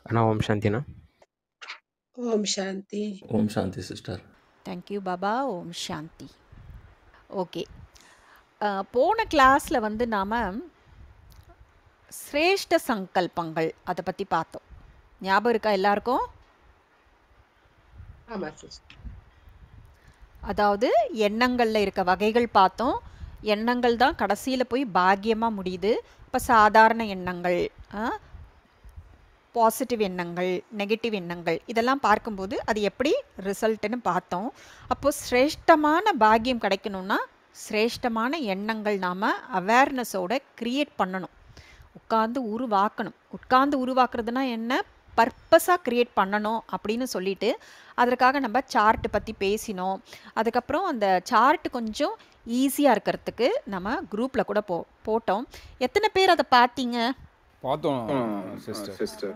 அண்ணா ஓம் சாந்திண்ணா ஓம் சாந்தி ஓம் சாந்தி sister thank you Baba ஓம் Shanti okay போன கிளாஸில் வந்து நாம் சிரேஷ்ட சங்கல்பங்கள் அதை பற்றி பார்த்தோம் ஞாபகம் இருக்கா எல்லாருக்கும் ஆமா சிஸ்டர் அதாவது எண்ணங்களில் இருக்க வகைகள் பார்த்தோம் எண்ணங்கள் தான் கடைசியில் போய் பாக்கியமாக முடியுது இப்போ சாதாரண எண்ணங்கள் பாசிட்டிவ் எண்ணங்கள் நெகட்டிவ் எண்ணங்கள் இதெல்லாம் பார்க்கும்போது அது எப்படி ரிசல்ட்டுன்னு பார்த்தோம் அப்போது சிரேஷ்டமான பாக்கியம் கிடைக்கணும்னா சிரேஷ்டமான எண்ணங்கள் நாம் அவேர்னஸோட க்ரியேட் பண்ணணும் உட்காந்து உருவாக்கணும் உட்காந்து உருவாக்குறதுனா என்ன பர்பஸாக க்ரியேட் பண்ணணும் அப்படின்னு சொல்லிட்டு அதற்காக நம்ம சார்ட்டு பற்றி பேசினோம் அதுக்கப்புறம் அந்த சார்ட் கொஞ்சம் ஈஸியாக இருக்கிறதுக்கு நம்ம குரூப்பில் கூட போ போட்டோம் எத்தனை பேர் அதை பார்த்தீங்க பார்த்தோம் சிஸ்டர்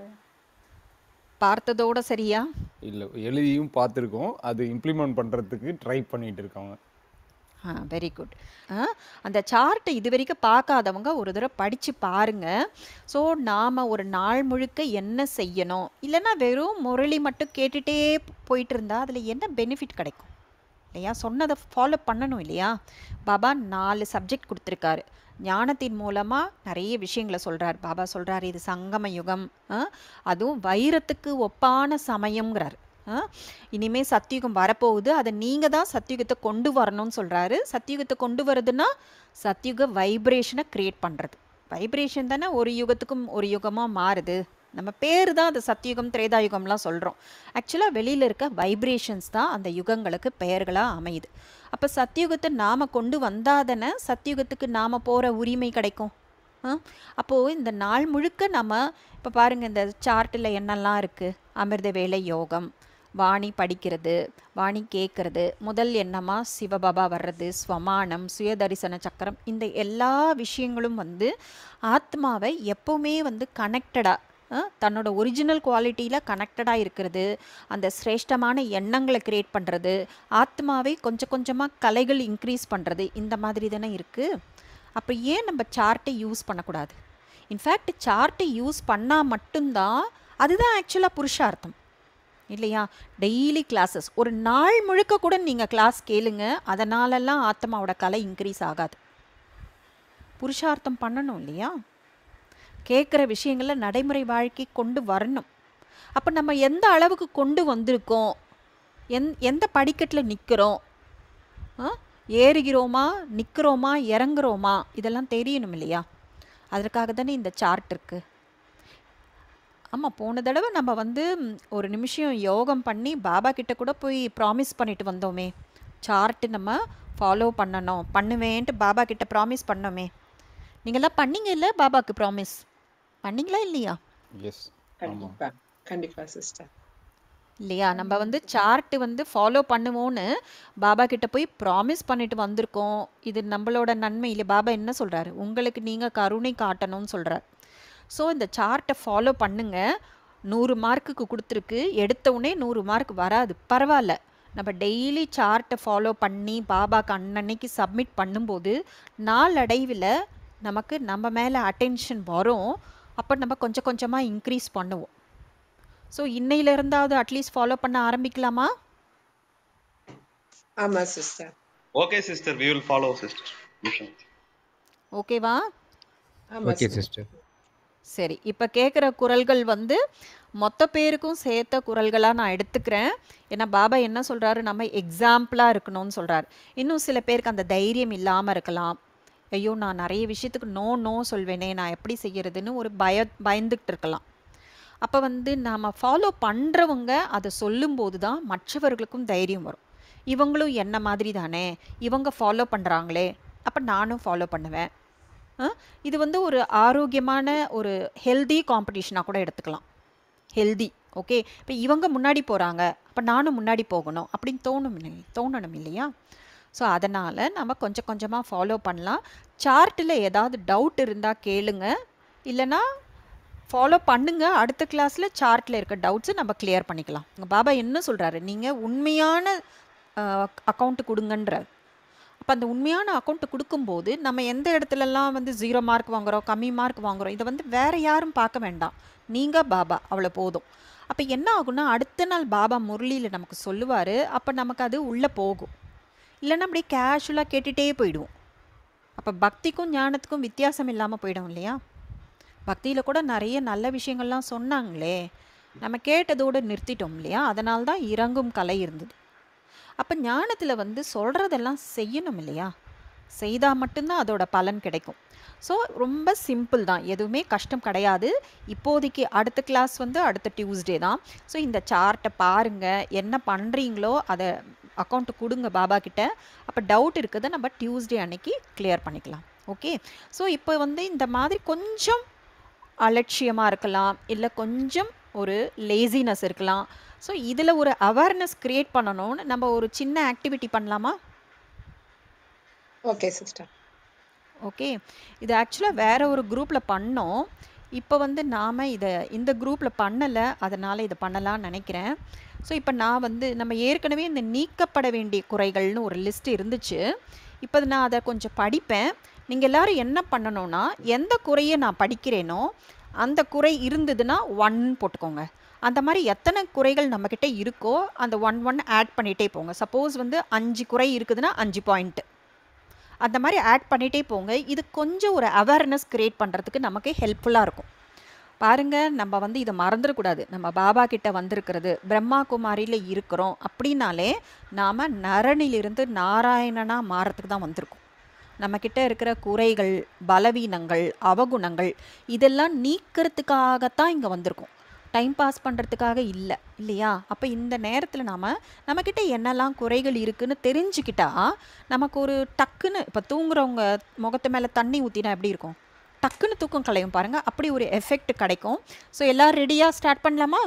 பார்த்ததோட சரியா இல்லை எழுதியும் பார்த்துருக்கோம் அது இம்ப்ளிமெண்ட் பண்ணுறதுக்கு ட்ரை பண்ணிட்டு இருக்காங்க ஆ வெரி குட் அந்த சார்ட்டை இது வரைக்கும் பார்க்காதவங்க ஒரு தடவை படித்து பாருங்கள் ஸோ நாம் ஒரு நாள் முழுக்க என்ன செய்யணும் இல்லைன்னா வெறும் முரளி மட்டும் கேட்டுகிட்டே போயிட்டு இருந்தால் அதில் என்ன பெனிஃபிட் கிடைக்கும் இல்லையா சொன்னதை ஃபாலோ பண்ணணும் இல்லையா பாபா நாலு சப்ஜெக்ட் கொடுத்துருக்காரு ஞானத்தின் மூலமாக நிறைய விஷயங்களை சொல்கிறார் பாபா சொல்கிறார் இது சங்கம யுகம் அதுவும் வைரத்துக்கு ஒப்பான சமயங்கிறார் இனிமே சத்தியுகம் வரப்போகுது அதை நீங்கள் தான் சத்தியுகத்தை கொண்டு வரணும்னு சொல்கிறாரு சத்தியுகத்தை கொண்டு வரதுன்னா சத்தியுக வைப்ரேஷனை க்ரியேட் பண்ணுறது வைப்ரேஷன் தானே ஒரு யுகத்துக்கும் ஒரு யுகமாக மாறுது நம்ம பேர் தான் அது சத்தியுகம் திரேதாயுகம்லாம் சொல்கிறோம் ஆக்சுவலாக வெளியில் இருக்க வைப்ரேஷன்ஸ் தான் அந்த யுகங்களுக்கு பெயர்களாக அமையுது அப்போ சத்தியுகத்தை நாம் கொண்டு வந்தால் தானே சத்தியுகத்துக்கு நாம் போகிற உரிமை கிடைக்கும் அப்போது இந்த நாள் முழுக்க நம்ம இப்போ பாருங்கள் இந்த சார்ட்டில் என்னெல்லாம் இருக்குது அமிர்த வேலை யோகம் வாணி படிக்கிறது வாணி கேட்குறது முதல் எண்ணமாக சிவபாபா வர்றது ஸ்வமானம் சுயதரிசன சக்கரம் இந்த எல்லா விஷயங்களும் வந்து ஆத்மாவை எப்போவுமே வந்து கனெக்டடாக தன்னோட ஒரிஜினல் குவாலிட்டியில் கனெக்டடாக இருக்கிறது அந்த சிரேஷ்டமான எண்ணங்களை க்ரியேட் பண்ணுறது ஆத்மாவை கொஞ்சம் கொஞ்சமாக கலைகள் இன்க்ரீஸ் பண்ணுறது இந்த மாதிரி தானே இருக்குது அப்போ ஏன் நம்ம சார்ட்டை யூஸ் பண்ணக்கூடாது இன்ஃபேக்ட் சார்ட்டை யூஸ் பண்ணால் மட்டும்தான் அதுதான் ஆக்சுவலாக புருஷார்த்தம் இல்லையா டெய்லி கிளாஸஸ் ஒரு நாள் முழுக்க கூட நீங்கள் கிளாஸ் கேளுங்க அதனாலெல்லாம் ஆத்மாவோட கலை இன்க்ரீஸ் ஆகாது புருஷார்த்தம் பண்ணணும் இல்லையா கேட்குற விஷயங்களை நடைமுறை வாழ்க்கை கொண்டு வரணும் அப்போ நம்ம எந்த அளவுக்கு கொண்டு வந்திருக்கோம் எந் எந்த படிக்கட்டில் நிற்கிறோம் ஏறுகிறோமா நிற்கிறோமா இறங்குறோமா இதெல்லாம் தெரியணும் இல்லையா அதற்காக தானே இந்த சார்ட் இருக்குது ஆமாம் போன தடவை நம்ம வந்து ஒரு நிமிஷம் யோகம் பண்ணி பாபா கிட்ட கூட போய் ப்ராமிஸ் பண்ணிட்டு வந்தோமே சார்ட்டு நம்ம ஃபாலோ பண்ணணும் பண்ணுவேன்ட்டு பாபா கிட்ட ப்ராமிஸ் பண்ணோமே நீங்கள்லாம் பண்ணீங்க இல்லை பாபாக்கு ப்ராமிஸ் பண்ணீங்களா இல்லையா எஸ் கண்டிப்பா கண்டிப்பா சிஸ்டர் இல்லையா நம்ம வந்து சார்ட்டு வந்து ஃபாலோ பண்ணுவோன்னு பாபா கிட்ட போய் ப்ராமிஸ் பண்ணிட்டு வந்திருக்கோம் இது நம்மளோட நன்மை இல்லை பாபா என்ன சொல்கிறாரு உங்களுக்கு நீங்கள் கருணை காட்டணும்னு சொல்கிறார் ஸோ இந்த சார்ட்டை ஃபாலோ பண்ணுங்க நூறு மார்க்குக்கு கொடுத்துருக்கு எடுத்த உடனே நூறு மார்க் வராது பரவாயில்ல நம்ம டெய்லி சார்ட்டை ஃபாலோ பண்ணி பாபாக்கு அன்னன்னைக்கு சப்மிட் பண்ணும்போது நாளடைவில் நமக்கு நம்ம மேலே அட்டென்ஷன் வரும் அப்போ நம்ம கொஞ்சம் கொஞ்சமாக இன்க்ரீஸ் பண்ணுவோம் ஸோ இன்னையிலிருந்தாவது அட்லீஸ்ட் ஃபாலோ பண்ண ஆரம்பிக்கலாமா ஆமா sister okay sister we will follow sister ஓகேவா ஆமா ஓகே சிஸ்டர் சரி இப்போ கேட்குற குரல்கள் வந்து மொத்த பேருக்கும் சேர்த்த குரல்களாக நான் எடுத்துக்கிறேன் ஏன்னா பாபா என்ன சொல்கிறாரு நம்ம எக்ஸாம்பிளாக இருக்கணும்னு சொல்கிறார் இன்னும் சில பேருக்கு அந்த தைரியம் இல்லாமல் இருக்கலாம் ஐயோ நான் நிறைய விஷயத்துக்கு நோ நோ சொல்வேனே நான் எப்படி செய்யறதுன்னு ஒரு பய பயந்துக்கிட்டு இருக்கலாம் அப்போ வந்து நாம் ஃபாலோ பண்ணுறவங்க அதை சொல்லும்போது தான் மற்றவர்களுக்கும் தைரியம் வரும் இவங்களும் என்ன மாதிரி தானே இவங்க ஃபாலோ பண்ணுறாங்களே அப்போ நானும் ஃபாலோ பண்ணுவேன் இது வந்து ஒரு ஆரோக்கியமான ஒரு ஹெல்தி காம்படிஷனாக கூட எடுத்துக்கலாம் ஹெல்தி ஓகே இப்போ இவங்க முன்னாடி போகிறாங்க அப்போ நானும் முன்னாடி போகணும் அப்படின்னு தோணும் இல்லை தோணணும் இல்லையா ஸோ அதனால் நம்ம கொஞ்சம் கொஞ்சமாக ஃபாலோ பண்ணலாம் சார்ட்டில் ஏதாவது டவுட் இருந்தால் கேளுங்க இல்லைனா ஃபாலோ பண்ணுங்க அடுத்த கிளாஸில் சார்ட்டில் இருக்க டவுட்ஸை நம்ம கிளியர் பண்ணிக்கலாம் உங்கள் பாபா என்ன சொல்கிறாரு நீங்கள் உண்மையான அக்கௌண்ட்டு கொடுங்கன்றார் அப்போ அந்த உண்மையான அக்கௌண்ட் கொடுக்கும்போது நம்ம எந்த இடத்துலலாம் வந்து ஜீரோ மார்க் வாங்குறோம் கம்மி மார்க் வாங்குறோம் இதை வந்து வேற யாரும் பார்க்க வேண்டாம் நீங்கள் பாபா அவ்வளோ போதும் அப்போ என்ன ஆகும்னா அடுத்த நாள் பாபா முரளியில் நமக்கு சொல்லுவார் அப்போ நமக்கு அது உள்ளே போகும் இல்லைன்னா அப்படியே கேஷுவலாக கேட்டுகிட்டே போயிடுவோம் அப்போ பக்திக்கும் ஞானத்துக்கும் வித்தியாசம் இல்லாமல் போயிடும் இல்லையா பக்தியில் கூட நிறைய நல்ல விஷயங்கள்லாம் சொன்னாங்களே நம்ம கேட்டதோடு நிறுத்திட்டோம் இல்லையா அதனால தான் இறங்கும் கலை இருந்தது அப்போ ஞானத்தில் வந்து சொல்கிறதெல்லாம் செய்யணும் இல்லையா செய்தால் மட்டும்தான் அதோட பலன் கிடைக்கும் ஸோ ரொம்ப சிம்பிள் தான் எதுவுமே கஷ்டம் கிடையாது இப்போதைக்கு அடுத்த கிளாஸ் வந்து அடுத்த டியூஸ்டே தான் ஸோ இந்த சார்ட்டை பாருங்கள் என்ன பண்ணுறீங்களோ அதை அக்கௌண்ட்டு கொடுங்க பாபா கிட்ட அப்போ டவுட் இருக்குதை நம்ம டியூஸ்டே அன்னைக்கு கிளியர் பண்ணிக்கலாம் ஓகே ஸோ இப்போ வந்து இந்த மாதிரி கொஞ்சம் அலட்சியமாக இருக்கலாம் இல்லை கொஞ்சம் ஒரு லேசினஸ் இருக்கலாம் ஸோ இதில் ஒரு அவேர்னஸ் க்ரியேட் பண்ணணும்னு நம்ம ஒரு சின்ன ஆக்டிவிட்டி பண்ணலாமா ஓகே சிஸ்டர் ஓகே இது ஆக்சுவலாக வேற ஒரு குரூப்பில் பண்ணோம் இப்போ வந்து நாம் இதை இந்த குரூப்பில் பண்ணலை அதனால் இதை பண்ணலாம்னு நினைக்கிறேன் ஸோ இப்போ நான் வந்து நம்ம ஏற்கனவே இந்த நீக்கப்பட வேண்டிய குறைகள்னு ஒரு லிஸ்ட் இருந்துச்சு இப்போ நான் அதை கொஞ்சம் படிப்பேன் நீங்கள் எல்லாரும் என்ன பண்ணணும்னா எந்த குறையை நான் படிக்கிறேனோ அந்த குறை இருந்ததுன்னா ஒன் போட்டுக்கோங்க அந்த மாதிரி எத்தனை குறைகள் நம்மக்கிட்ட இருக்கோ அந்த ஒன் ஒன் ஆட் பண்ணிகிட்டே போங்க சப்போஸ் வந்து அஞ்சு குறை இருக்குதுன்னா அஞ்சு பாயிண்ட்டு அந்த மாதிரி ஆட் பண்ணிகிட்டே போங்க இது கொஞ்சம் ஒரு அவேர்னஸ் க்ரியேட் பண்ணுறதுக்கு நமக்கு ஹெல்ப்ஃபுல்லாக இருக்கும் பாருங்கள் நம்ம வந்து இதை மறந்துடக்கூடாது நம்ம பாபா கிட்ட வந்திருக்கிறது பிரம்மா குமாரியில் இருக்கிறோம் அப்படின்னாலே நாம் நரனிலிருந்து நாராயணனாக மாறத்துக்கு தான் வந்திருக்கோம் நம்மக்கிட்ட இருக்கிற குறைகள் பலவீனங்கள் அவகுணங்கள் இதெல்லாம் நீக்கிறதுக்காகத்தான் இங்கே வந்திருக்கோம் டைம் பாஸ் பண்ணுறதுக்காக இல்லை இல்லையா அப்போ இந்த நேரத்தில் நாம் நம்மக்கிட்ட என்னெல்லாம் குறைகள் இருக்குன்னு தெரிஞ்சுக்கிட்டா நமக்கு ஒரு டக்குன்னு இப்போ தூங்குறவங்க முகத்து மேலே தண்ணி ஊற்றினா எப்படி இருக்கும் டக்குன்னு தூக்கம் கலையும் பாருங்கள் அப்படி ஒரு எஃபெக்ட் கிடைக்கும் ஸோ எல்லாம் ரெடியாக ஸ்டார்ட் பண்ணலாமா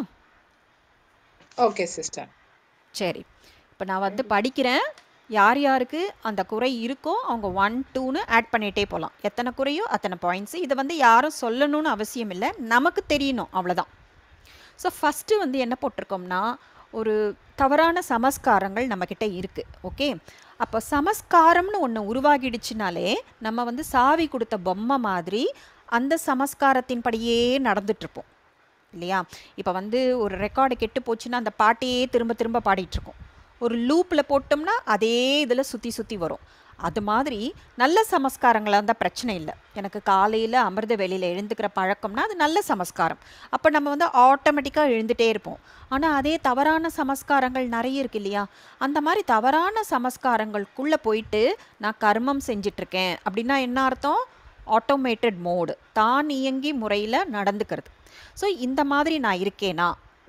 ஓகே சிஸ்டர் சரி இப்போ நான் வந்து படிக்கிறேன் யார் யாருக்கு அந்த குறை இருக்கோ அவங்க ஒன் டூன்னு ஆட் பண்ணிகிட்டே போகலாம் எத்தனை குறையோ அத்தனை பாயிண்ட்ஸு இதை வந்து யாரும் சொல்லணும்னு அவசியம் இல்லை நமக்கு தெரியணும் அவ்வளோதான் ஸோ ஃபஸ்ட்டு வந்து என்ன போட்டிருக்கோம்னா ஒரு தவறான சமஸ்காரங்கள் நம்மக்கிட்ட இருக்குது ஓகே அப்போ சமஸ்காரம்னு ஒன்று உருவாகிடுச்சுனாலே நம்ம வந்து சாவி கொடுத்த பொம்மை மாதிரி அந்த சமஸ்காரத்தின்படியே நடந்துட்டுருப்போம் இல்லையா இப்போ வந்து ஒரு ரெக்கார்டு கெட்டு போச்சுன்னா அந்த பாட்டையே திரும்ப திரும்ப பாடிட்டுருக்கோம் ஒரு லூப்பில் போட்டோம்னா அதே இதில் சுற்றி சுற்றி வரும் அது மாதிரி நல்ல சமஸ்காரங்களாக இருந்தால் பிரச்சனை இல்லை எனக்கு காலையில் அமிர்த வெளியில் எழுந்துக்கிற பழக்கம்னா அது நல்ல சமஸ்காரம் அப்போ நம்ம வந்து ஆட்டோமேட்டிக்காக எழுந்துகிட்டே இருப்போம் ஆனால் அதே தவறான சமஸ்காரங்கள் நிறைய இருக்கு இல்லையா அந்த மாதிரி தவறான சமஸ்காரங்களுக்குள்ளே போயிட்டு நான் கர்மம் செஞ்சிட்ருக்கேன் அப்படின்னா என்ன அர்த்தம் ஆட்டோமேட்டட் மோடு தான் இயங்கி முறையில் நடந்துக்கிறது ஸோ இந்த மாதிரி நான் இருக்கேனா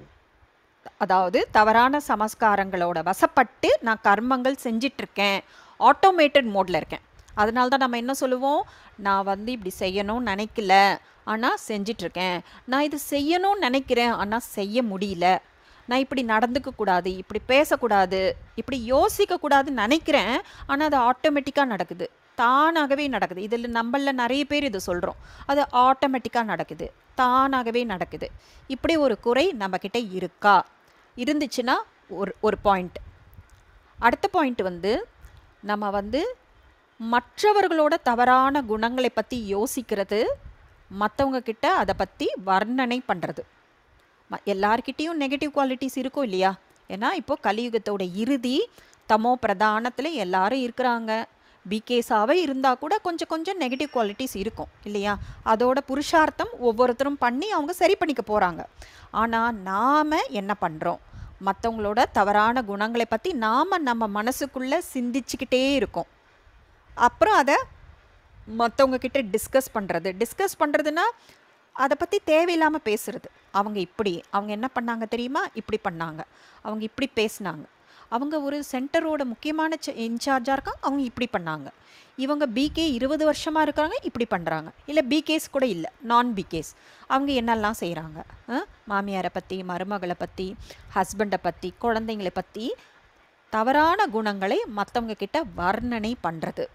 அதாவது தவறான சமஸ்காரங்களோட வசப்பட்டு நான் கர்மங்கள் செஞ்சிட்ருக்கேன் ஆட்டோமேட்டட் மோடில் இருக்கேன் அதனால தான் நம்ம என்ன சொல்லுவோம் நான் வந்து இப்படி செய்யணும்னு நினைக்கல ஆனால் செஞ்சிட்ருக்கேன் நான் இது செய்யணும்னு நினைக்கிறேன் ஆனால் செய்ய முடியல நான் இப்படி நடந்துக்க கூடாது இப்படி பேசக்கூடாது இப்படி யோசிக்கக்கூடாதுன்னு நினைக்கிறேன் ஆனால் அது ஆட்டோமேட்டிக்காக நடக்குது தானாகவே நடக்குது இதில் நம்மள நிறைய பேர் இதை சொல்கிறோம் அது ஆட்டோமேட்டிக்காக நடக்குது தானாகவே நடக்குது இப்படி ஒரு குறை நம்மக்கிட்ட இருக்கா இருந்துச்சுன்னா ஒரு ஒரு பாயிண்ட் அடுத்த பாயிண்ட் வந்து நம்ம வந்து மற்றவர்களோட தவறான குணங்களை பற்றி யோசிக்கிறது மற்றவங்க கிட்ட அதை பற்றி வர்ணனை பண்ணுறது ம எல்லார்கிட்டேயும் நெகட்டிவ் குவாலிட்டிஸ் இருக்கும் இல்லையா ஏன்னா இப்போ கலியுகத்தோட இறுதி தமோ பிரதானத்தில் எல்லாரும் இருக்கிறாங்க பிகேஸாகவே இருந்தால் கூட கொஞ்சம் கொஞ்சம் நெகட்டிவ் குவாலிட்டிஸ் இருக்கும் இல்லையா அதோட புருஷார்த்தம் ஒவ்வொருத்தரும் பண்ணி அவங்க சரி பண்ணிக்க போகிறாங்க ஆனால் நாம் என்ன பண்ணுறோம் மற்றவங்களோட தவறான குணங்களை பற்றி நாம் நம்ம மனசுக்குள்ளே சிந்திச்சுக்கிட்டே இருக்கோம் அப்புறம் அதை மற்றவங்க கிட்ட டிஸ்கஸ் பண்ணுறது டிஸ்கஸ் பண்ணுறதுன்னா அதை பற்றி தேவையில்லாமல் பேசுறது அவங்க இப்படி அவங்க என்ன பண்ணாங்க தெரியுமா இப்படி பண்ணாங்க அவங்க இப்படி பேசினாங்க அவங்க ஒரு சென்டரோட முக்கியமான இன்சார்ஜாக இருக்காங்க அவங்க இப்படி பண்ணாங்க இவங்க பிகே இருபது வருஷமாக இருக்காங்க இப்படி பண்ணுறாங்க இல்லை பிகேஸ் கூட இல்லை நான் பிகேஸ் அவங்க என்னெல்லாம் செய்கிறாங்க மாமியாரை பற்றி மருமகளை பற்றி ஹஸ்பண்டை பற்றி குழந்தைங்களை பற்றி தவறான குணங்களை மற்றவங்க கிட்ட வர்ணனை பண்ணுறது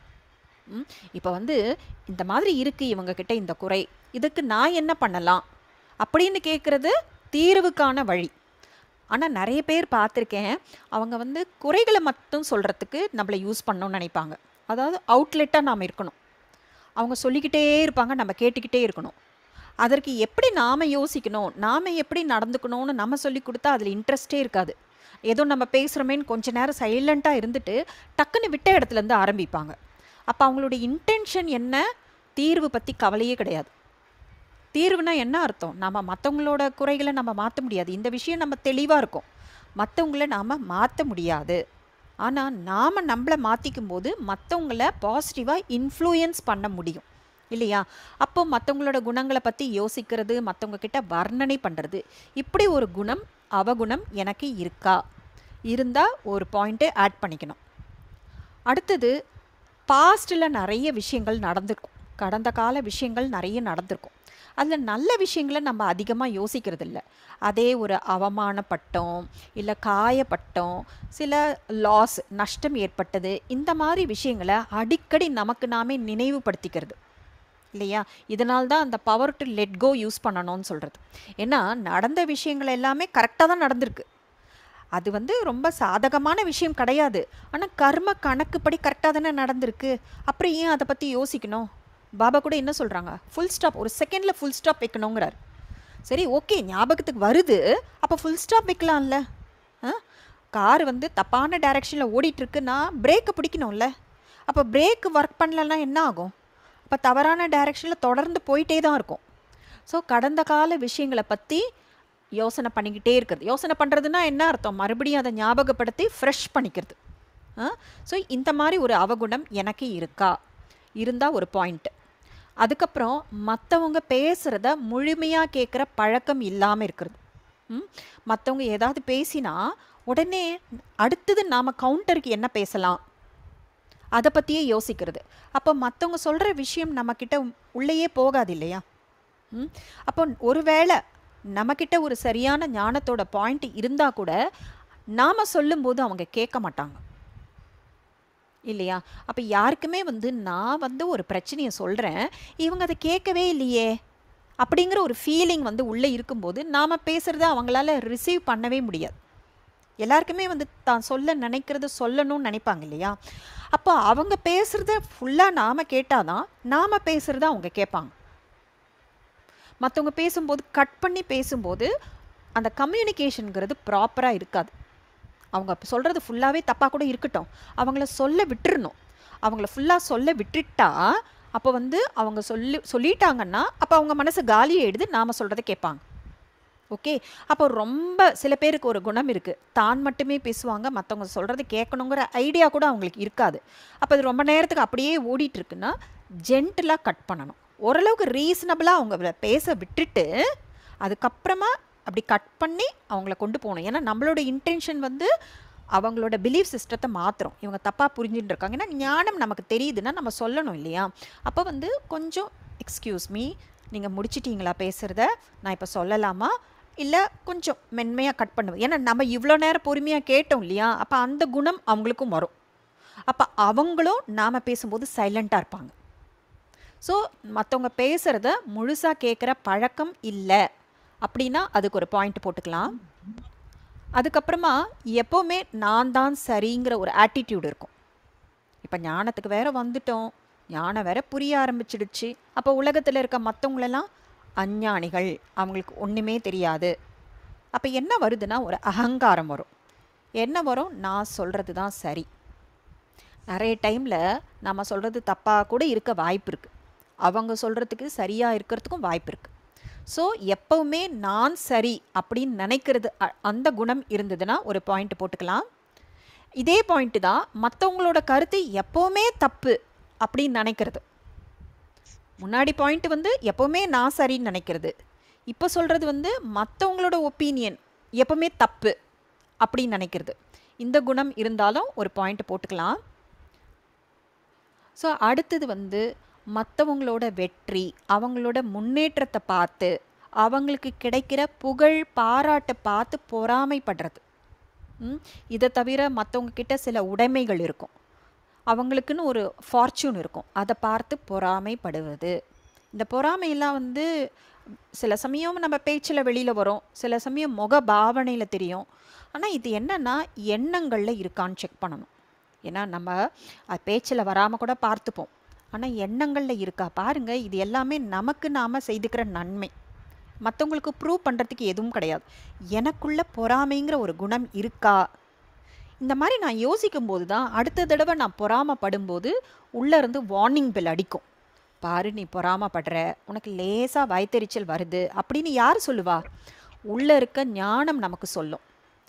இப்போ வந்து இந்த மாதிரி இருக்குது இவங்க கிட்ட இந்த குறை இதுக்கு நான் என்ன பண்ணலாம் அப்படின்னு கேட்குறது தீர்வுக்கான வழி ஆனால் நிறைய பேர் பார்த்துருக்கேன் அவங்க வந்து குறைகளை மட்டும் சொல்கிறதுக்கு நம்மளை யூஸ் பண்ணணும்னு நினைப்பாங்க அதாவது அவுட்லெட்டாக நாம் இருக்கணும் அவங்க சொல்லிக்கிட்டே இருப்பாங்க நம்ம கேட்டுக்கிட்டே இருக்கணும் அதற்கு எப்படி நாம் யோசிக்கணும் நாம் எப்படி நடந்துக்கணும்னு நம்ம சொல்லி கொடுத்தா அதில் இன்ட்ரெஸ்டே இருக்காது ஏதோ நம்ம பேசுகிறோமேன்னு கொஞ்ச நேரம் சைலண்ட்டாக இருந்துட்டு டக்குன்னு விட்ட இடத்துலேருந்து ஆரம்பிப்பாங்க அப்போ அவங்களுடைய இன்டென்ஷன் என்ன தீர்வு பற்றி கவலையே கிடையாது தீர்வுனா என்ன அர்த்தம் நம்ம மற்றவங்களோட குறைகளை நம்ம மாற்ற முடியாது இந்த விஷயம் நம்ம தெளிவாக இருக்கும் மற்றவங்கள நாம் மாற்ற முடியாது ஆனால் நாம் நம்மளை மாற்றிக்கும் போது மற்றவங்கள பாசிட்டிவாக இன்ஃப்ளூயன்ஸ் பண்ண முடியும் இல்லையா அப்போ மற்றவங்களோட குணங்களை பற்றி யோசிக்கிறது மற்றவங்க கிட்ட வர்ணனை பண்ணுறது இப்படி ஒரு குணம் அவகுணம் எனக்கு இருக்கா இருந்தால் ஒரு பாயிண்ட்டு ஆட் பண்ணிக்கணும் அடுத்தது பாஸ்டில் நிறைய விஷயங்கள் நடந்திருக்கும் கடந்த கால விஷயங்கள் நிறைய நடந்திருக்கும் அதில் நல்ல விஷயங்களை நம்ம அதிகமாக யோசிக்கிறது இல்லை அதே ஒரு அவமானப்பட்டோம் இல்லை காயப்பட்டோம் சில லாஸ் நஷ்டம் ஏற்பட்டது இந்த மாதிரி விஷயங்களை அடிக்கடி நமக்கு நாமே நினைவுபடுத்திக்கிறது இல்லையா இதனால தான் அந்த power to let go use பண்ணணும்னு சொல்கிறது ஏன்னா நடந்த விஷயங்கள் எல்லாமே கரெக்டாக தான் நடந்திருக்கு அது வந்து ரொம்ப சாதகமான விஷயம் கிடையாது ஆனால் கர்ம கணக்குப்படி கரெக்டாக தானே நடந்திருக்கு அப்புறம் ஏன் அதை பற்றி யோசிக்கணும் பாபா கூட என்ன சொல்கிறாங்க ஃபுல் ஸ்டாப் ஒரு செகண்டில் ஃபுல் ஸ்டாப் வைக்கணுங்கிறார் சரி ஓகே ஞாபகத்துக்கு வருது அப்போ ஃபுல் ஸ்டாப் வைக்கலாம்ல ஆ கார் வந்து தப்பான டைரெக்ஷனில் ஓடிட்டுருக்குன்னா பிரேக்கை பிடிக்கணும்ல அப்போ பிரேக் ஒர்க் பண்ணலன்னா என்ன ஆகும் அப்போ தவறான டைரெக்ஷனில் தொடர்ந்து போயிட்டே தான் இருக்கும் ஸோ கடந்த கால விஷயங்களை பற்றி யோசனை பண்ணிக்கிட்டே இருக்கிறது யோசனை பண்ணுறதுனா என்ன அர்த்தம் மறுபடியும் அதை ஞாபகப்படுத்தி ஃப்ரெஷ் பண்ணிக்கிறது ஸோ இந்த மாதிரி ஒரு அவகுணம் எனக்கு இருக்கா இருந்தால் ஒரு பாயிண்ட்டு அதுக்கப்புறம் மற்றவங்க பேசுகிறத முழுமையாக கேட்குற பழக்கம் இல்லாமல் இருக்கிறது ம் மற்றவங்க ஏதாவது பேசினா உடனே அடுத்தது நாம் கவுண்டருக்கு என்ன பேசலாம் அதை பற்றியே யோசிக்கிறது அப்போ மற்றவங்க சொல்கிற விஷயம் நம்மக்கிட்ட உள்ளேயே போகாது இல்லையா ம் அப்போ ஒருவேளை நம்மக்கிட்ட ஒரு சரியான ஞானத்தோட பாயிண்ட் இருந்தால் கூட நாம் சொல்லும்போது அவங்க கேட்க மாட்டாங்க இல்லையா அப்போ யாருக்குமே வந்து நான் வந்து ஒரு பிரச்சனையை சொல்கிறேன் இவங்க அதை கேட்கவே இல்லையே அப்படிங்கிற ஒரு ஃபீலிங் வந்து உள்ளே இருக்கும்போது நாம் பேசுகிறத அவங்களால ரிசீவ் பண்ணவே முடியாது எல்லாருக்குமே வந்து தான் சொல்ல நினைக்கிறத சொல்லணும்னு நினைப்பாங்க இல்லையா அப்போ அவங்க பேசுகிறத ஃபுல்லாக நாம் கேட்டால் தான் நாம் பேசுகிறத அவங்க கேட்பாங்க மற்றவங்க பேசும்போது கட் பண்ணி பேசும்போது அந்த கம்யூனிகேஷனுங்கிறது ப்ராப்பராக இருக்காது அவங்க சொல்கிறது ஃபுல்லாகவே தப்பாக கூட இருக்கட்டும் அவங்கள சொல்ல விட்டுறணும் அவங்கள ஃபுல்லாக சொல்ல விட்டுட்டா அப்போ வந்து அவங்க சொல்லி சொல்லிட்டாங்கன்னா அப்போ அவங்க மனசு காலியாயிடுது நாம் சொல்கிறத கேட்பாங்க ஓகே அப்போ ரொம்ப சில பேருக்கு ஒரு குணம் இருக்குது தான் மட்டுமே பேசுவாங்க மற்றவங்க சொல்கிறது கேட்கணுங்கிற ஐடியா கூட அவங்களுக்கு இருக்காது அப்போ அது ரொம்ப நேரத்துக்கு அப்படியே ஓடிட்டு இருக்குன்னா ஜென்டிலாக கட் பண்ணணும் ஓரளவுக்கு ரீசனபிளாக அவங்க பேச விட்டுட்டு அதுக்கப்புறமா அப்படி கட் பண்ணி அவங்கள கொண்டு போகணும் ஏன்னா நம்மளோட இன்டென்ஷன் வந்து அவங்களோட பிலீஃப் சிஸ்டத்தை மாற்றுறோம் இவங்க தப்பாக புரிஞ்சுட்டு இருக்காங்க ஏன்னா ஞானம் நமக்கு தெரியுதுன்னா நம்ம சொல்லணும் இல்லையா அப்போ வந்து கொஞ்சம் எக்ஸ்கியூஸ் மீ நீங்கள் முடிச்சிட்டீங்களா பேசுகிறத நான் இப்போ சொல்லலாமா இல்லை கொஞ்சம் மென்மையாக கட் பண்ணுவேன் ஏன்னா நம்ம இவ்வளோ நேரம் பொறுமையாக கேட்டோம் இல்லையா அப்போ அந்த குணம் அவங்களுக்கும் வரும் அப்போ அவங்களும் நாம் பேசும்போது சைலண்ட்டாக இருப்பாங்க ஸோ மற்றவங்க பேசுகிறத முழுசாக கேட்குற பழக்கம் இல்லை அப்படின்னா அதுக்கு ஒரு பாயிண்ட் போட்டுக்கலாம் அதுக்கப்புறமா எப்போவுமே நான் தான் சரிங்கிற ஒரு ஆட்டிடியூட் இருக்கும் இப்போ ஞானத்துக்கு வேற வந்துட்டோம் ஞானம் வேற புரிய ஆரம்பிச்சிடுச்சு அப்போ உலகத்தில் இருக்க மற்றவங்களெல்லாம் அஞ்ஞானிகள் அவங்களுக்கு ஒன்றுமே தெரியாது அப்போ என்ன வருதுன்னா ஒரு அகங்காரம் வரும் என்ன வரும் நான் சொல்கிறது தான் சரி நிறைய டைமில் நம்ம சொல்கிறது தப்பாக கூட இருக்க வாய்ப்பு இருக்குது அவங்க சொல்கிறதுக்கு சரியாக இருக்கிறதுக்கும் வாய்ப்பு இருக்குது ஸோ எப்பவுமே நான் சரி அப்படின்னு நினைக்கிறது அ- அந்த குணம் இருந்ததுன்னா ஒரு பாயிண்ட் போட்டுக்கலாம் இதே பாயிண்ட்டு தான் மற்றவங்களோட கருத்து எப்போவுமே தப்பு அப்படின்னு நினைக்கிறது முன்னாடி பாயிண்ட் வந்து எப்போவுமே நான் சரின்னு நினைக்கிறது இப்போ சொல்கிறது வந்து மற்றவங்களோட ஒப்பீனியன் எப்பவுமே தப்பு அப்படின்னு நினைக்கிறது இந்த குணம் இருந்தாலும் ஒரு பாயிண்ட் போட்டுக்கலாம் ஸோ அடுத்தது வந்து மற்றவங்களோட வெற்றி அவங்களோட முன்னேற்றத்தை பார்த்து அவங்களுக்கு கிடைக்கிற புகழ் பாராட்டை பார்த்து பொறாமைப்படுறது ம், இதை தவிர மற்றவங்க கிட்ட சில உடைமைகள் இருக்கும் அவங்களுக்குன்னு ஒரு ஃபார்ச்சூன் இருக்கும் அதை பார்த்து பொறாமைப்படுவது இந்த பொறாமையெல்லாம் வந்து சில சமயம் நம்ம பேச்சில் வெளியில் வரும் சில சமயம் முக பாவனையில் தெரியும் ஆனால் இது என்னன்னா எண்ணங்களில் இருக்கான்னு செக் பண்ணணும் ஏன்னா நம்ம அது பேச்சில் வராமல் கூட பார்த்துப்போம் ஆனால் எண்ணங்களில் இருக்கா பாருங்க இது எல்லாமே நமக்கு நாம் செய்துக்கிற நன்மை மற்றவங்களுக்கு ப்ரூவ் பண்ணுறதுக்கு எதுவும் கிடையாது எனக்குள்ள பொறாமைங்கிற ஒரு குணம் இருக்கா இந்த மாதிரி நான் யோசிக்கும் போது தான் அடுத்த தடவை நான் பொறாமப்படும்போது உள்ளே இருந்து வார்னிங் பெல் அடிக்கும் பாரு நீ பொறாமப்படுற உனக்கு லேசாக வயத்தெரிச்சல் வருது அப்படின்னு யார் சொல்லுவா உள்ளே இருக்க ஞானம் நமக்கு சொல்லும்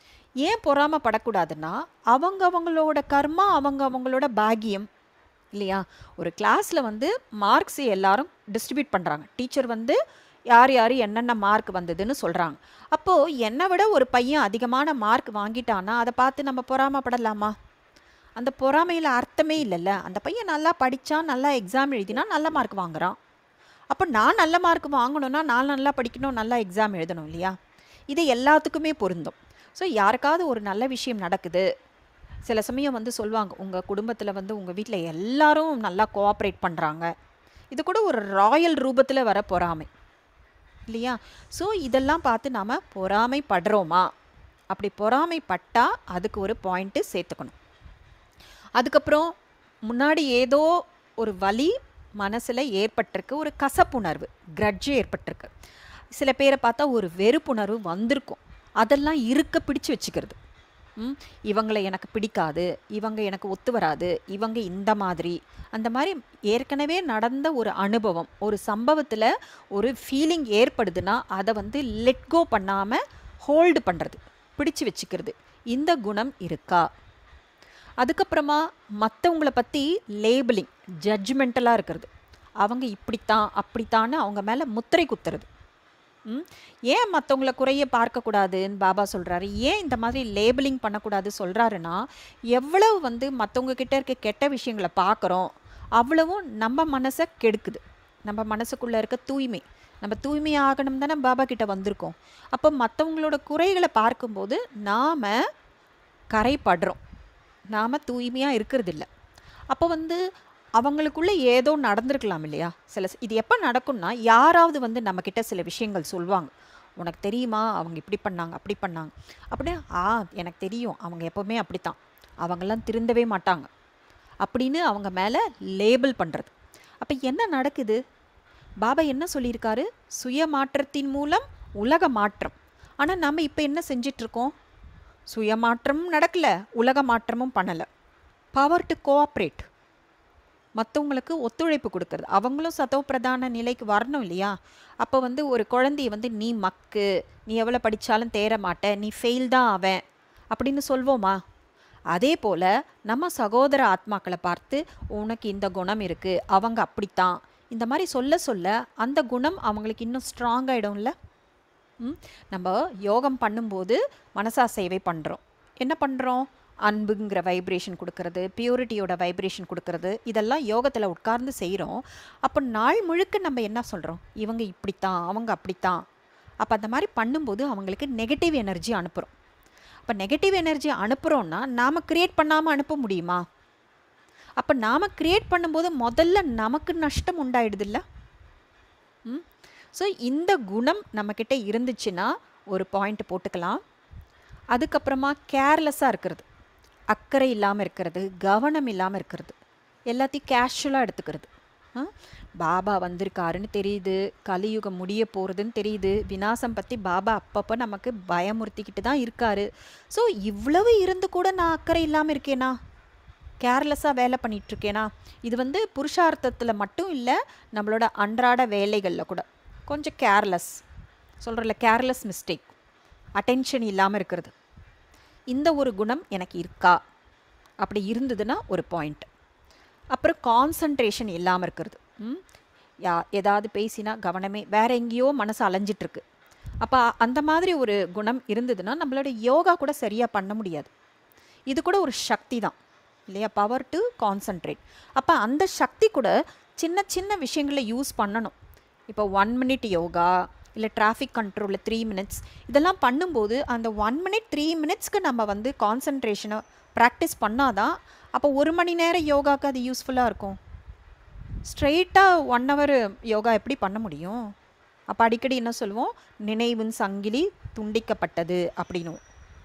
ஏன் பொறாமப்படக்கூடாதுன்னா அவங்க அவங்களோட கர்மா அவங்க அவங்களோட பாக்கியம் இல்லையா ஒரு கிளாஸில் வந்து மார்க்ஸ் எல்லாரும் டிஸ்ட்ரிபியூட் பண்ணுறாங்க டீச்சர் வந்து யார் யார் என்னென்ன மார்க் வந்ததுன்னு சொல்கிறாங்க அப்போது என்னை விட ஒரு பையன் அதிகமான மார்க் வாங்கிட்டான்னா அதை பார்த்து நம்ம பொறாமப்படலாமா அந்த பொறாமையில் அர்த்தமே இல்லைல்ல அந்த பையன் நல்லா படித்தான் நல்லா எக்ஸாம் எழுதினா நல்ல மார்க் வாங்குறான் அப்போ நான் நல்ல மார்க் வாங்கணும்னா நான் நல்லா படிக்கணும் நல்லா எக்ஸாம் எழுதணும் இல்லையா இது எல்லாத்துக்குமே பொருந்தும் ஸோ யாருக்காவது ஒரு நல்ல விஷயம் நடக்குது சில சமயம் வந்து சொல்லுவாங்க உங்கள் குடும்பத்தில் வந்து உங்கள் வீட்டில் எல்லாரும் நல்லா கோஆப்ரேட் பண்ணுறாங்க இது கூட ஒரு ராயல் ரூபத்தில் வர பொறாமை இல்லையா ஸோ இதெல்லாம் பார்த்து நாம் பொறாமைப்படுறோமா அப்படி பொறாமைப்பட்டா அதுக்கு ஒரு பாயிண்ட்டு சேர்த்துக்கணும் அதுக்கப்புறம் முன்னாடி ஏதோ ஒரு வலி மனசில் ஏற்பட்டிருக்கு ஒரு கசப்புணர்வு கிரட்ஜு ஏற்பட்டிருக்கு சில பேரை பார்த்தா ஒரு வெறுப்புணர்வு வந்திருக்கும் அதெல்லாம் இருக்க பிடிச்சு வச்சுக்கிறது ம் இவங்களை எனக்கு பிடிக்காது இவங்க எனக்கு ஒத்து வராது இவங்க இந்த மாதிரி அந்த மாதிரி ஏற்கனவே நடந்த ஒரு அனுபவம் ஒரு சம்பவத்தில் ஒரு ஃபீலிங் ஏற்படுதுன்னா அதை வந்து லெட் கோ பண்ணாமல் ஹோல்டு பண்ணுறது பிடிச்சு வச்சுக்கிறது இந்த குணம் இருக்கா அதுக்கப்புறமா மற்றவங்களை பற்றி லேபிளிங் ஜட்ஜ்மெண்டலாக இருக்கிறது அவங்க இப்படித்தான் அப்படித்தான்னு அவங்க மேலே முத்திரை குத்துறது ம் ஏன் மற்றவங்கள குறைய பார்க்கக்கூடாதுன்னு பாபா சொல்கிறாரு ஏன் இந்த மாதிரி லேபிளிங் பண்ணக்கூடாது சொல்கிறாருன்னா எவ்வளவு வந்து மற்றவங்க கிட்ட இருக்க கெட்ட விஷயங்களை பார்க்குறோம் அவ்வளவும் நம்ம மனசை கெடுக்குது நம்ம மனசுக்குள்ளே இருக்க தூய்மை நம்ம தூய்மை ஆகணும் தானே பாபா கிட்ட வந்திருக்கோம் அப்போ மற்றவங்களோட குறைகளை பார்க்கும்போது நாம் கரைப்படுறோம் நாம் தூய்மையாக இருக்கிறதில்ல அப்போ வந்து அவங்களுக்குள்ள ஏதோ நடந்திருக்கலாம் இல்லையா சில இது எப்போ நடக்கும்னா யாராவது வந்து நம்மக்கிட்ட சில விஷயங்கள் சொல்லுவாங்க உனக்கு தெரியுமா அவங்க இப்படி பண்ணாங்க அப்படி பண்ணாங்க அப்படியே ஆ எனக்கு தெரியும் அவங்க எப்போவுமே அப்படித்தான் அவங்கெல்லாம் திருந்தவே மாட்டாங்க அப்படின்னு அவங்க மேலே லேபிள் பண்ணுறது அப்போ என்ன நடக்குது பாபா என்ன சொல்லியிருக்காரு சுய மாற்றத்தின் மூலம் உலக மாற்றம் ஆனால் நம்ம இப்போ என்ன செஞ்சிட்ருக்கோம் சுய மாற்றமும் நடக்கலை உலக மாற்றமும் பண்ணலை பவர் டு கோஆப்ரேட் மற்றவங்களுக்கு ஒத்துழைப்பு கொடுக்கறது அவங்களும் சதோ பிரதான நிலைக்கு வரணும் இல்லையா அப்போ வந்து ஒரு குழந்தைய வந்து நீ மக்கு நீ எவ்வளோ படித்தாலும் தேர மாட்ட நீ ஃபெயில் தான் அவன் அப்படின்னு சொல்வோமா அதே போல் நம்ம சகோதர ஆத்மாக்களை பார்த்து உனக்கு இந்த குணம் இருக்குது அவங்க அப்படித்தான் இந்த மாதிரி சொல்ல சொல்ல அந்த குணம் அவங்களுக்கு இன்னும் ஸ்ட்ராங் ஆகிடும்ல ம் நம்ம யோகம் பண்ணும்போது மனசா சேவை பண்ணுறோம் என்ன பண்ணுறோம் அன்புங்கிற வைப்ரேஷன் கொடுக்கறது பியூரிட்டியோட வைப்ரேஷன் கொடுக்கறது இதெல்லாம் யோகத்தில் உட்கார்ந்து செய்கிறோம் அப்போ நாள் முழுக்க நம்ம என்ன சொல்கிறோம் இவங்க இப்படித்தான் அவங்க அப்படித்தான் அப்போ அந்த மாதிரி பண்ணும்போது அவங்களுக்கு நெகட்டிவ் எனர்ஜி அனுப்புகிறோம் அப்போ நெகட்டிவ் எனர்ஜி அனுப்புகிறோன்னா நாம் க்ரியேட் பண்ணாமல் அனுப்ப முடியுமா அப்போ நாம் க்ரியேட் பண்ணும்போது முதல்ல நமக்கு நஷ்டம் உண்டாயிடுதில்ல ம் ஸோ இந்த குணம் நம்மக்கிட்ட இருந்துச்சுன்னா ஒரு பாயிண்ட் போட்டுக்கலாம் அதுக்கப்புறமா கேர்லெஸ்ஸாக இருக்கிறது அக்கறை இல்லாமல் இருக்கிறது கவனம் இல்லாமல் இருக்கிறது எல்லாத்தையும் கேஷுவலாக எடுத்துக்கிறது ஆ? பாபா வந்திருக்காருன்னு தெரியுது கலியுகம் முடிய போகிறதுன்னு தெரியுது விநாசம் பற்றி பாபா அப்பப்போ நமக்கு பயமுறுத்திக்கிட்டு தான் இருக்காரு ஸோ இவ்வளவு இருந்து கூட நான் அக்கறை இல்லாமல் இருக்கேனா கேர்லெஸ்ஸாக வேலை பண்ணிட்டு இருக்கேனா இது வந்து புருஷார்த்தத்தில் மட்டும் இல்லை நம்மளோட அன்றாட வேலைகளில் கூட கொஞ்சம் கேர்லெஸ் சொல்கிறல கேர்லெஸ் மிஸ்டேக் அட்டென்ஷன் இல்லாமல் இருக்கிறது இந்த ஒரு குணம் எனக்கு இருக்கா அப்படி இருந்ததுன்னா ஒரு பாயிண்ட் அப்புறம் கான்சன்ட்ரேஷன் இல்லாமல் இருக்கிறது ம்? யா ஏதாவது பேசினா கவனமே வேற எங்கேயோ மனசு அலைஞ்சிட்ருக்கு அப்போ அந்த மாதிரி ஒரு குணம் இருந்ததுன்னா நம்மளோட யோகா கூட சரியாக பண்ண முடியாது இது கூட ஒரு சக்தி தான் இல்லையா பவர் டு கான்சன்ட்ரேட் அப்போ அந்த சக்தி கூட சின்ன சின்ன விஷயங்களை யூஸ் பண்ணணும் இப்போ ஒன் மினிட் யோகா இல்லை டிராஃபிக் கண்ட்ரோலில் த்ரீ மினிட்ஸ் இதெல்லாம் பண்ணும்போது அந்த ஒன் மினிட் த்ரீ மினிட்ஸ்க்கு நம்ம வந்து கான்சன்ட்ரேஷனை ப்ராக்டிஸ் பண்ணாதான் அப்போ ஒரு மணி நேரம் யோகாக்கு அது யூஸ்ஃபுல்லாக இருக்கும் ஸ்ட்ரெயிட்டாக ஒன் ஹவர் யோகா எப்படி பண்ண முடியும் அப்போ அடிக்கடி என்ன சொல்லுவோம் நினைவின் சங்கிலி துண்டிக்கப்பட்டது அப்படின்னும்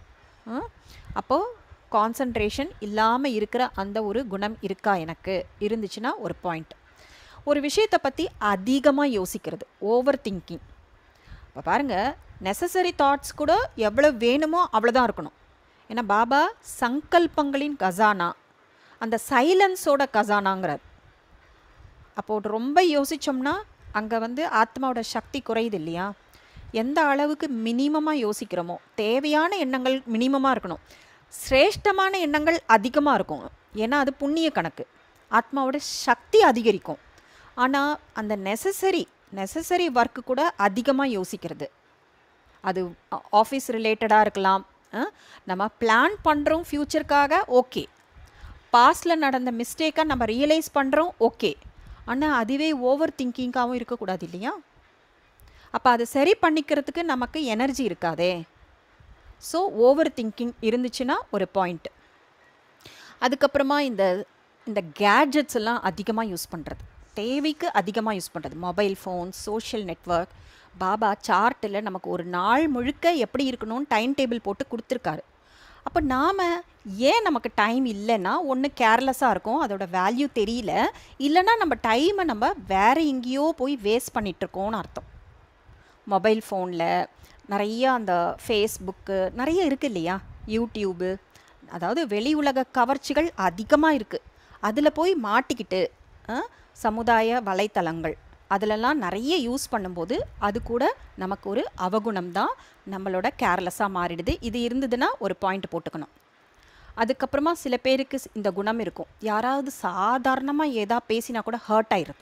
அப்போது கான்சன்ட்ரேஷன் இல்லாமல் இருக்கிற அந்த ஒரு குணம் இருக்கா எனக்கு இருந்துச்சுன்னா ஒரு பாயிண்ட் ஒரு விஷயத்தை பற்றி அதிகமாக யோசிக்கிறது ஓவர் திங்கிங் இப்போ பாருங்கள் நெசசரி தாட்ஸ் கூட எவ்வளோ வேணுமோ அவ்வளோதான் இருக்கணும் ஏன்னா பாபா சங்கல்பங்களின் கசானா அந்த சைலன்ஸோட கசானாங்கிறார் அப்போது ரொம்ப யோசித்தோம்னா அங்கே வந்து ஆத்மாவோட சக்தி குறையுது இல்லையா எந்த அளவுக்கு மினிமமாக யோசிக்கிறோமோ தேவையான எண்ணங்கள் மினிமமாக இருக்கணும் சிரேஷ்டமான எண்ணங்கள் அதிகமாக இருக்கும் ஏன்னா அது புண்ணிய கணக்கு ஆத்மாவோட சக்தி அதிகரிக்கும் ஆனால் அந்த நெசசரி நெசசரி ஒர்க்கு கூட அதிகமாக யோசிக்கிறது அது ஆஃபீஸ் ரிலேட்டடாக இருக்கலாம் அஹ், நம்ம பிளான் பண்ணுறோம் ஃப்யூச்சருக்காக ஓகே பாஸ்டில் நடந்த மிஸ்டேக்கை நம்ம ரியலைஸ் பண்ணுறோம் ஓகே ஆனால் அதுவே ஓவர் திங்கிங்காகவும் இருக்கக்கூடாது இல்லையா அப்போ அதை சரி பண்ணிக்கிறதுக்கு நமக்கு எனர்ஜி இருக்காதே ஸோ ஓவர் திங்கிங் இருந்துச்சுன்னா ஒரு பாயிண்ட் அதுக்கப்புறமா இந்த இந்த கேட்ஜெட்ஸ் எல்லாம் அதிகமாக யூஸ் பண்ணுறது தேவைக்கு அதிகமாக யூஸ் பண்ணுறது mobile phone social network Baba சார்ட்டில் நமக்கு ஒரு நாள் முழுக்க எப்படி இருக்கணும்னு டைம் டேபிள் போட்டு கொடுத்துருக்காரு அப்போ நாம் ஏன் நமக்கு டைம் இல்லைன்னா ஒன்று கேர்லெஸ்ஸாக இருக்கும் அதோட வேல்யூ தெரியல இல்லைன்னா நம்ம டைமை நம்ம வேறு எங்கேயோ போய் வேஸ்ட் பண்ணிகிட்ருக்கோன்னு அர்த்தம் மொபைல் ஃபோனில் நிறைய அந்த ஃபேஸ்புக்கு நிறைய இருக்குது இல்லையா யூடியூபு அதாவது வெளி உலக கவர்ச்சிகள் அதிகமாக இருக்குது அதில் போய் மாட்டிக்கிட்டு ஆ, சமுதாய வலைத்தளங்கள் அதிலெல்லாம் நிறைய யூஸ் பண்ணும்போது அது கூட நமக்கு ஒரு அவகுணம் தான் நம்மளோட கேர்லெஸ்ஸாக மாறிடுது இது இருந்ததுன்னா ஒரு பாயிண்ட் போட்டுக்கணும் அதுக்கப்புறமா சில பேருக்கு இந்த குணம் இருக்கும் யாராவது சாதாரணமாக ஏதா பேசினா கூட ஹர்ட் ஆயிடுது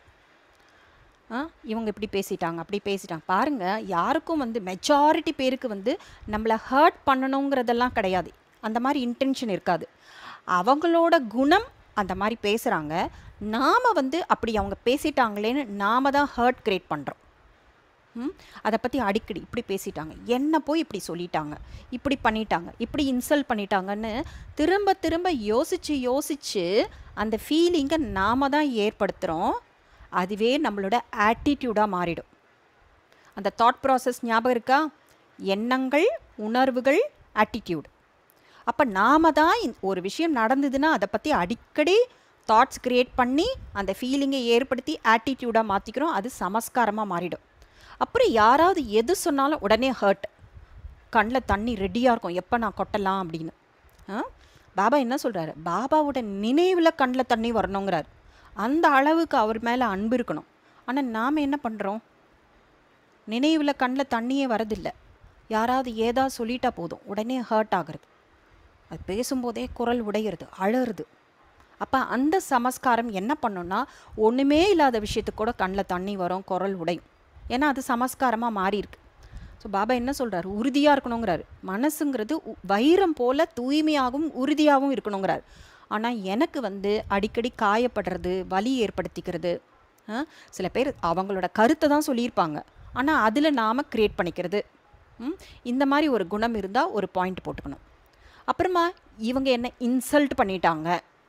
ஆ இவங்க இப்படி பேசிட்டாங்க அப்படி பேசிட்டாங்க பாருங்கள் யாருக்கும் வந்து மெஜாரிட்டி பேருக்கு வந்து நம்மளை ஹர்ட் பண்ணணுங்கிறதெல்லாம் கிடையாது அந்த மாதிரி இன்டென்ஷன் இருக்காது அவங்களோட குணம் அந்த மாதிரி பேசுகிறாங்க நாம் வந்து அப்படி அவங்க பேசிட்டாங்களேன்னு நாம தான் ஹர்ட் கிரியேட் பண்ணுறோம் ம் அதை பற்றி அடிக்கடி இப்படி பேசிட்டாங்க என்ன போய் இப்படி சொல்லிட்டாங்க இப்படி பண்ணிட்டாங்க இப்படி இன்சல்ட் பண்ணிட்டாங்கன்னு திரும்ப திரும்ப யோசித்து யோசித்து அந்த ஃபீலிங்கை நாம தான் ஏற்படுத்துகிறோம் அதுவே நம்மளோட ஆட்டிடியூடாக மாறிடும் அந்த தாட் ப்ராசஸ் ஞாபகம் இருக்கா எண்ணங்கள் உணர்வுகள் ஆட்டிடியூட் அப்போ நாம தான் இந்த- ஒரு விஷயம் நடந்ததுன்னா அதை பற்றி அடிக்கடி தாட்ஸ் கிரியேட் பண்ணி அந்த ஃபீலிங்கை ஏற்படுத்தி ஆட்டிடியூடாக மாற்றிக்கிறோம் அது சமஸ்காரமாக மாறிடும் அப்புறம் யாராவது எது சொன்னாலும் உடனே ஹர்ட் கண்ணில் தண்ணி ரெடியாக இருக்கும் எப்போ நான் கொட்டலாம் அப்படின்னு ஆ? பாபா என்ன சொல்கிறாரு பாபாவோட நினைவில் கண்ணில் தண்ணி வரணுங்கிறார் அந்த அளவுக்கு அவர் மேலே அன்பு இருக்கணும் ஆனால் நாம் என்ன பண்ணுறோம் நினைவில் கண்ணில் தண்ணியே வரதில்லை யாராவது ஏதாவது சொல்லிட்டா போதும் உடனே ஹர்ட் ஆகுறது அது பேசும்போதே குரல் உடையிறது அழறுது அப்போ அந்த சமஸ்காரம் என்ன பண்ணுன்னா ஒன்றுமே இல்லாத விஷயத்துக்கு கூட கண்ணில் தண்ணி வரும் குரல் உடையும் ஏன்னா அது சமஸ்காரமாக மாறி இருக்கு ஸோ பாபா என்ன சொல்கிறாரு உறுதியாக இருக்கணுங்கிறாரு மனசுங்கிறது உ- வைரம் போல தூய்மையாகவும் உறுதியாகவும் இருக்கணுங்கிறார் ஆனால் எனக்கு வந்து அடிக்கடி காயப்படுறது வலி ஏற்படுத்திக்கிறது ஆ, சில பேர் அவங்களோட கருத்தை தான் சொல்லியிருப்பாங்க ஆனால் அதில் நாம் க்ரியேட் பண்ணிக்கிறது ம், இந்த மாதிரி ஒரு குணம் இருந்தால் ஒரு பாயிண்ட் போட்டுக்கணும் அப்புறமா இவங்க என்ன இன்சல்ட் பண்ணிட்டாங்க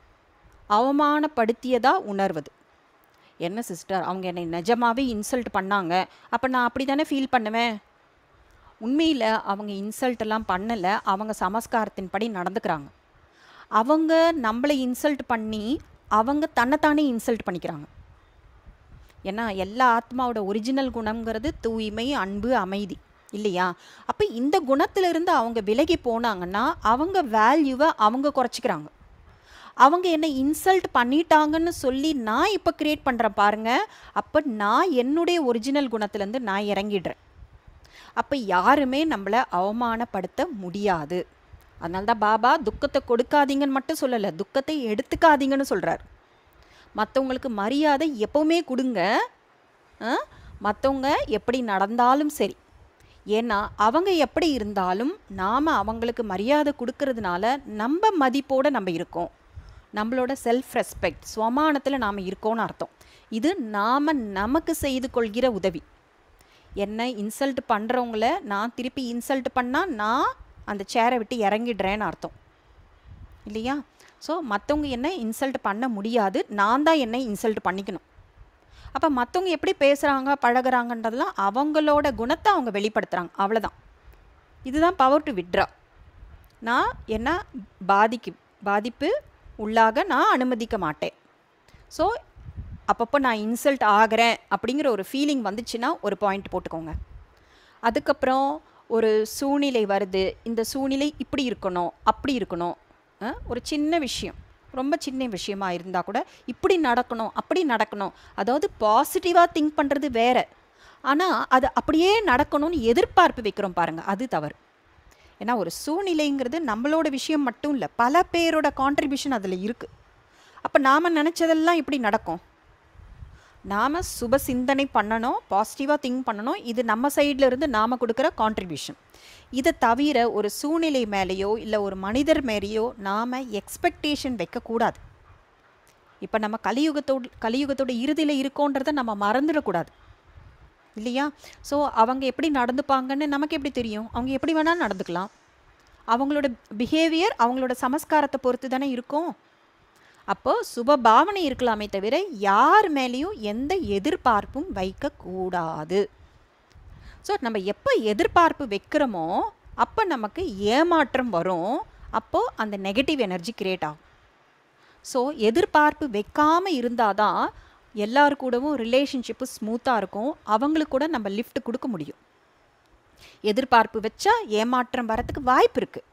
அவமானப்படுத்தியதா உணர்வது என்ன சிஸ்டர் அவங்க என்னை நிஜமாவே இன்சல்ட் பண்ணாங்க அப்போ நான் அப்படி தானே ஃபீல் பண்ணுவேன் உண்மையில் அவங்க இன்சல்ட் எல்லாம் பண்ணலை அவங்க சமஸ்காரத்தின்படி நடந்துக்கிறாங்க அவங்க நம்மளை இன்சல்ட் பண்ணி அவங்க தன்னைத்தானே இன்சல்ட் பண்ணிக்கிறாங்க ஏன்னா எல்லா ஆத்மாவோட ஒரிஜினல் குணம்ங்கிறது தூய்மை அன்பு அமைதி இல்லையா அப்போ இந்த குணத்திலிருந்து அவங்க விலகி போனாங்கன்னா அவங்க வேல்யூவை அவங்க குறைச்சிக்கிறாங்க அவங்க என்னை இன்சல்ட் பண்ணிட்டாங்கன்னு சொல்லி நான் இப்போ கிரியேட் பண்ணுறேன் பாருங்க அப்போ நான் என்னுடைய ஒரிஜினல் குணத்துலேருந்து நான் இறங்கிடுறேன் அப்போ யாருமே நம்மளை அவமானப்படுத்த முடியாது அதனால தான் பாபா துக்கத்தை கொடுக்காதீங்கன்னு மட்டும் சொல்லலை துக்கத்தை எடுத்துக்காதீங்கன்னு சொல்கிறார் மற்றவங்களுக்கு மரியாதை எப்பவுமே கொடுங்க மற்றவங்க எப்படி நடந்தாலும் சரி ஏன்னா அவங்க எப்படி இருந்தாலும் நாம் அவங்களுக்கு மரியாதை கொடுக்கறதுனால நம்ம மதிப்போடு நம்ம இருக்கோம் நம்மளோட செல்ஃப் ரெஸ்பெக்ட் சுவமானத்தில் நாம் இருக்கோம்னு அர்த்தம் இது நாம் நமக்கு செய்து கொள்கிற உதவி என்ன இன்சல்ட் பண்ணுறவங்கள நான் திருப்பி இன்சல்ட் பண்ணால் நான் அந்த சேரை விட்டு இறங்கிடுறேன்னு அர்த்தம் இல்லையா ஸோ மற்றவங்க என்ன இன்சல்ட் பண்ண முடியாது நான் தான் என்னை இன்சல்ட் பண்ணிக்கணும் அப்போ மற்றவங்க எப்படி பேசுகிறாங்க பழகுறாங்கன்றதெல்லாம் அவங்களோட குணத்தை அவங்க வெளிப்படுத்துகிறாங்க அவ்வளோதான் இதுதான் பவர் டு விட்ரா நான் என்ன பாதிக்கு பாதிப்பு உள்ளாக நான் அனுமதிக்க மாட்டேன் ஸோ அப்பப்போ நான் இன்சல்ட் ஆகிறேன் அப்படிங்கிற ஒரு ஃபீலிங் வந்துச்சுன்னா ஒரு பாயிண்ட் போட்டுக்கோங்க அதுக்கப்புறம் ஒரு சூழ்நிலை வருது இந்த சூழ்நிலை இப்படி இருக்கணும் அப்படி இருக்கணும் அஹ், ஒரு சின்ன விஷயம் ரொம்ப சின்ன விஷயமா இருந்தால் கூட இப்படி நடக்கணும் அப்படி நடக்கணும் அதாவது பாசிட்டிவாக திங்க் பண்ணுறது வேற ஆனால் அது அப்படியே நடக்கணும்னு எதிர்பார்ப்பு வைக்கிறோம் பாருங்கள் அது தவறு ஏன்னா ஒரு சூழ்நிலைங்கிறது நம்மளோட விஷயம் மட்டும் இல்லை பல பேரோட கான்ட்ரிபியூஷன் அதில் இருக்குது அப்போ நாம் நினச்சதெல்லாம் இப்படி நடக்கும் நாம் சுப சிந்தனை பண்ணணும் பாசிட்டிவாக திங்க் பண்ணணும் இது நம்ம சைடில் இருந்து நாம் கொடுக்குற கான்ட்ரிபியூஷன் இதை தவிர ஒரு சூழ்நிலை மேலேயோ இல்லை ஒரு மனிதர் மேலேயோ நாம் எக்ஸ்பெக்டேஷன் வைக்கக்கூடாது இப்போ நம்ம கலியுகத்தோட கலியுகத்தோட இறுதியில் இருக்கோன்றதை நம்ம மறந்துடக்கூடாது இல்லையா ஸோ அவங்க எப்படி நடந்துப்பாங்கன்னு நமக்கு எப்படி தெரியும் அவங்க எப்படி வேணால் நடந்துக்கலாம் அவங்களோட பிஹேவியர் அவங்களோட சமஸ்காரத்தை பொறுத்து தானே இருக்கும் அப்போ சுப பாவனை இருக்கலாமே தவிர யார் மேலேயும் எந்த எதிர்பார்ப்பும் வைக்கக்கூடாது ஸோ நம்ம எப்போ எதிர்பார்ப்பு வைக்கிறோமோ அப்போ நமக்கு ஏமாற்றம் வரும் அப்போது அந்த நெகட்டிவ் எனர்ஜி கிரியேட் ஆகும் ஸோ எதிர்பார்ப்பு வைக்காம இருந்தால் தான் எல்லாரு கூடவும் ரிலேஷன்ஷிப்பு ஸ்மூத்தாக இருக்கும் அவங்களுக்கு கூட நம்ம லிஃப்ட் கொடுக்க முடியும் எதிர்பார்ப்பு வச்சா ஏமாற்றம் வரத்துக்கு வாய்ப்பு இருக்குது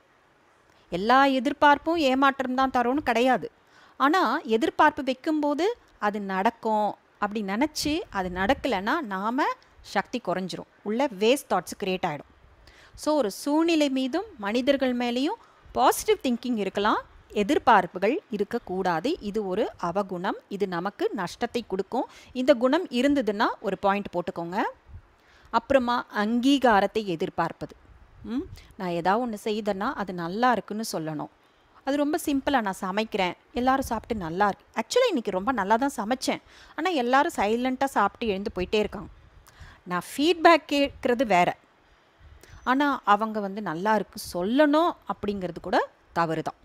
எல்லா எதிர்பார்ப்பும் ஏமாற்றம் தான் தரும்னு கிடையாது ஆனால் எதிர்பார்ப்பு வைக்கும்போது அது நடக்கும் அப்படி நினச்சி அது நடக்கலைன்னா நாம் சக்தி குறைஞ்சிரும் உள்ள வேஸ்ட் தாட்ஸ் கிரியேட் ஆகிடும் ஸோ ஒரு சூழ்நிலை மீதும் மனிதர்கள் மேலேயும் பாசிட்டிவ் திங்கிங் இருக்கலாம் எதிர்பார்ப்புகள் இருக்கக்கூடாது இது ஒரு அவகுணம் இது நமக்கு நஷ்டத்தை கொடுக்கும் இந்த குணம் இருந்ததுன்னா ஒரு பாயிண்ட் போட்டுக்கோங்க அப்புறமா அங்கீகாரத்தை எதிர்பார்ப்பது ம் நான் ஏதாவது ஒன்று செய்தேன்னா அது நல்லா இருக்குன்னு சொல்லணும் அது ரொம்ப சிம்பிளாக நான் சமைக்கிறேன் எல்லாரும் சாப்பிட்டு நல்லா இருக்கு ஆக்சுவலாக இன்றைக்கி ரொம்ப நல்லா தான் சமைச்சேன் ஆனால் எல்லாரும் சைலண்ட்டாக சாப்பிட்டு எழுந்து போயிட்டே இருக்காங்க நான் ஃபீட்பேக் கேட்குறது வேற ஆனால் அவங்க வந்து நல்லா இருக்கு சொல்லணும் அப்படிங்கிறது கூட தவறு தான்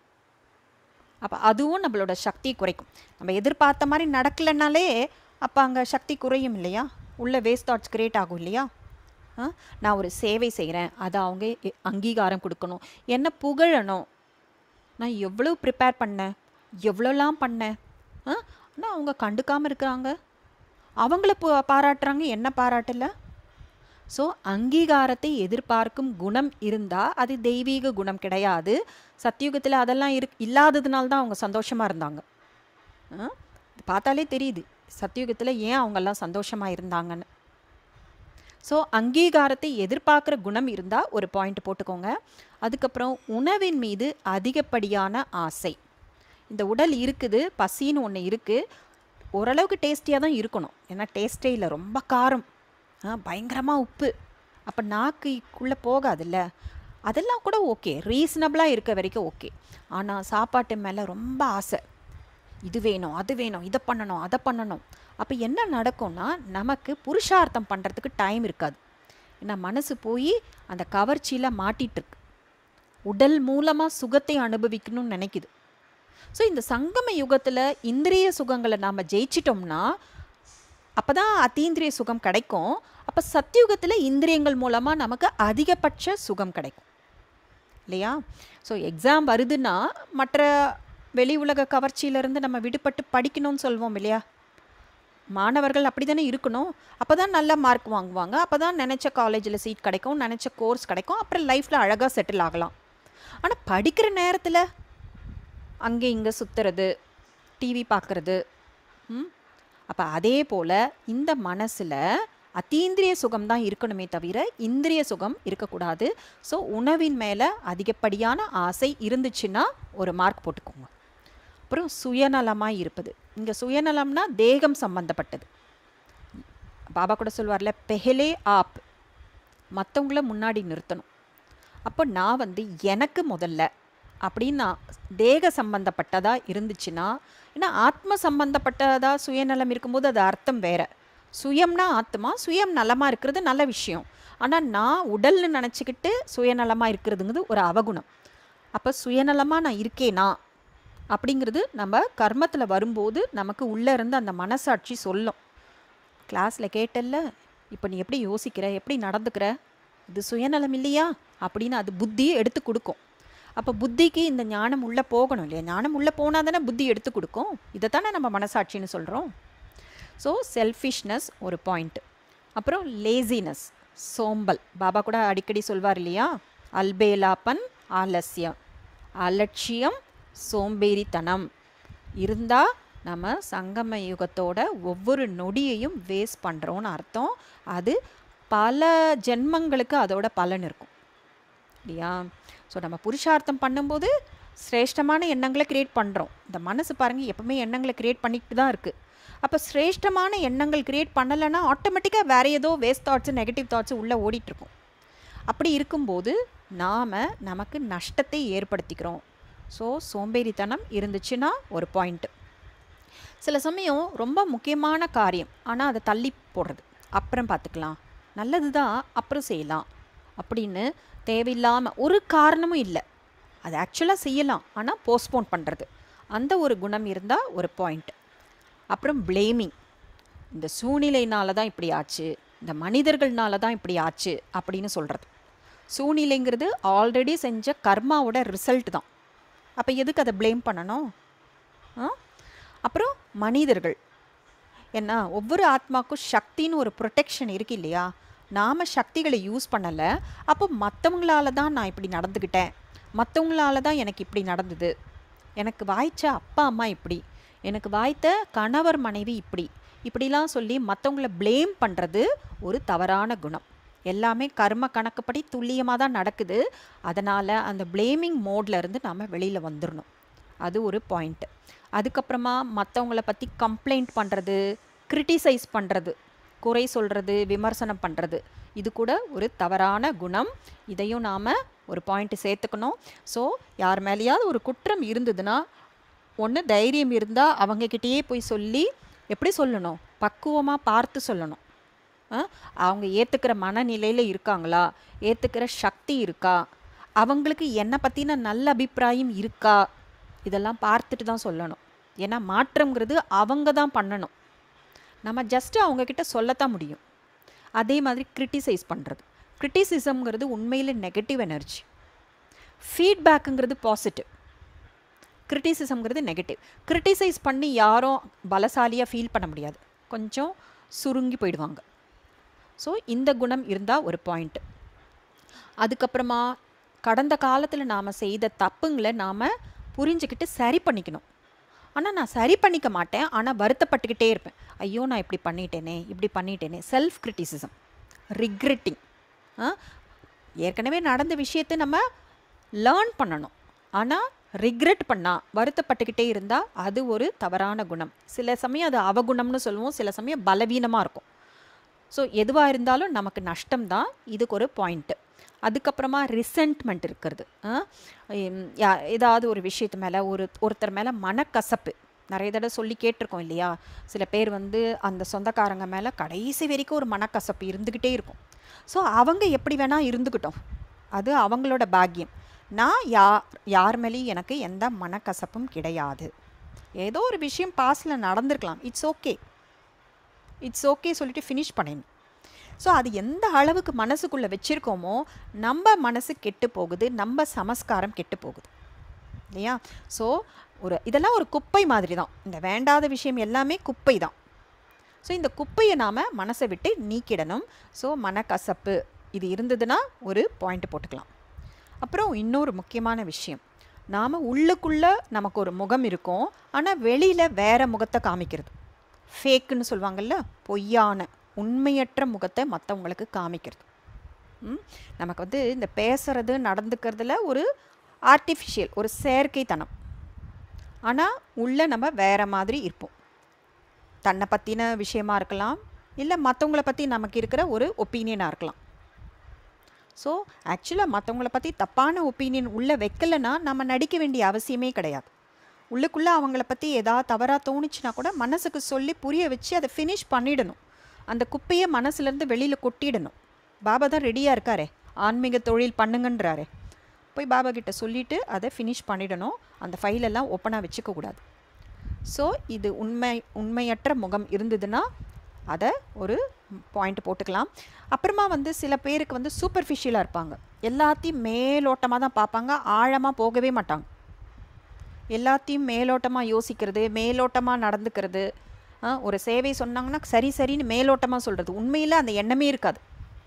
அப்போ அதுவும் நம்மளோட சக்தியை குறைக்கும் நம்ம எதிர்பார்த்த மாதிரி நடக்கலைனாலே அப்போ அங்கே சக்தி குறையும் இல்லையா உள்ள வேஸ்ட் தாட்ஸ் கிரியேட் ஆகும் இல்லையா ஆ? நான் ஒரு சேவை செய்கிறேன் அதை அவங்க எ- அங்கீகாரம் கொடுக்கணும் என்ன புகழணும் நான் எவ்வளோ ப்ரிப்பேர் பண்ணேன் எவ்வளோலாம் பண்ணேன் ஆ ஆனால் அவங்க கண்டுக்காமல் இருக்கிறாங்க அவங்கள பு- பாராட்டுறாங்க என்ன பாராட்டல ஸோ அங்கீகாரத்தை எதிர்பார்க்கும் குணம் இருந்தால் அது தெய்வீக குணம் கிடையாது சத்தியுகத்தில் அதெல்லாம் இரு இல்லாததுனால தான் அவங்க சந்தோஷமாக இருந்தாங்க ஆ? இது பார்த்தாலே தெரியுது சத்தியுகத்தில் ஏன் அவங்கெல்லாம் சந்தோஷமாக இருந்தாங்கன்னு ஸோ அங்கீகாரத்தை எதிர்பார்க்குற குணம் இருந்தால் ஒரு பாயிண்ட் போட்டுக்கோங்க அதுக்கப்புறம் உணவின் மீது அதிகப்படியான ஆசை இந்த உடல் இருக்குது பசின்னு ஒன்று இருக்குது ஓரளவுக்கு டேஸ்டியாக தான் இருக்கணும் ஏன்னா டேஸ்டே இல்லை ரொம்ப காரம் பயங்கரமாக உப்பு அப்போ நாக்குக்குள்ளே போகாதுல்ல அதெல்லாம் கூட ஓகே ரீசனபிளாக இருக்க வரைக்கும் ஓகே ஆனால் சாப்பாட்டு மேலே ரொம்ப ஆசை இது வேணும் அது வேணும் இதை பண்ணணும் அதை பண்ணணும் அப்போ என்ன நடக்கும்னா நமக்கு புருஷார்த்தம் பண்ணுறதுக்கு டைம் இருக்காது ஏன்னா மனசு போய் அந்த கவர்ச்சியில் மாட்டிட்டு இருக்கு உடல் மூலமாக சுகத்தை அனுபவிக்கணும்னு நினைக்குது ஸோ இந்த சங்கம யுகத்தில் இந்திரிய சுகங்களை நாம் ஜெயிச்சிட்டோம்னா அப்போ தான் அத்தீந்திரிய சுகம் கிடைக்கும் அப்போ சத்தியுகத்தில் இந்திரியங்கள் மூலமாக நமக்கு அதிகபட்ச சுகம் கிடைக்கும் இல்லையா ஸோ எக்ஸாம் வருதுன்னா மற்ற வெளி உலக கவர்ச்சியிலேருந்து நம்ம விடுபட்டு படிக்கணும்னு சொல்வோம் இல்லையா மாணவர்கள் அப்படி தானே இருக்கணும் அப்போ தான் நல்ல மார்க் வாங்குவாங்க அப்போ தான் நினச்ச காலேஜில் சீட் கிடைக்கும் நினச்ச கோர்ஸ் கிடைக்கும் அப்புறம் லைஃப்பில் அழகாக செட்டில் ஆகலாம் ஆனால் படிக்கிற நேரத்தில் அங்கே இங்கே சுற்றுறது டிவி பார்க்குறது ம் அப்போ அதே போல் இந்த மனசில் அத்தீந்திரிய சுகம் தான் இருக்கணுமே தவிர இந்திரிய சுகம் இருக்கக்கூடாது ஸோ உணவின் மேலே அதிகப்படியான ஆசை இருந்துச்சுன்னா ஒரு மார்க் போட்டுக்கோங்க அப்புறம் சுயநலமாக இருப்பது இங்கே சுயநலம்னா தேகம் சம்பந்தப்பட்டது பாபா கூட சொல்வார்ல பெஹலே ஆப் மற்றவங்கள முன்னாடி நிறுத்தணும் அப்போ நான் வந்து எனக்கு முதல்ல அப்படின்னு நான் தேக சம்பந்தப்பட்டதாக இருந்துச்சுன்னா ஏன்னா ஆத்ம சம்பந்தப்பட்டதாக சுயநலம் இருக்கும்போது அது அர்த்தம் வேற சுயம்னா ஆத்மா சுயம் நலமாக இருக்கிறது நல்ல விஷயம் ஆனால் நான் உடல்னு நினச்சிக்கிட்டு சுயநலமாக இருக்கிறதுங்கிறது ஒரு அவகுணம் அப்போ சுயநலமாக நான் இருக்கேனா அப்படிங்கிறது நம்ம கர்மத்தில் வரும்போது நமக்கு உள்ளே இருந்து அந்த மனசாட்சி சொல்லும் கிளாஸில் கேட்டல்ல இப்போ நீ எப்படி யோசிக்கிற எப்படி நடந்துக்கிற இது சுயநலம் இல்லையா அப்படின்னு அது புத்தியை எடுத்து கொடுக்கும் அப்போ புத்திக்கு இந்த ஞானம் உள்ளே போகணும் இல்லையா ஞானம் உள்ளே போனால் தானே புத்தி எடுத்து கொடுக்கும் இதை தானே நம்ம மனசாட்சின்னு சொல்கிறோம் ஸோ செல்ஃபிஷ்னஸ் ஒரு பாயிண்ட் அப்புறம் லேசினஸ் சோம்பல் பாபா கூட அடிக்கடி சொல்வார் இல்லையா அல்பேலாப்பன் ஆலஸ்யம் அலட்சியம் சோம்பேறித்தனம் இருந்தால் நம்ம சங்கம யுகத்தோட ஒவ்வொரு நொடியையும் வேஸ்ட் பண்ணுறோன்னு அர்த்தம் அது பல ஜென்மங்களுக்கு அதோட பலன் இருக்கும் இல்லையா ஸோ நம்ம புருஷார்த்தம் பண்ணும்போது சிரேஷ்டமான எண்ணங்களை க்ரியேட் பண்ணுறோம் இந்த மனசு பாருங்கள் எப்பவுமே எண்ணங்களை க்ரியேட் பண்ணிட்டு தான் இருக்குது அப்போ சிரேஷ்டமான எண்ணங்கள் க்ரியேட் பண்ணலைன்னா ஆட்டோமேட்டிக்காக வேற ஏதோ வேஸ்ட் தாட்ஸு நெகட்டிவ் தாட்ஸு உள்ளே ஓடிட்டுருக்கும் அப்படி இருக்கும்போது நாம் நமக்கு நஷ்டத்தை ஏற்படுத்திக்கிறோம் ஸோ சோம்பேறித்தனம் இருந்துச்சுன்னா ஒரு பாயிண்ட்டு சில சமயம் ரொம்ப முக்கியமான காரியம் ஆனால் அதை தள்ளி போடுறது அப்புறம் பார்த்துக்கலாம் நல்லது தான் அப்புறம் செய்யலாம் அப்படின்னு தேவையில்லாமல் ஒரு காரணமும் இல்லை அது ஆக்சுவலாக செய்யலாம் ஆனால் போஸ்ட்போன் பண்ணுறது அந்த ஒரு குணம் இருந்தால் ஒரு பாயிண்ட் அப்புறம் ப்ளேமிங் இந்த சூழ்நிலைனால தான் இப்படி ஆச்சு இந்த மனிதர்கள்னால தான் இப்படி ஆச்சு அப்படின்னு சொல்கிறது சூழ்நிலைங்கிறது ஆல்ரெடி செஞ்ச கர்மாவோட ரிசல்ட் தான் அப்போ எதுக்கு அதை ப்ளேம் பண்ணணும் ஆ அப்புறம் மனிதர்கள் என்ன ஒவ்வொரு ஆத்மாக்கும் சக்தின்னு ஒரு ப்ரொடெக்ஷன் இருக்கு இல்லையா நாம் சக்திகளை யூஸ் பண்ணலை அப்போ மற்றவங்களால தான் நான் இப்படி நடந்துக்கிட்டேன் மற்றவங்களால தான் எனக்கு இப்படி நடந்தது எனக்கு வாய்ச்ச அப்பா அம்மா இப்படி எனக்கு வாய்த்த கணவர் மனைவி இப்படி இப்படிலாம் சொல்லி மற்றவங்கள ப்ளேம் பண்ணுறது ஒரு தவறான குணம் எல்லாமே கர்ம கணக்குப்படி துல்லியமாக தான் நடக்குது அதனால் அந்த ப்ளேமிங் மோட்ல இருந்து நாம் வெளியில் வந்துடணும் அது ஒரு பாயிண்ட்டு அதுக்கப்புறமா மற்றவங்கள பற்றி கம்ப்ளைண்ட் பண்ணுறது கிரிட்டிசைஸ் பண்ணுறது குறை சொல்கிறது விமர்சனம் பண்ணுறது இது கூட ஒரு தவறான குணம் இதையும் நாம் ஒரு பாயிண்ட் சேர்த்துக்கணும் ஸோ யார் மேலேயாவது ஒரு குற்றம் இருந்ததுன்னா ஒன்று தைரியம் இருந்தால் அவங்கக்கிட்டேயே போய் சொல்லி எப்படி சொல்லணும் பக்குவமாக பார்த்து சொல்லணும் ஆ? அவங்க ஏற்றுக்கிற மனநிலையில் இருக்காங்களா ஏற்றுக்கிற சக்தி இருக்கா அவங்களுக்கு என்னை பற்றின நல்ல அபிப்பிராயம் இருக்கா இதெல்லாம் பார்த்துட்டு தான் சொல்லணும் ஏன்னா மாற்றம்ங்கிறது அவங்க தான் பண்ணணும் நம்ம ஜஸ்ட்டு அவங்கக்கிட்ட சொல்லத்தான் முடியும் அதே மாதிரி கிரிட்டிசைஸ் பண்ணுறது கிரிட்டிசிசம்ங்கிறது உண்மையில் நெகட்டிவ் எனர்ஜி ஃபீட்பேக்குங்கிறது பாசிட்டிவ் கிரிட்டிசிசம்ங்கிறது நெகட்டிவ் கிரிட்டிசைஸ் பண்ணி யாரும் பலசாலியாக ஃபீல் பண்ண முடியாது கொஞ்சம் சுருங்கி போயிடுவாங்க ஸோ இந்த குணம் இருந்தால் ஒரு பாயிண்ட் அதுக்கப்புறமா கடந்த காலத்தில் நாம் செய்த தப்புங்களை நாம் புரிஞ்சுக்கிட்டு சரி பண்ணிக்கணும் ஆனால் நான் சரி பண்ணிக்க மாட்டேன் ஆனால் வருத்தப்பட்டுக்கிட்டே இருப்பேன் ஐயோ நான் இப்படி பண்ணிட்டேனே இப்படி பண்ணிட்டேனே செல்ஃப் கிரிட்டிசிசம் ரிக்ரெட்டிங் ஏற்கனவே நடந்த விஷயத்தை நம்ம லேர்ன் பண்ணணும் ஆனால் ரிக்ரெட் பண்ணால் வருத்தப்பட்டுக்கிட்டே இருந்தால் அது ஒரு தவறான குணம் சில சமயம் அது அவகுணம்னு சொல்லுவோம் சில சமயம் பலவீனமாக இருக்கும் ஸோ எதுவாக இருந்தாலும் நமக்கு நஷ்டம் தான் இதுக்கு ஒரு பாயிண்ட்டு அதுக்கப்புறமா ரிசென்ட்மெண்ட் இருக்கிறது ஆ? ஹம், யா- ஏதாவது ஒரு விஷயத்து மேலே ஒரு ஒருத்தர் மேலே மனக்கசப்பு நிறைய தடவை சொல்லி கேட்டிருக்கோம் இல்லையா சில பேர் வந்து அந்த சொந்தக்காரங்க மேலே கடைசி வரைக்கும் ஒரு மனக்கசப்பு இருந்துக்கிட்டே இருக்கும் ஸோ அவங்க எப்படி வேணால் இருந்துக்கிட்டோம் அது அவங்களோட பாக்கியம் நான் யா யார் மேலேயும் எனக்கு எந்த மனக்கசப்பும் கிடையாது ஏதோ ஒரு விஷயம் பாஸ்டில் நடந்திருக்கலாம் இட்ஸ் ஓகே இட்ஸ் ஓகே சொல்லிட்டு ஃபினிஷ் பண்ணிடணும் ஸோ அது எந்த அளவுக்கு மனசுக்குள்ளே வச்சுருக்கோமோ நம்ம மனசு கெட்டு போகுது நம்ம சமஸ்காரம் கெட்டு போகுது இல்லையா ஸோ ஒரு இதெல்லாம் ஒரு குப்பை மாதிரி தான் இந்த வேண்டாத விஷயம் எல்லாமே குப்பை தான் ஸோ இந்த குப்பையை நாம் மனசை விட்டு நீக்கிடணும் ஸோ மனக்கசப்பு இது இருந்ததுன்னா ஒரு பாயிண்ட் போட்டுக்கலாம் அப்புறம் இன்னொரு முக்கியமான விஷயம் நாம் உள்ளுக்குள்ளே நமக்கு ஒரு முகம் இருக்கும் ஆனால் வெளியில் வேற முகத்தை காமிக்கிறது ஃபேக்குன்னு சொல்லுவாங்கல்ல பொய்யான உண்மையற்ற முகத்தை மற்றவங்களுக்கு காமிக்கிறது ம்? நமக்கு வந்து இந்த பேசுறது நடந்துக்கிறதுல ஒரு ஆர்டிஃபிஷியல் ஒரு செயற்கைத்தனம் ஆனால் உள்ளே நம்ம வேற மாதிரி இருப்போம் தன்னை பற்றின விஷயமா இருக்கலாம் இல்லை மற்றவங்கள பற்றி நமக்கு இருக்கிற ஒரு ஒப்பீனியனாக இருக்கலாம் ஸோ ஆக்சுவலாக மற்றவங்கள பற்றி தப்பான ஒப்பீனியன் உள்ளே வைக்கலைன்னா நம்ம நடிக்க வேண்டிய அவசியமே கிடையாது உள்ளுக்குள்ளே அவங்கள பற்றி ஏதாவது தவறாக தோணுச்சுன்னா கூட மனசுக்கு சொல்லி புரிய வச்சு அதை ஃபினிஷ் பண்ணிடணும் அந்த குப்பையை மனசுலேருந்து வெளியில் கொட்டிடணும் பாபா தான் ரெடியாக இருக்காரே ஆன்மீக தொழில் பண்ணுங்கன்றாரே போய் பாபா கிட்ட சொல்லிவிட்டு அதை ஃபினிஷ் பண்ணிடணும் அந்த ஃபைலெல்லாம் ஓப்பனாக வச்சுக்கக்கூடாது ஸோ இது உண்மை உண்மையற்ற முகம் இருந்ததுன்னா அதை ஒரு பாயிண்ட் போட்டுக்கலாம் அப்புறமா வந்து சில பேருக்கு வந்து சூப்பர்ஃபிஷியலாக இருப்பாங்க எல்லாத்தையும் மேலோட்டமாக தான் பார்ப்பாங்க ஆழமாக போகவே மாட்டாங்க எல்லாத்தையும் மேலோட்டமாக யோசிக்கிறது மேலோட்டமாக நடந்துக்கிறது ஆ, ஒரு சேவை சொன்னாங்கன்னா சரி சரின்னு மேலோட்டமாக சொல்கிறது உண்மையில் அந்த எண்ணமே இருக்காது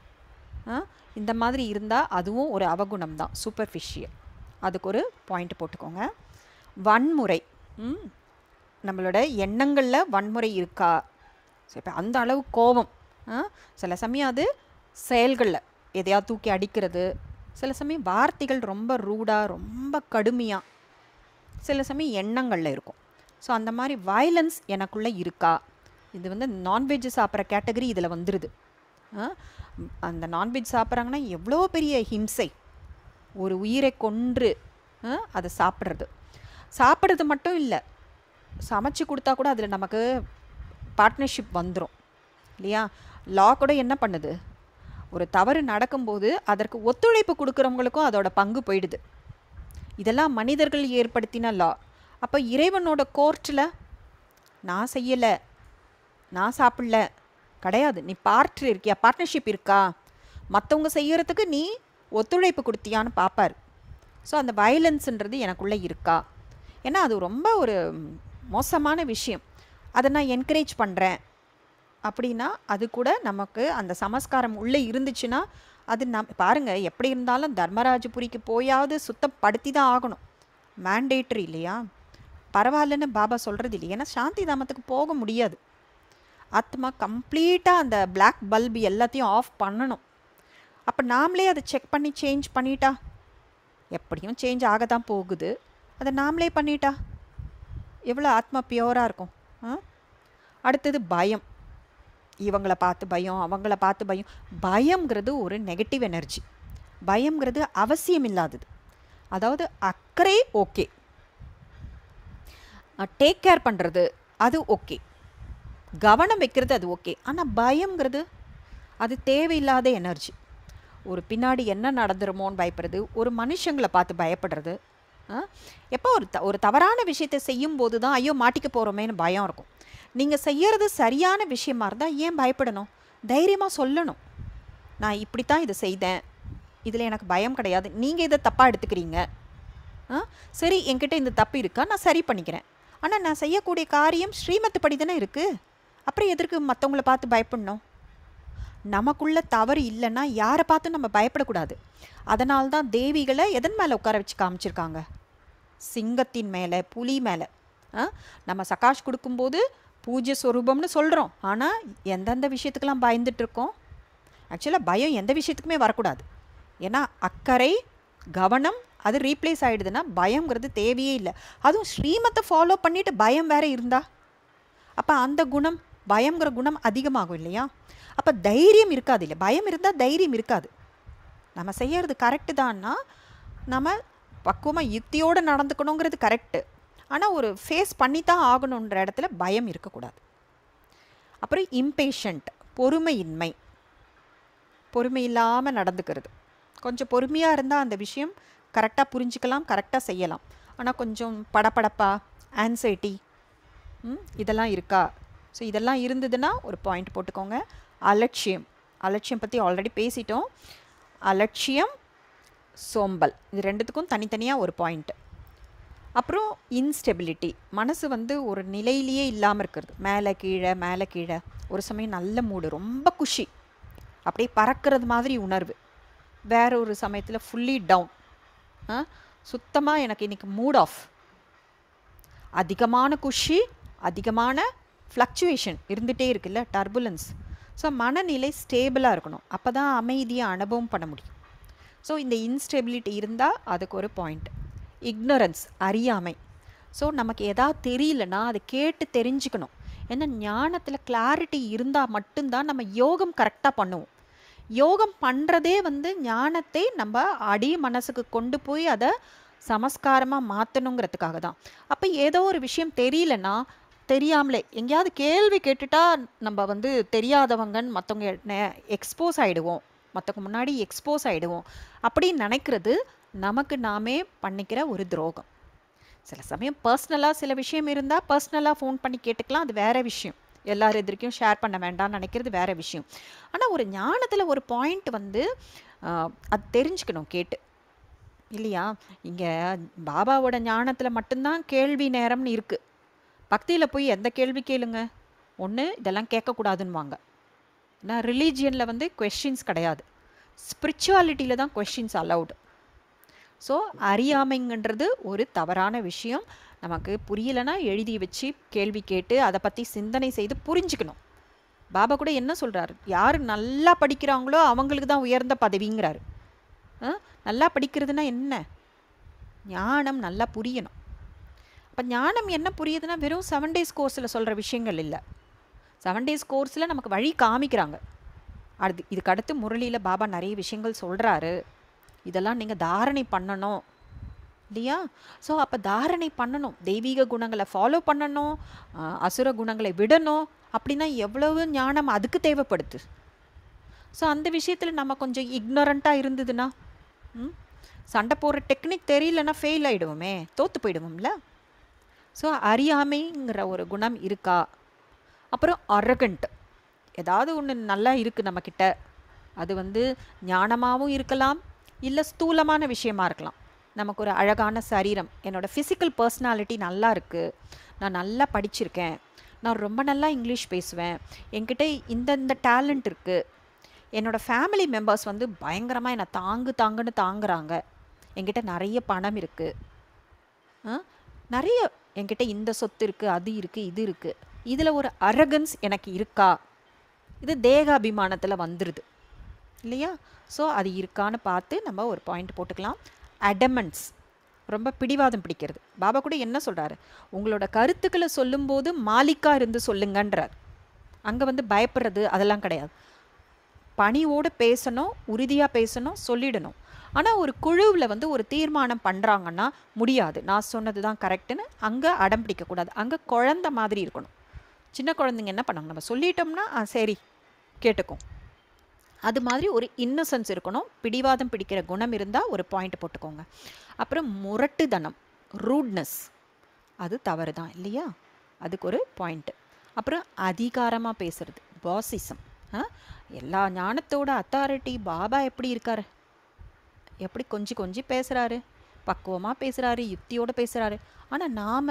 ஆ, இந்த மாதிரி இருந்தால் அதுவும் ஒரு அவகுணம் தான் சூப்பர்ஃபிஷியல் அதுக்கு ஒரு பாயிண்ட் போட்டுக்கோங்க வன்முறை ம், நம்மளோட எண்ணங்களில் வன்முறை இருக்கா சரி இப்போ அந்த அளவு கோபம் ஆ, சில சமயம் அது செயல்களில் எதையாவது தூக்கி அடிக்கிறது சில சமயம் வார்த்தைகள் ரொம்ப ரூடாக ரொம்ப கடுமையாக சில சமயம் எண்ணங்களில் இருக்கும் ஸோ அந்த மாதிரி வயலன்ஸ் எனக்குள்ளே இருக்கா இது வந்து நான்வெஜ் சாப்பிட்ற கேட்டகரி இதில் வந்துடுது ஆ, ம், அந்த நான்வெஜ் சாப்பிட்றாங்கன்னா எவ்வளோ பெரிய ஹிம்சை ஒரு உயிரை கொன்று ஆ, அதை சாப்பிட்றது சாப்பிட்றது மட்டும் இல்லை சமைச்சு கொடுத்தா கூட அதில் நமக்கு பார்ட்னர்ஷிப் வந்துடும் இல்லையா லா கூட என்ன பண்ணுது ஒரு தவறு நடக்கும்போது அதற்கு ஒத்துழைப்பு கொடுக்குறவங்களுக்கும் அதோட பங்கு போயிடுது இதெல்லாம் மனிதர்கள் ஏற்படுத்தின லா அப்போ இறைவனோட கோர்ட்டில் நான் செய்யலை நான் சாப்பிடல கிடையாது நீ பார்ட்னர் இருக்கியா பார்ட்னர்ஷிப் இருக்கா மற்றவங்க செய்யறதுக்கு நீ ஒத்துழைப்பு கொடுத்தியான்னு பார்ப்பார் ஸோ அந்த வயலன்ஸுன்றது எனக்குள்ளே இருக்கா ஏன்னா அது ரொம்ப ஒரு மோசமான விஷயம் அதை நான் என்கரேஜ் பண்ணுறேன் அப்படின்னா அது கூட நமக்கு அந்த சமஸ்காரம் உள்ளே இருந்துச்சுன்னா அது நம் பாருங்கள் எப்படி இருந்தாலும் தர்மராஜபுரிக்கு போயாவது சுத்தப்படுத்தி தான் ஆகணும் மேண்டேட்ரி இல்லையா பரவாயில்லன்னு பாபா சொல்கிறது இல்லை ஏன்னா சாந்தி தாமத்துக்கு போக முடியாது ஆத்மா கம்ப்ளீட்டாக அந்த பிளாக் பல்பு எல்லாத்தையும் ஆஃப் பண்ணணும் அப்போ நாமளே அதை செக் பண்ணி சேஞ்ச் பண்ணிட்டா எப்படியும் சேஞ்ச் ஆக தான் போகுது அதை நாமளே பண்ணிட்டா எவ்வளோ ஆத்மா பியூராக இருக்கும் ஆ அடுத்தது பயம் இவங்கள பார்த்து பயம் அவங்கள பார்த்து பயம் பயம்ங்கிறது ஒரு நெகட்டிவ் எனர்ஜி பயம்ங்கிறது அவசியம் இல்லாதது அதாவது அக்கறை ஓகே டேக் கேர் பண்ணுறது அது ஓகே கவனம் வைக்கிறது அது ஓகே ஆனால் பயம்ங்கிறது அது தேவையில்லாத எனர்ஜி ஒரு பின்னாடி என்ன நடந்துருமோன்னு பயப்படுறது ஒரு மனுஷங்களை பார்த்து பயப்படுறது ஆ? எப்போ ஒரு த ஒரு தவறான விஷயத்தை செய்யும்போது தான் ஐயோ மாட்டிக்க போகிறோமேன்னு பயம் இருக்கும் நீங்கள் செய்யறது சரியான விஷயமா இருந்தால் ஏன் பயப்படணும் தைரியமாக சொல்லணும் நான் இப்படி தான் இதை செய்தேன் இதில் எனக்கு பயம் கிடையாது நீங்கள் இதை தப்பாக எடுத்துக்கிறீங்க ஆ சரி என்கிட்ட இந்த தப்பு இருக்கா நான் சரி பண்ணிக்கிறேன் ஆனால் நான் செய்யக்கூடிய காரியம் ஸ்ரீமத்து படி தானே இருக்குது அப்புறம் எதற்கு மற்றவங்கள பார்த்து பயப்படணும் நமக்குள்ள தவறு இல்லைன்னா யாரை பார்த்தும் நம்ம பயப்படக்கூடாது அதனால தான் தேவிகளை எதன் மேலே உட்கார வச்சு காமிச்சிருக்காங்க சிங்கத்தின் மேலே புலி மேலே ஆ நம்ம சகாஷ் கொடுக்கும்போது பூஜ்ய ஸ்வரூபம்னு சொல்கிறோம் ஆனால் எந்தெந்த விஷயத்துக்கெல்லாம் பயந்துட்டு இருக்கோம் ஆக்சுவலாக பயம் எந்த விஷயத்துக்குமே வரக்கூடாது ஏன்னா அக்கறை கவனம் அது ரீப்ளேஸ் ஆகிடுதுன்னா பயம்ங்கிறது தேவையே இல்லை அதுவும் ஸ்ரீமத்தை ஃபாலோ பண்ணிட்டு பயம் வேற இருந்தா அப்போ அந்த குணம் பயம்ங்கிற குணம் அதிகமாகும் இல்லையா அப்போ தைரியம் இருக்காது இல்லை பயம் இருந்தால் தைரியம் இருக்காது நம்ம செய்யறது கரெக்டு தான்னா நம்ம பக்குவமாக யுக்தியோடு நடந்துக்கணுங்கிறது கரெக்டு ஆனால் ஒரு ஃபேஸ் பண்ணி தான் ஆகணுன்ற இடத்துல பயம் இருக்கக்கூடாது அப்புறம் இம்பேஷண்ட் பொறுமையின்மை பொறுமை இல்லாமல் நடந்துக்கிறது கொஞ்சம் பொறுமையாக இருந்தால் அந்த விஷயம் கரெக்டாக புரிஞ்சுக்கலாம் கரெக்டாக செய்யலாம் ஆனால் கொஞ்சம் படபடப்பா ஆன்சைட்டி இதெல்லாம் இருக்கா ஸோ இதெல்லாம் இருந்ததுன்னா ஒரு பாயிண்ட் போட்டுக்கோங்க அலட்சியம் அலட்சியம் பற்றி ஆல்ரெடி பேசிட்டோம் அலட்சியம் சோம்பல் இது ரெண்டுத்துக்கும் தனித்தனியாக ஒரு பாயிண்ட் அப்புறம் இன்ஸ்டெபிலிட்டி மனசு வந்து ஒரு நிலையிலேயே இல்லாமல் இருக்கிறது மேலே கீழே மேலே கீழே ஒரு சமயம் நல்ல மூடு ரொம்ப குஷி அப்படியே பறக்கிறது மாதிரி உணர்வு வேற ஒரு சமயத்தில் ஃபுல்லி டவுன் சுத்தமாக எனக்கு இன்னைக்கு மூட் ஆஃப் அதிகமான குஷி அதிகமான ஃப்ளக்சுவேஷன் இருந்துகிட்டே இருக்குல்ல டர்புலன்ஸ் ஸோ மனநிலை ஸ்டேபிளாக இருக்கணும் அப்போ தான் அமைதியை அனுபவம் பண்ண முடியும் ஸோ இந்த இன்ஸ்டெபிலிட்டி இருந்தால் அதுக்கு ஒரு பாயிண்ட் இக்னரன்ஸ் அறியாமை ஸோ நமக்கு எதாவது தெரியலனா அதை கேட்டு தெரிஞ்சுக்கணும் ஏன்னா ஞானத்தில் கிளாரிட்டி இருந்தால் மட்டும்தான் நம்ம யோகம் கரெக்டாக பண்ணுவோம் யோகம் பண்ணுறதே வந்து ஞானத்தை நம்ம அடி மனசுக்கு கொண்டு போய் அதை சமஸ்காரமாக மாற்றணுங்கிறதுக்காக தான் அப்போ ஏதோ ஒரு விஷயம் தெரியலனா தெரியாமலே எங்கேயாவது கேள்வி கேட்டுட்டா நம்ம வந்து தெரியாதவங்கன்னு மற்றவங்க எக்ஸ்போஸ் ஆகிடுவோம் மற்றவங்க முன்னாடி எக்ஸ்போஸ் ஆகிடுவோம் அப்படின்னு நினைக்கிறது நமக்கு நாமே பண்ணிக்கிற ஒரு துரோகம் சில சமயம் பர்சனலாக சில விஷயம் இருந்தால் பர்சனலாக ஃபோன் பண்ணி கேட்டுக்கலாம் அது வேற விஷயம் எல்லார் எதிர்க்கும் ஷேர் பண்ண வேண்டாம்னு நினைக்கிறது வேற விஷயம் ஆனால் ஒரு ஞானத்தில் ஒரு பாயிண்ட் வந்து ஆஹ், அது தெரிஞ்சுக்கணும் கேட்டு இல்லையா இங்கே பாபாவோட ஞானத்தில் மட்டும்தான் கேள்வி நேரம்னு இருக்குது பக்தியில் போய் எந்த கேள்வி கேளுங்க ஒன்று இதெல்லாம் கேட்கக்கூடாதுன்னுவாங்க ஏன்னா ரிலீஜியனில் வந்து கொஷின்ஸ் கிடையாது ஸ்பிரிச்சுவாலிட்டியில் தான் கொஷின்ஸ் அலௌடு ஸோ அறியாமைங்கன்றது ஒரு தவறான விஷயம் நமக்கு புரியலைன்னா எழுதி வச்சு கேள்வி கேட்டு அதை பற்றி சிந்தனை செய்து புரிஞ்சுக்கணும் பாபா கூட என்ன சொல்கிறாரு யார் நல்லா படிக்கிறாங்களோ அவங்களுக்கு தான் உயர்ந்த பதவிங்கிறாரு ஆ? நல்லா படிக்கிறதுனா என்ன ஞானம் நல்லா புரியணும் அப்போ ஞானம் என்ன புரியுதுன்னா வெறும் செவன் டேஸ் கோர்ஸில் சொல்கிற விஷயங்கள் இல்லை செவன் டேஸ் கோர்ஸில் நமக்கு வழி காமிக்கிறாங்க அடுத்து இதுக்கு அடுத்து முரளியில் பாபா நிறைய விஷயங்கள் சொல்கிறாரு இதெல்லாம் நீங்கள் தாரணை பண்ணணும் இல்லையா ஸோ அப்போ தாரணை பண்ணணும் தெய்வீக குணங்களை ஃபாலோ பண்ணணும் ஆ, அசுர குணங்களை விடணும் அப்படின்னா எவ்வளவு ஞானம் அதுக்கு தேவைப்படுது ஸோ அந்த விஷயத்தில் நம்ம கொஞ்சம் இக்னோரண்ட்டாக இருந்ததுன்னா ம் சண்டை போடுற டெக்னிக் தெரியலன்னா ஃபெயில் ஆகிடுவோமே தோற்று போயிடுவோம்ல ஸோ அறியாமைங்கிற ஒரு குணம் இருக்கா அப்புறம் அரகண்ட் ஏதாவது ஒன்று நல்லா இருக்குது நம்மக்கிட்ட அது வந்து ஞானமாகவும் இருக்கலாம் இல்லை ஸ்தூலமான விஷயமா இருக்கலாம் நமக்கு ஒரு அழகான சரீரம் என்னோடய ஃபிசிக்கல் பர்சனாலிட்டி நல்லா இருக்குது நான் நல்லா படிச்சிருக்கேன் நான் ரொம்ப நல்லா இங்கிலீஷ் பேசுவேன் என்கிட்ட இந்த இந்த டேலண்ட் இருக்குது என்னோடய ஃபேமிலி மெம்பர்ஸ் வந்து பயங்கரமாக என்னை தாங்கு தாங்குன்னு தாங்குறாங்க என்கிட்ட நிறைய பணம் இருக்குது ஆ? நிறைய என்கிட்ட இந்த சொத்து இருக்குது அது இருக்குது இது இருக்குது இதில் ஒரு அரகன்ஸ் எனக்கு இருக்கா இது தேகாபிமானத்தில் வந்துடுது இல்லையா ஸோ அது இருக்கான்னு பார்த்து நம்ம ஒரு பாயிண்ட் போட்டுக்கலாம் அடமண்ட்ஸ் ரொம்ப பிடிவாதம் பிடிக்கிறது பாபா கூட என்ன சொல்கிறாரு உங்களோட கருத்துக்களை சொல்லும்போது மாலிக்கா இருந்து சொல்லுங்கன்றார் அங்கே வந்து பயப்படுறது அதெல்லாம் கிடையாது பணிவோடு பேசணும் உறுதியாக பேசணும் சொல்லிடணும் ஆனால் ஒரு குழுவில் வந்து ஒரு தீர்மானம் பண்ணுறாங்கன்னா முடியாது நான் சொன்னது தான் கரெக்டுன்னு அங்கே அடம் பிடிக்கக்கூடாது அங்கே குழந்த மாதிரி இருக்கணும் சின்ன குழந்தைங்க என்ன பண்ணாங்க நம்ம சொல்லிட்டோம்னா ஆ சரி கேட்டுக்கும் அது மாதிரி ஒரு இன்னசென்ஸ் இருக்கணும் பிடிவாதம் பிடிக்கிற குணம் இருந்தால் ஒரு பாயிண்ட் போட்டுக்கோங்க அப்புறம் முரட்டுத்தனம் ரூட்னஸ் அது தவறு தான் இல்லையா அதுக்கு ஒரு பாயிண்ட்டு அப்புறம் அதிகாரமாக பேசுறது பாசிசம் எல்லா ஞானத்தோட அத்தாரிட்டி பாபா எப்படி இருக்காரு எப்படி கொஞ்சி கொஞ்சி பேசுகிறாரு பக்குவமாக பேசுகிறாரு யுக்தியோடு பேசுகிறாரு ஆனால் நாம்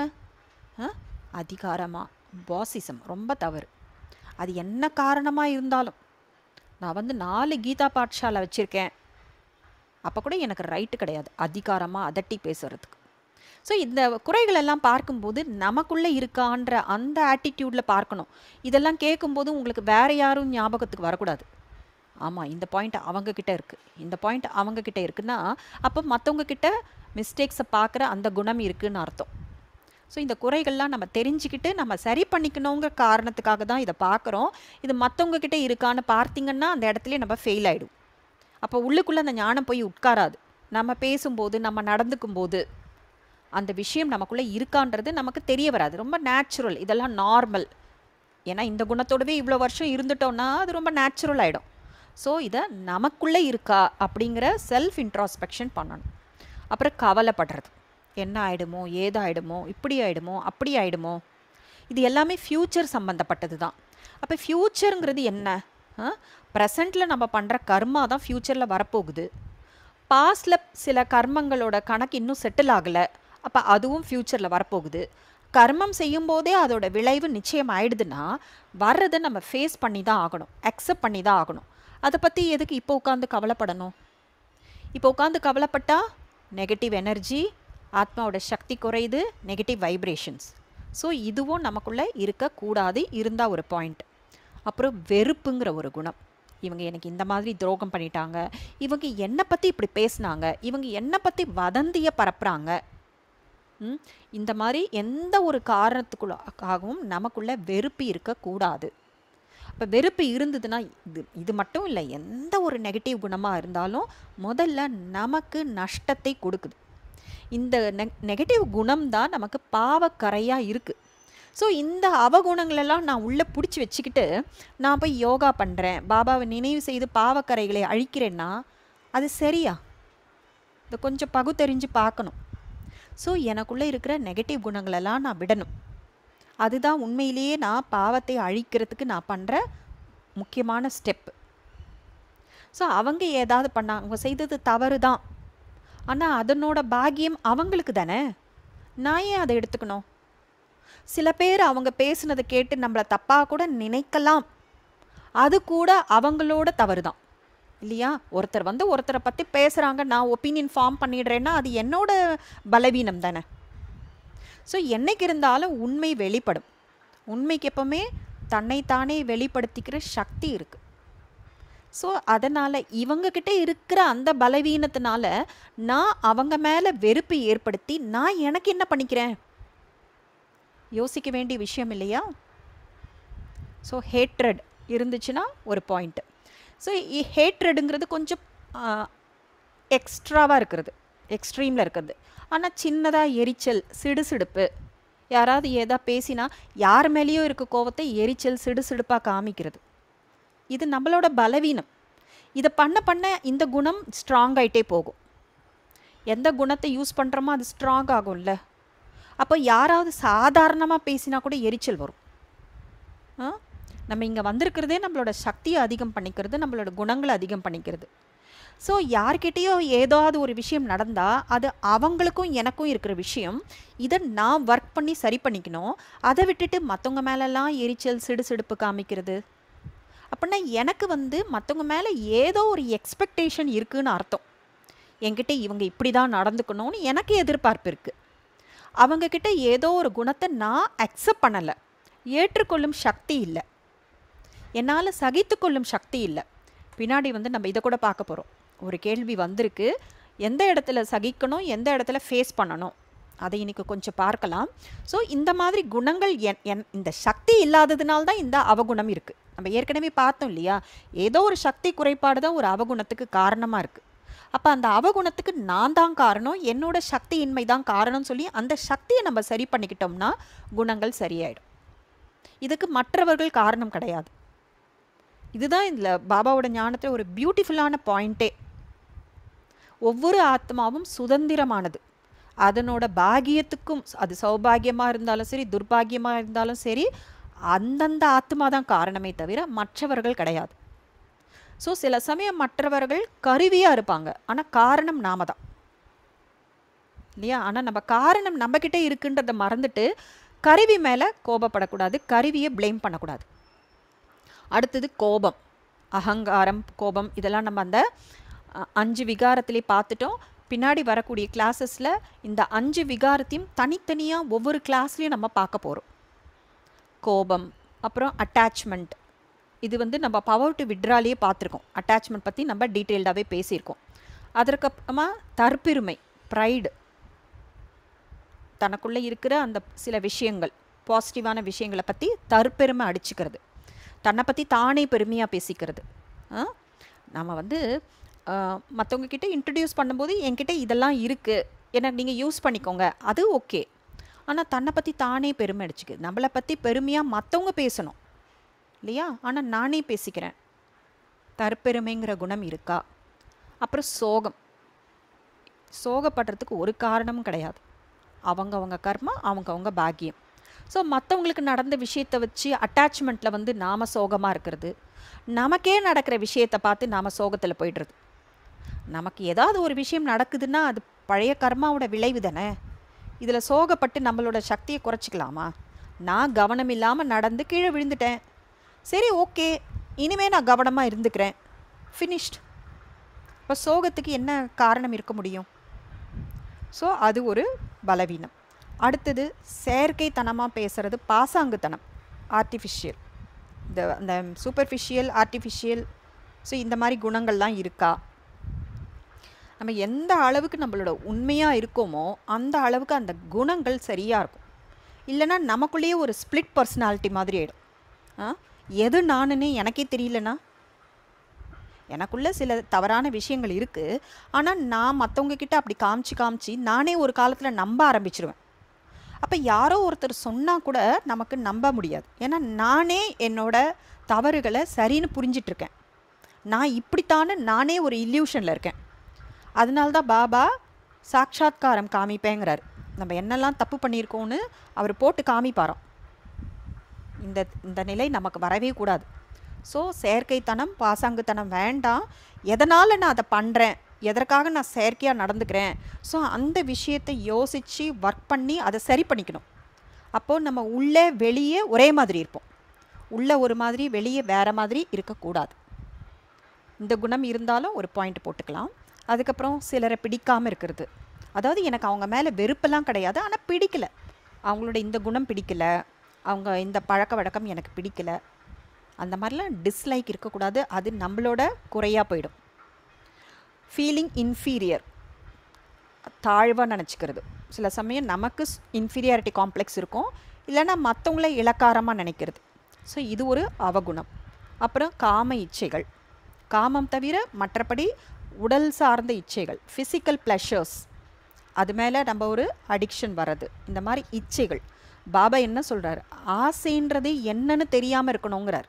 அதிகாரமாக பாசிசம் ரொம்ப தவறு அது என்ன காரணமாக இருந்தாலும் நான் வந்து நாலு கீதா பாட்சாலை வச்சுருக்கேன் அப்போ கூட எனக்கு ரைட்டு கிடையாது அதிகாரமாக அதட்டி பேசுறதுக்கு ஸோ இந்த குறைகள் எல்லாம் பார்க்கும்போது நமக்குள்ளே இருக்கான்ற அந்த ஆட்டிடியூடில் பார்க்கணும் இதெல்லாம் கேட்கும்போது உங்களுக்கு வேற யாரும் ஞாபகத்துக்கு வரக்கூடாது ஆமாம் இந்த பாயிண்ட் அவங்க கிட்ட இருக்குது இந்த பாயிண்ட் அவங்க கிட்ட இருக்குன்னா அப்போ மற்றவங்க கிட்ட மிஸ்டேக்ஸை பார்க்குற அந்த குணம் இருக்குன்னு அர்த்தம் ஸோ இந்த குறைகள்லாம் நம்ம தெரிஞ்சுக்கிட்டு நம்ம சரி பண்ணிக்கணுங்கிற காரணத்துக்காக தான் இதை பார்க்குறோம் இது மற்றவங்க கிட்ட இருக்கான்னு பார்த்தீங்கன்னா அந்த இடத்துல நம்ம ஃபெயில் ஆகிடும் அப்போ உள்ளுக்குள்ளே அந்த ஞானம் போய் உட்காராது நம்ம பேசும்போது நம்ம நடந்துக்கும் போது அந்த விஷயம் நமக்குள்ளே இருக்கான்றது நமக்கு தெரிய வராது ரொம்ப நேச்சுரல் இதெல்லாம் நார்மல் ஏன்னா இந்த குணத்தோடவே இவ்வளோ வருஷம் இருந்துட்டோம்னா அது ரொம்ப நேச்சுரல் ஆகிடும் ஸோ இதை நமக்குள்ளே இருக்கா அப்படிங்கிற செல்ஃப் இன்ட்ராஸ்பெக்ஷன் பண்ணணும் அப்புறம் கவலைப்படுறது என்ன ஆகிடுமோ ஏதாயிடுமோ இப்படி ஆகிடுமோ அப்படி ஆகிடுமோ இது எல்லாமே ஃப்யூச்சர் சம்மந்தப்பட்டது தான் அப்போ ஃப்யூச்சருங்கிறது என்ன ப்ரெசண்ட்டில் நம்ம பண்ணுற கர்மா தான் ஃப்யூச்சரில் வரப்போகுது பாஸ்டில் சில கர்மங்களோட கணக்கு இன்னும் செட்டில் ஆகலை அப்போ அதுவும் ஃப்யூச்சரில் வரப்போகுது கர்மம் செய்யும்போதே அதோட விளைவு நிச்சயம் ஆயிடுதுன்னா வர்றதை நம்ம ஃபேஸ் பண்ணி தான் ஆகணும் அக்செப்ட் பண்ணி தான் ஆகணும் அதை பற்றி எதுக்கு இப்போ உட்காந்து கவலைப்படணும் இப்போ உட்காந்து கவலைப்பட்டா நெகட்டிவ் எனர்ஜி ஆத்மாவோட சக்தி குறையுது நெகட்டிவ் வைப்ரேஷன்ஸ் ஸோ இதுவும் நமக்குள்ளே இருக்கக்கூடாது இருந்தால் ஒரு பாயிண்ட் அப்புறம் வெறுப்புங்கிற ஒரு குணம் இவங்க எனக்கு இந்த மாதிரி துரோகம் பண்ணிட்டாங்க இவங்க என்னை பற்றி இப்படி பேசுனாங்க இவங்க என்னை பற்றி வதந்தியை பரப்புகிறாங்க ம், இந்த மாதிரி எந்த ஒரு காரணத்துக்குள்ளாகவும் நமக்குள்ள வெறுப்பு இருக்கக்கூடாது இப்போ வெறுப்பு இருந்ததுன்னா இது இது மட்டும் இல்லை எந்த ஒரு நெகட்டிவ் குணமாக இருந்தாலும் முதல்ல நமக்கு நஷ்டத்தை கொடுக்குது இந்த நெ நெகட்டிவ் குணம் தான் நமக்கு பாவக்கரையாக இருக்குது ஸோ இந்த அவகுணங்களெல்லாம் நான் உள்ளே பிடிச்சி வச்சுக்கிட்டு நான் போய் யோகா பண்ணுறேன் பாபாவை நினைவு செய்து பாவக்கரைகளை அழிக்கிறேன்னா அது சரியா இதை கொஞ்சம் பகுத்தறிஞ்சு பார்க்கணும் ஸோ எனக்குள்ளே இருக்கிற நெகட்டிவ் குணங்களெல்லாம் நான் விடணும் அதுதான் உண்மையிலேயே நான் பாவத்தை அழிக்கிறதுக்கு நான் பண்ணுற முக்கியமான ஸ்டெப் ஸோ அவங்க ஏதாவது பண்ணாங்க அவங்க செய்தது தவறு தான் ஆனால் அதனோட பாக்கியம் அவங்களுக்கு தானே நான் ஏன் அதை எடுத்துக்கணும் சில பேர் அவங்க பேசுனதை கேட்டு நம்மளை தப்பாக கூட நினைக்கலாம் அது கூட அவங்களோட தவறு தான் இல்லையா ஒருத்தர் வந்து ஒருத்தரை பற்றி பேசுகிறாங்க நான் ஒப்பீனியன் ஃபார்ம் பண்ணிடுறேன்னா அது என்னோட பலவீனம் தானே ஸோ என்னைக்கு இருந்தாலும் உண்மை வெளிப்படும் உண்மைக்கு எப்பவுமே தன்னைத்தானே வெளிப்படுத்திக்கிற சக்தி இருக்குது ஸோ அதனால் இவங்கக்கிட்ட இருக்கிற அந்த பலவீனத்தினால நான் அவங்க மேலே வெறுப்பு ஏற்படுத்தி நான் எனக்கு என்ன பண்ணிக்கிறேன் யோசிக்க வேண்டிய விஷயம் இல்லையா ஸோ ஹேட்ரட் இருந்துச்சுன்னா ஒரு பாயிண்ட்டு ஸோ ஹேட்ரடுங்கிறது கொஞ்சம் எக்ஸ்ட்ராவாக இருக்கிறது எக்ஸ்ட்ரீமில் இருக்கிறது ஆனால் சின்னதாக எரிச்சல் சிடுசிடுப்பு யாராவது ஏதா பேசினா யார் மேலேயும் இருக்க கோவத்தை எரிச்சல் சிடுசிடுப்பாக காமிக்கிறது இது நம்மளோட பலவீனம் இதை பண்ண பண்ண இந்த குணம் ஸ்ட்ராங் ஆகிட்டே போகும் எந்த குணத்தை யூஸ் பண்ணுறோமோ அது ஸ்ட்ராங் ஆகும்ல அப்போ யாராவது சாதாரணமாக பேசினா கூட எரிச்சல் வரும் ஆ நம்ம இங்கே வந்திருக்கிறதே நம்மளோட சக்தியை அதிகம் பண்ணிக்கிறது நம்மளோட குணங்களை அதிகம் பண்ணிக்கிறது ஸோ யார்கிட்டேயோ ஏதாவது ஒரு விஷயம் நடந்தால் அது அவங்களுக்கும் எனக்கும் இருக்கிற விஷயம் இதை நான் ஒர்க் பண்ணி சரி பண்ணிக்கணும் அதை விட்டுட்டு மற்றவங்க மேலெல்லாம் எரிச்சல் சிடுசிடுப்பு காமிக்கிறது அப்படின்னா எனக்கு வந்து மற்றவங்க மேலே ஏதோ ஒரு எக்ஸ்பெக்டேஷன் இருக்குன்னு அர்த்தம் என்கிட்ட இவங்க இப்படி தான் நடந்துக்கணும்னு எனக்கு எதிர்பார்ப்பு இருக்குது அவங்கக்கிட்ட ஏதோ ஒரு குணத்தை நான் அக்செப்ட் பண்ணலை ஏற்றுக்கொள்ளும் சக்தி இல்லை என்னால் சகித்துக்கொள்ளும் சக்தி இல்லை பின்னாடி வந்து நம்ம இதை கூட பார்க்க போகிறோம் ஒரு கேள்வி வந்திருக்கு எந்த இடத்துல சகிக்கணும் எந்த இடத்துல ஃபேஸ் பண்ணணும் அதை இன்னைக்கு கொஞ்சம் பார்க்கலாம் ஸோ இந்த மாதிரி குணங்கள் என் என் இந்த சக்தி இல்லாததுனால தான் இந்த அவகுணம் இருக்குது நம்ம ஏற்கனவே பார்த்தோம் இல்லையா ஏதோ ஒரு சக்தி குறைபாடு தான் ஒரு அவகுணத்துக்கு காரணமாக இருக்குது அப்போ அந்த அவகுணத்துக்கு நான் தான் காரணம் என்னோட சக்தியின்மை தான் காரணம்னு சொல்லி அந்த சக்தியை நம்ம சரி பண்ணிக்கிட்டோம்னா குணங்கள் சரியாயிடும் இதுக்கு மற்றவர்கள் காரணம் கிடையாது இதுதான் இதில் பாபாவோட ஞானத்தில் ஒரு பியூட்டிஃபுல்லான பாயிண்ட்டே ஒவ்வொரு ஆத்மாவும் சுதந்திரமானது அதனோட பாகியத்துக்கும் அது சௌபாகியமாக இருந்தாலும் சரி துர்பாகியமாக இருந்தாலும் சரி அந்தந்த ஆத்மா தான் காரணமே தவிர மற்றவர்கள் கிடையாது ஸோ சில சமயம் மற்றவர்கள் கருவியாக இருப்பாங்க ஆனால் காரணம் நாம தான் இல்லையா ஆனால் நம்ம காரணம் நம்மக்கிட்ட இருக்குன்றதை மறந்துட்டு கருவி மேலே கோபப்படக்கூடாது கருவியை ப்ளேம் பண்ணக்கூடாது அடுத்தது கோபம் அகங்காரம் கோபம் இதெல்லாம் நம்ம அந்த அ- அஞ்சு விகாரத்திலே பார்த்துட்டோம் பின்னாடி வரக்கூடிய கிளாஸஸில் இந்த அஞ்சு விகாரத்தையும் தனித்தனியாக ஒவ்வொரு கிளாஸ்லையும் நம்ம பார்க்க போகிறோம் கோபம் அப்புறம் அட்டாச்மெண்ட் இது வந்து நம்ம பவர் டு விட்ராலேயே பார்த்துருக்கோம் அட்டாச்மெண்ட் பற்றி நம்ம டீட்டெயில்டாகவே பேசியிருக்கோம் அதற்கப்புறமா தற்பெருமை ப்ரைடு தனக்குள்ளே இருக்கிற அந்த சில விஷயங்கள் பாசிட்டிவான விஷயங்களை பற்றி தற்பெருமை அடிச்சுக்கிறது தன்னை பற்றி தானே பெருமையாக பேசிக்கிறது ஆ? நம்ம வந்து மற்றவங்க கிட்ட இன்ட்ரடியூஸ் பண்ணும்போது என்கிட்ட இதெல்லாம் இருக்குது என்ன நீங்கள் யூஸ் பண்ணிக்கோங்க அது ஓகே ஆனால் தன்னை பற்றி தானே பெருமை அடிச்சுக்குது நம்மளை பற்றி பெருமையாக மற்றவங்க பேசணும் இல்லையா ஆனால் நானே பேசிக்கிறேன் தற்பெருமைங்கிற குணம் இருக்கா அப்புறம் சோகம் சோகப்படுறதுக்கு ஒரு காரணமும் கிடையாது அவங்கவங்க கர்மா அவங்கவங்க பாக்கியம் ஸோ மற்றவங்களுக்கு நடந்த விஷயத்தை வச்சு அட்டாச்மெண்ட்டில் வந்து நாம சோகமாக இருக்கிறது நமக்கே நடக்கிற விஷயத்தை பார்த்து நாம் சோகத்தில் போயிடுறது நமக்கு ஏதாவது ஒரு விஷயம் நடக்குதுன்னா அது பழைய கர்மாவோட விளைவு தானே இதில் சோகப்பட்டு நம்மளோட சக்தியை குறைச்சிக்கலாமா நான் கவனம் இல்லாமல் நடந்து கீழே விழுந்துட்டேன் சரி ஓகே இனிமே நான் கவனமாக இருந்துக்கிறேன் ஃபினிஷ்ட் இப்போ சோகத்துக்கு என்ன காரணம் இருக்க முடியும் ஸோ அது ஒரு பலவீனம் அடுத்தது செயற்கைத்தனமாக பேசுறது பாசாங்குத்தனம் ஆர்டிஃபிஷியல் இந்த அந்த சூப்பர்ஃபிஷியல் ஆர்டிஃபிஷியல் ஸோ இந்த மாதிரி குணங்கள்லாம் இருக்கா நம்ம எந்த அளவுக்கு நம்மளோட உண்மையாக இருக்கோமோ அந்த அளவுக்கு அந்த குணங்கள் சரியாக இருக்கும் இல்லைன்னா நமக்குள்ளேயே ஒரு ஸ்ப்ளிட் பர்சனாலிட்டி மாதிரி ஆகிடும் ஆ எது நானுன்னு எனக்கே தெரியலனா எனக்குள்ள சில தவறான விஷயங்கள் இருக்குது ஆனால் நான் மற்றவங்க கிட்ட அப்படி காமிச்சு காமிச்சு நானே ஒரு காலத்தில் நம்ப ஆரம்பிச்சிருவேன் அப்போ யாரோ ஒருத்தர் சொன்னால் கூட நமக்கு நம்ப முடியாது ஏன்னா நானே என்னோட தவறுகளை சரின்னு புரிஞ்சிட்ருக்கேன் நான் இப்படித்தானே நானே ஒரு இல்யூஷனில் இருக்கேன் அதனால தான் பாபா சாட்சாத்காரம் காமிப்பேங்கிறார் நம்ம என்னெல்லாம் தப்பு பண்ணியிருக்கோன்னு அவர் போட்டு காமிப்பாராம் இந்த இந்த நிலை நமக்கு வரவே கூடாது ஸோ செயற்கைத்தனம் பாசாங்குத்தனம் வேண்டாம் எதனால் நான் அதை பண்ணுறேன் எதற்காக நான் செயற்கையாக நடந்துக்கிறேன் ஸோ அந்த விஷயத்தை யோசித்து ஒர்க் பண்ணி அதை சரி பண்ணிக்கணும் அப்போது நம்ம உள்ளே வெளியே ஒரே மாதிரி இருப்போம் உள்ளே ஒரு மாதிரி வெளியே வேறு மாதிரி இருக்கக்கூடாது இந்த குணம் இருந்தாலும் ஒரு பாயிண்ட் போட்டுக்கலாம் அதுக்கப்புறம் சிலரை பிடிக்காமல் இருக்கிறது அதாவது எனக்கு அவங்க மேலே வெறுப்பெல்லாம் கிடையாது ஆனால் பிடிக்கல அவங்களோட இந்த குணம் பிடிக்கல அவங்க இந்த பழக்க வழக்கம் எனக்கு பிடிக்கல அந்த மாதிரிலாம் டிஸ்லைக் இருக்கக்கூடாது அது நம்மளோட குறையாக போயிடும் ஃபீலிங் இன்ஃபீரியர் தாழ்வாக நினச்சிக்கிறது சில சமயம் நமக்கு இன்ஃபீரியாரிட்டி காம்ப்ளெக்ஸ் இருக்கும் இல்லைன்னா மற்றவங்கள இலக்காரமாக நினைக்கிறது ஸோ இது ஒரு அவகுணம் அப்புறம் காம இச்சைகள் காமம் தவிர மற்றபடி உடல் சார்ந்த இச்சைகள் ஃபிசிக்கல் ப்ளஷர்ஸ் அது மேலே நம்ம ஒரு அடிக்ஷன் வர்றது இந்த மாதிரி இச்சைகள் பாபா என்ன சொல்கிறார் ஆசைன்றது என்னன்னு தெரியாமல் இருக்கணுங்கிறார்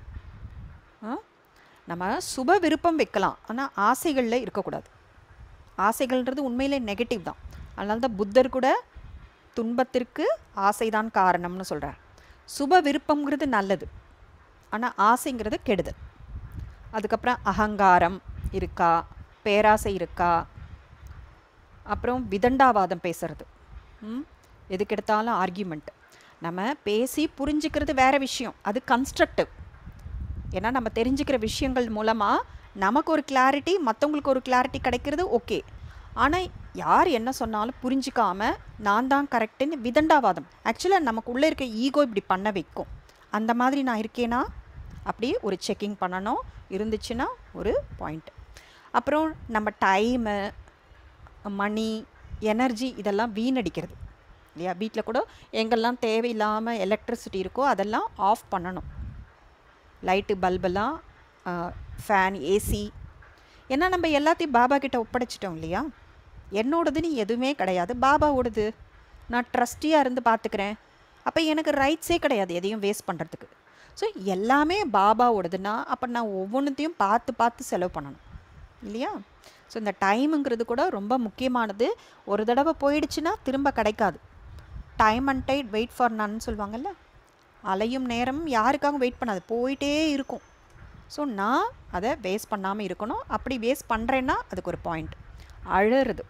ஆ? நம்ம சுப விருப்பம் வைக்கலாம் ஆனால் ஆசைகளில் இருக்கக்கூடாது ஆசைகள்ன்றது உண்மையிலே நெகட்டிவ் தான் அதனால தான் புத்தர் கூட துன்பத்திற்கு ஆசைதான் காரணம்னு சொல்கிறார் சுப விருப்பங்கிறது நல்லது ஆனால் ஆசைங்கிறது கெடுதல் அதுக்கப்புறம் அகங்காரம் இருக்கா பேராசை இருக்கா அப்புறம் விதண்டாவாதம் பேசுறது ம் எதுக்கெடுத்தாலும் ஆர்கியூமெண்ட் நம்ம பேசி புரிஞ்சுக்கிறது வேற விஷயம் அது கன்ஸ்ட்ரக்டிவ் ஏன்னா நம்ம தெரிஞ்சுக்கிற விஷயங்கள் மூலமாக நமக்கு ஒரு கிளாரிட்டி மற்றவங்களுக்கு ஒரு கிளாரிட்டி கிடைக்கிறது ஓகே ஆனால் யார் என்ன சொன்னாலும் புரிஞ்சுக்காம நான் தான் கரெக்டுன்னு விதண்டாவாதம் ஆக்சுவலாக நமக்கு உள்ளே இருக்க ஈகோ இப்படி பண்ண வைக்கும் அந்த மாதிரி நான் இருக்கேனா அப்படியே ஒரு செக்கிங் பண்ணணும் இருந்துச்சுன்னா ஒரு பாயிண்ட் அப்புறம் நம்ம டைமு மணி எனர்ஜி இதெல்லாம் வீணடிக்கிறது இல்லையா வீட்டில் கூட எங்கெல்லாம் தேவையில்லாமல் எலக்ட்ரிசிட்டி இருக்கோ அதெல்லாம் ஆஃப் பண்ணணும் லைட்டு பல்பெல்லாம் ஃபேன் ஏசி ஏன்னா நம்ம எல்லாத்தையும் பாபா கிட்ட ஒப்படைச்சிட்டோம் இல்லையா என்னோடதுன்னு எதுவுமே கிடையாது பாபாவோடது நான் ட்ரஸ்டியாக இருந்து பார்த்துக்கிறேன் அப்போ எனக்கு ரைட்ஸே கிடையாது எதையும் வேஸ்ட் பண்ணுறதுக்கு ஸோ எல்லாமே பாபாவோடதுன்னா அப்போ நான் ஒவ்வொன்றுத்தையும் பார்த்து பார்த்து செலவு பண்ணணும் இல்லையா ஸோ இந்த டைமுங்கிறது கூட ரொம்ப முக்கியமானது ஒரு தடவை போயிடுச்சுன்னா திரும்ப கிடைக்காது time and tide wait for நன்னு சொல்லுவாங்கல்ல அலையும் நேரம் யாருக்காகவும் வெயிட் பண்ணாது போயிட்டே இருக்கும் ஸோ நான் அதை வேஸ்ட் பண்ணாமல் இருக்கணும் அப்படி வேஸ்ட் பண்ணுறேன்னா அதுக்கு ஒரு பாயிண்ட் அழறது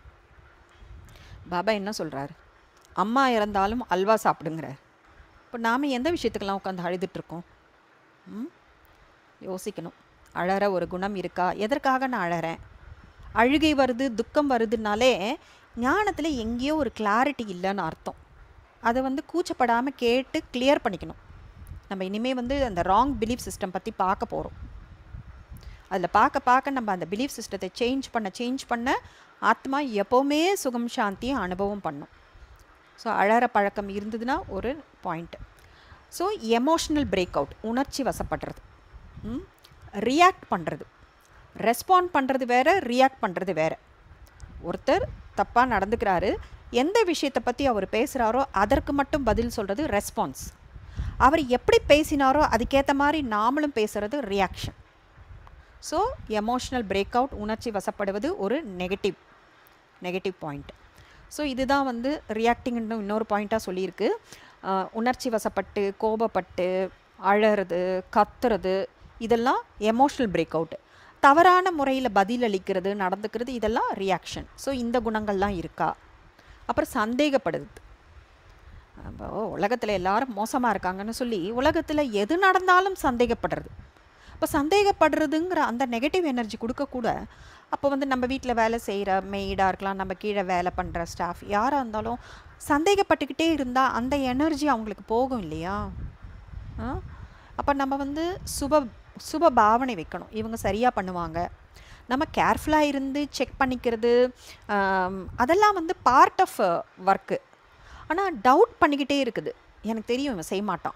பாபா என்ன சொல்கிறாரு அம்மா இறந்தாலும் அல்வா சாப்பிடுங்கிறார் இப்போ நாம் எந்த விஷயத்துக்கெல்லாம் உட்காந்து அழுதுட்ருக்கோம் ம் யோசிக்கணும் அழற ஒரு குணம் இருக்கா எதற்காக நான் அழறேன் அழுகை வருது துக்கம் வருதுனாலே ஞானத்தில் எங்கேயோ ஒரு கிளாரிட்டி இல்லைன்னு அர்த்தம் அதை வந்து கூச்சப்படாமல் கேட்டு கிளியர் பண்ணிக்கணும் நம்ம இனிமேல் வந்து அந்த ராங் பிலீஃப் சிஸ்டம் பற்றி பார்க்க போகிறோம் அதில் பார்க்க பார்க்க நம்ம அந்த பிலீஃப் சிஸ்டத்தை சேஞ்ச் பண்ண சேஞ்ச் பண்ண ஆத்மா எப்போவுமே சுகம் சாந்தியும் அனுபவம் பண்ணும் ஸோ அழற பழக்கம் இருந்ததுன்னா ஒரு point so emotional break out உணர்ச்சி வசப்படுறது ரியாக்ட் பண்ணுறது ரெஸ்பாண்ட் பண்ணுறது வேற ரியாக்ட் பண்ணுறது வேற ஒருத்தர் தப்பாக நடந்துக்கிறாரு எந்த விஷயத்தை பற்றி அவர் பேசுகிறாரோ அதற்கு மட்டும் பதில் சொல்கிறது ரெஸ்பான்ஸ் அவர் எப்படி பேசினாரோ அதுக்கேற்ற மாதிரி நாமளும் பேசுகிறது reaction so emotional break out உணர்ச்சி வசப்படுவது ஒரு நெகட்டிவ் நெகட்டிவ் பாயிண்ட் ஸோ இதுதான் வந்து ரியாக்டிங்னு இன்னொரு பாயிண்ட்டாக சொல்லியிருக்கு அஹ், உணர்ச்சி வசப்பட்டு கோபப்பட்டு அழறது கத்துறது இதெல்லாம் எமோஷ்னல் பிரேக் அவுட் தவறான முறையில் பதில் அளிக்கிறது நடந்துக்கிறது இதெல்லாம் ரியாக்ஷன் ஸோ இந்த குணங்கள்லாம் இருக்கா அப்புறம் சந்தேகப்படுது அப்போ உலகத்தில் எல்லாரும் மோசமாக இருக்காங்கன்னு சொல்லி உலகத்தில் எது நடந்தாலும் சந்தேகப்படுறது இப்போ சந்தேகப்படுறதுங்கிற அந்த நெகட்டிவ் எனர்ஜி கொடுக்கக்கூட அப்போ வந்து நம்ம வீட்டில் வேலை செய்கிற மெய்டாக இருக்கலாம் நம்ம கீழே வேலை பண்ணுற ஸ்டாஃப் யாராக இருந்தாலும் சந்தேகப்பட்டுக்கிட்டே இருந்தால் அந்த எனர்ஜி அவங்களுக்கு போகும் இல்லையா அப்போ நம்ம வந்து சுப சுப பாவனை வைக்கணும் இவங்க சரியாக பண்ணுவாங்க நம்ம கேர்ஃபுல்லாக இருந்து செக் பண்ணிக்கிறது ஆம், அதெல்லாம் வந்து பார்ட் ஆஃப் ஒர்க்கு ஆனால் டவுட் பண்ணிக்கிட்டே இருக்குது எனக்கு தெரியும் இவன் செய்ய மாட்டான்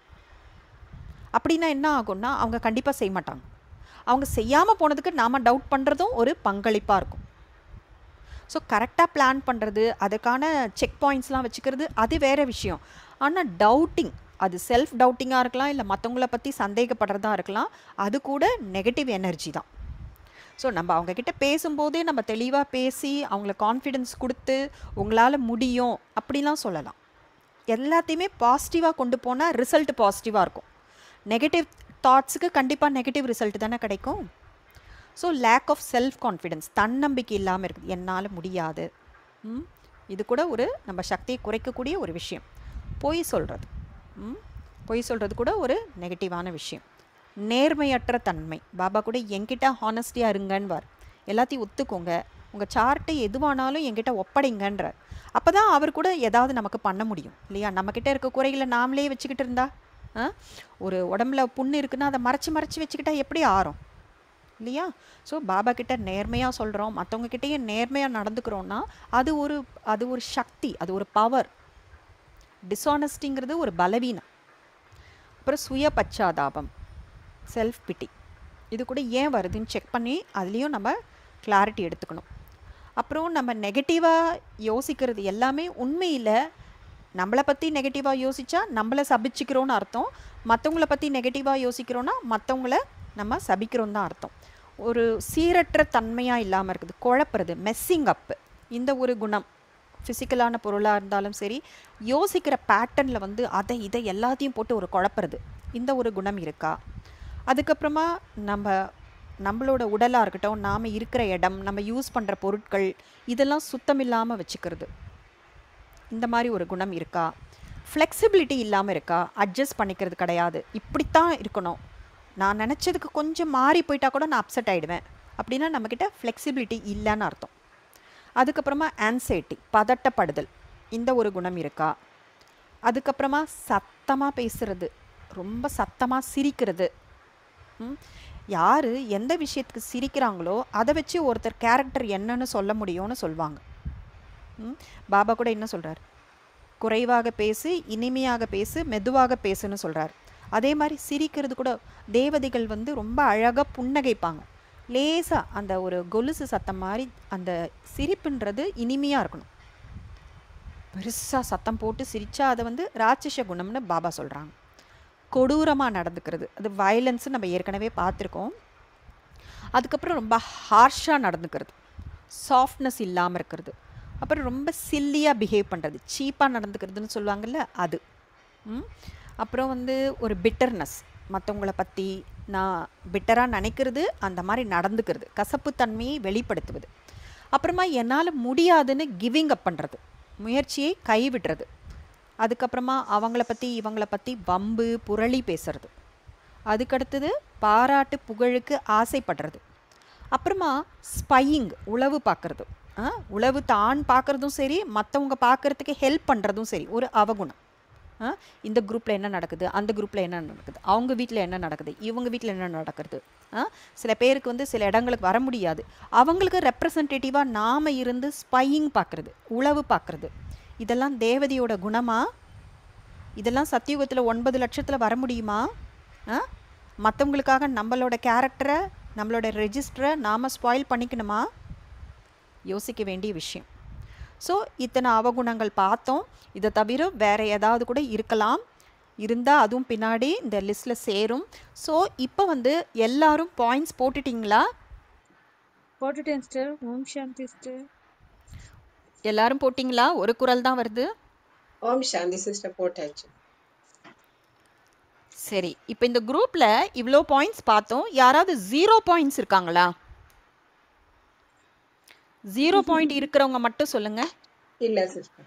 அப்படின்னா என்ன ஆகும்னா அவங்க கண்டிப்பாக செய்ய மாட்டாங்க அவங்க செய்யாமல் போனதுக்கு நாம் டவுட் பண்ணுறதும் ஒரு பங்களிப்பாக இருக்கும் ஸோ கரெக்டாக பிளான் பண்ணுறது அதுக்கான செக் பாயிண்ட்ஸ்லாம் வச்சுக்கிறது அது வேற விஷயம் ஆனால் டவுட்டிங் அது செல்ஃப் டவுட்டிங்காக இருக்கலாம் இல்லை மற்றவங்கள பற்றி சந்தேகப்படுறதா இருக்கலாம் அது கூட நெகட்டிவ் எனர்ஜி தான் ஸோ நம்ம அவங்கக்கிட்ட பேசும்போதே நம்ம தெளிவாக பேசி அவங்கள கான்ஃபிடென்ஸ் கொடுத்து உங்களால் முடியும் அப்படிலாம் சொல்லலாம் எல்லாத்தையுமே பாசிட்டிவாக கொண்டு போனால் ரிசல்ட் பாசிட்டிவாக இருக்கும் நெகட்டிவ் தாட்ஸுக்கு கண்டிப்பாக நெகட்டிவ் ரிசல்ட் தானே கிடைக்கும் so lack of self confidence தன்னம்பிக்கை இல்லாமல் இருக்குது என்னால் முடியாது ம்? இது கூட ஒரு நம்ம சக்தியை குறைக்கக்கூடிய ஒரு விஷயம் பொய் சொல்கிறது ம்? பொய் சொல்கிறது கூட ஒரு நெகட்டிவான விஷயம் நேர்மையற்ற தன்மை பாபா கூட என்கிட்ட ஹானஸ்டியாக இருங்கன்வார் எல்லாத்தையும் ஒத்துக்கோங்க உங்கள் சார்ட்டை எதுவானாலும் என்கிட்ட ஒப்படைங்கன்றார் அப்போ தான் அவர் கூட ஏதாவது நமக்கு பண்ண முடியும் இல்லையா நம்மக்கிட்ட இருக்க குறைகளை நாமளே வச்சுக்கிட்டு இருந்தா ஆ? ஒரு உடம்புல புண்ணு இருக்குன்னா அதை மறைச்சி மறைச்சி வச்சுக்கிட்டா எப்படி ஆறும் இல்லையா ஸோ பாபா கிட்ட நேர்மையாக சொல்கிறோம் மற்றவங்க கிட்டேயும் நேர்மையாக நடந்துக்கிறோன்னா அது ஒரு அது ஒரு சக்தி அது ஒரு பவர் டிஸானஸ்டிங்கிறது ஒரு பலவீனம் அப்புறம் சுய பச்சாதாபம் செல்ஃப் பிட்டி இது கூட ஏன் வருதுன்னு செக் பண்ணி அதுலேயும் நம்ம கிளாரிட்டி எடுத்துக்கணும் அப்புறம் நம்ம நெகட்டிவாக யோசிக்கிறது எல்லாமே உண்மையில் நம்மளை பற்றி நெகட்டிவாக யோசித்தா நம்மளை சபிச்சுக்கிறோன்னு அர்த்தம் மற்றவங்கள பற்றி நெகட்டிவாக யோசிக்கிறோன்னா மற்றவங்கள நம்ம சபிக்கிறோம் தான் அர்த்தம் ஒரு சீரற்ற தன்மையாக இல்லாமல் இருக்குது குழப்புறது மெஸ்ஸிங் அப்பு இந்த ஒரு குணம் ஃபிசிக்கலான பொருளாக இருந்தாலும் சரி யோசிக்கிற பேட்டர்னில் வந்து அதை இதை எல்லாத்தையும் போட்டு ஒரு குழப்புறது இந்த ஒரு குணம் இருக்கா அதுக்கப்புறமா நம்ம நம்மளோட உடலாக இருக்கட்டும் நாம் இருக்கிற இடம் நம்ம யூஸ் பண்ணுற பொருட்கள் இதெல்லாம் சுத்தம் இல்லாமல் வச்சுக்கிறது இந்த மாதிரி ஒரு குணம் இருக்கா ஃப்ளெக்சிபிலிட்டி இல்லாமல் இருக்கா அட்ஜஸ்ட் பண்ணிக்கிறது கிடையாது இப்படித்தான் இருக்கணும் நான் நினச்சதுக்கு கொஞ்சம் மாறி போயிட்டா கூட நான் அப்செட் ஆகிடுவேன் அப்படின்னா நம்மக்கிட்ட ஃப்ளெக்சிபிலிட்டி இல்லைன்னு அர்த்தம் அதுக்கப்புறமா ஆன்சைட்டி பதட்டப்படுதல் இந்த ஒரு குணம் இருக்கா அதுக்கப்புறமா சத்தமாக பேசுறது ரொம்ப சத்தமாக சிரிக்கிறது ம்? யார் எந்த விஷயத்துக்கு சிரிக்கிறாங்களோ அதை வச்சு ஒருத்தர் கேரக்டர் என்னன்னு சொல்ல முடியும்னு சொல்லுவாங்க ம்? பாபா கூட என்ன சொல்கிறார் குறைவாக பேசு இனிமையாக பேசு மெதுவாக பேசுன்னு சொல்கிறார் அதே மாதிரி சிரிக்கிறது கூட தேவதைகள் வந்து ரொம்ப அழகாக புன்னகைப்பாங்க லேசாக அந்த ஒரு கொலுசு சத்தம் மாதிரி அந்த சிரிப்புன்றது இனிமையாக இருக்கணும் பெருசாக சத்தம் போட்டு சிரிச்சா அதை வந்து ராட்சச குணம்னு பாபா சொல்கிறாங்க கொடூரமாக நடந்துக்கிறது அது வயலன்ஸ் நம்ம ஏற்கனவே பார்த்துருக்கோம் அதுக்கப்புறம் ரொம்ப ஹார்ஷாக நடந்துக்கிறது சாஃப்ட்னஸ் இல்லாமல் இருக்கிறது அப்புறம் ரொம்ப சில்லியாக பிஹேவ் பண்ணுறது சீப்பாக நடந்துக்கிறதுன்னு சொல்லுவாங்கல்ல அது ம்? அப்புறம் வந்து ஒரு பிட்டர்னஸ் மற்றவங்கள பற்றி நான் பிட்டராக நினைக்கிறது அந்த மாதிரி நடந்துக்கிறது கசப்புத்தன்மையை வெளிப்படுத்துவது அப்புறமா என்னால் முடியாதுன்னு கிவிங் அப் பண்ணுறது முயற்சியை கைவிடுறது அதுக்கப்புறமா அவங்கள பற்றி இவங்கள பற்றி வம்பு புரளி பேசுறது அதுக்கடுத்தது பாராட்டு புகழுக்கு ஆசைப்படுறது அப்புறமா ஸ்பையிங் உளவு பார்க்குறது உளவு தான் பார்க்குறதும் சரி மற்றவங்க பார்க்குறதுக்கு ஹெல்ப் பண்ணுறதும் சரி ஒரு அவகுணம் ஆ, இந்த குரூப்பில் என்ன நடக்குது அந்த குரூப்பில் என்ன நடக்குது அவங்க வீட்டில் என்ன நடக்குது இவங்க வீட்டில் என்ன நடக்குது ஆ, சில பேருக்கு வந்து சில இடங்களுக்கு வர முடியாது அவங்களுக்கு ரெப்ரசன்டேட்டிவாக நாம் இருந்து ஸ்பையிங் பார்க்குறது உளவு பார்க்குறது இதெல்லாம் தேவதையோட குணமா இதெல்லாம் சத்தியுகத்தில் ஒன்பது லட்சத்தில் வர முடியுமா ஆ மற்றவங்களுக்காக நம்மளோட கேரக்டரை நம்மளோட ரெஜிஸ்டரை நாம் ஸ்பாயில் பண்ணிக்கணுமா யோசிக்க வேண்டிய விஷயம் ஸோ இத்தனை அவகுணங்கள் பார்த்தோம் இதை தவிர வேறு ஏதாவது கூட இருக்கலாம் இருந்தால் அதுவும் பின்னாடி இந்த லிஸ்ட்டில் சேரும் ஸோ இப்போ வந்து எல்லாரும் பாயிண்ட்ஸ் போட்டுட்டிங்களா போட்டுட்டேன் சிஸ்டர் ஓம் சாந்தி சிஸ்டர் எல்லாரும் போட்டிங்களா ஒரு குரல் தான் வருது ஓம் சாந்தி சிஸ்டர் போட்டாச்சு சரி இப்போ இந்த குரூப்பில் இவ்வளோ பாயிண்ட்ஸ் பார்த்தோம் யாராவது ஜீரோ பாயிண்ட்ஸ் இருக்காங்களா ஜீரோ பாயிண்ட் இருக்கிறவங்க மட்டும் சொல்லுங்க இல்ல சிஸ்டர்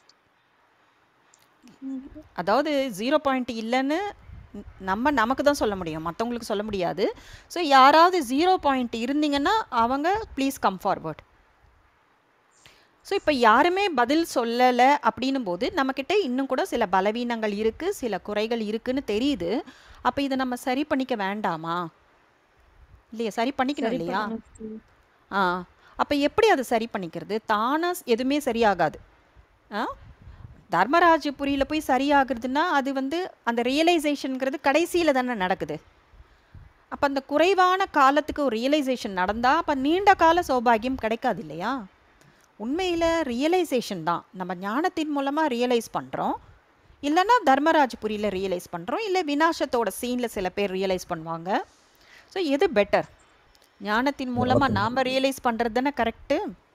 அதாவது ஜீரோ பாயிண்ட் இல்லைன்னு ந- நம்ம நமக்கு தான் சொல்ல முடியும் மற்றவங்களுக்கு சொல்ல முடியாது ஸோ யாராவது ஜீரோ பாயிண்ட் இருந்தீங்கன்னா அவங்க ப்ளீஸ் கம் ஃபார்வர்ட் ஸோ இப்போ யாருமே பதில் சொல்லலை அப்படின்னும் போது நம்மக்கிட்ட இன்னும் கூட சில பலவீனங்கள் இருக்குது சில குறைகள் இருக்குன்னு தெரியுது அப்போ இதை நம்ம சரி பண்ணிக்க வேண்டாமா இல்லையா சரி பண்ணிக்கணும் சரி இல்லையா பண்ணணும் sister. ஆ அப்போ எப்படி அதை சரி பண்ணிக்கிறது தானா எதுவுமே சரியாகாது ஆ தர்மராஜபுரியில் போய் சரியாகுறதுன்னா அது வந்து அந்த ரியலைசேஷனுங்கிறது கடைசியில் தானே நடக்குது அப்போ அந்த குறைவான காலத்துக்கு ஒரு ரியலைசேஷன் நடந்தால் அப்போ நீண்ட கால சௌபாகியம் கிடைக்காது இல்லையா உண்மையில் ரியலைசேஷன் தான் நம்ம ஞானத்தின் மூலமாக ரியலைஸ் பண்ணுறோம் இல்லைன்னா தர்மராஜபுரியில் ரியலைஸ் பண்ணுறோம் இல்லை வினாசத்தோட சீனில் சில பேர் ரியலைஸ் பண்ணுவாங்க ஸோ எது பெட்டர் ஞானத்தின் மூலமாக நாம் ரியலைஸ் பண்ணுறது தானே கரெக்டு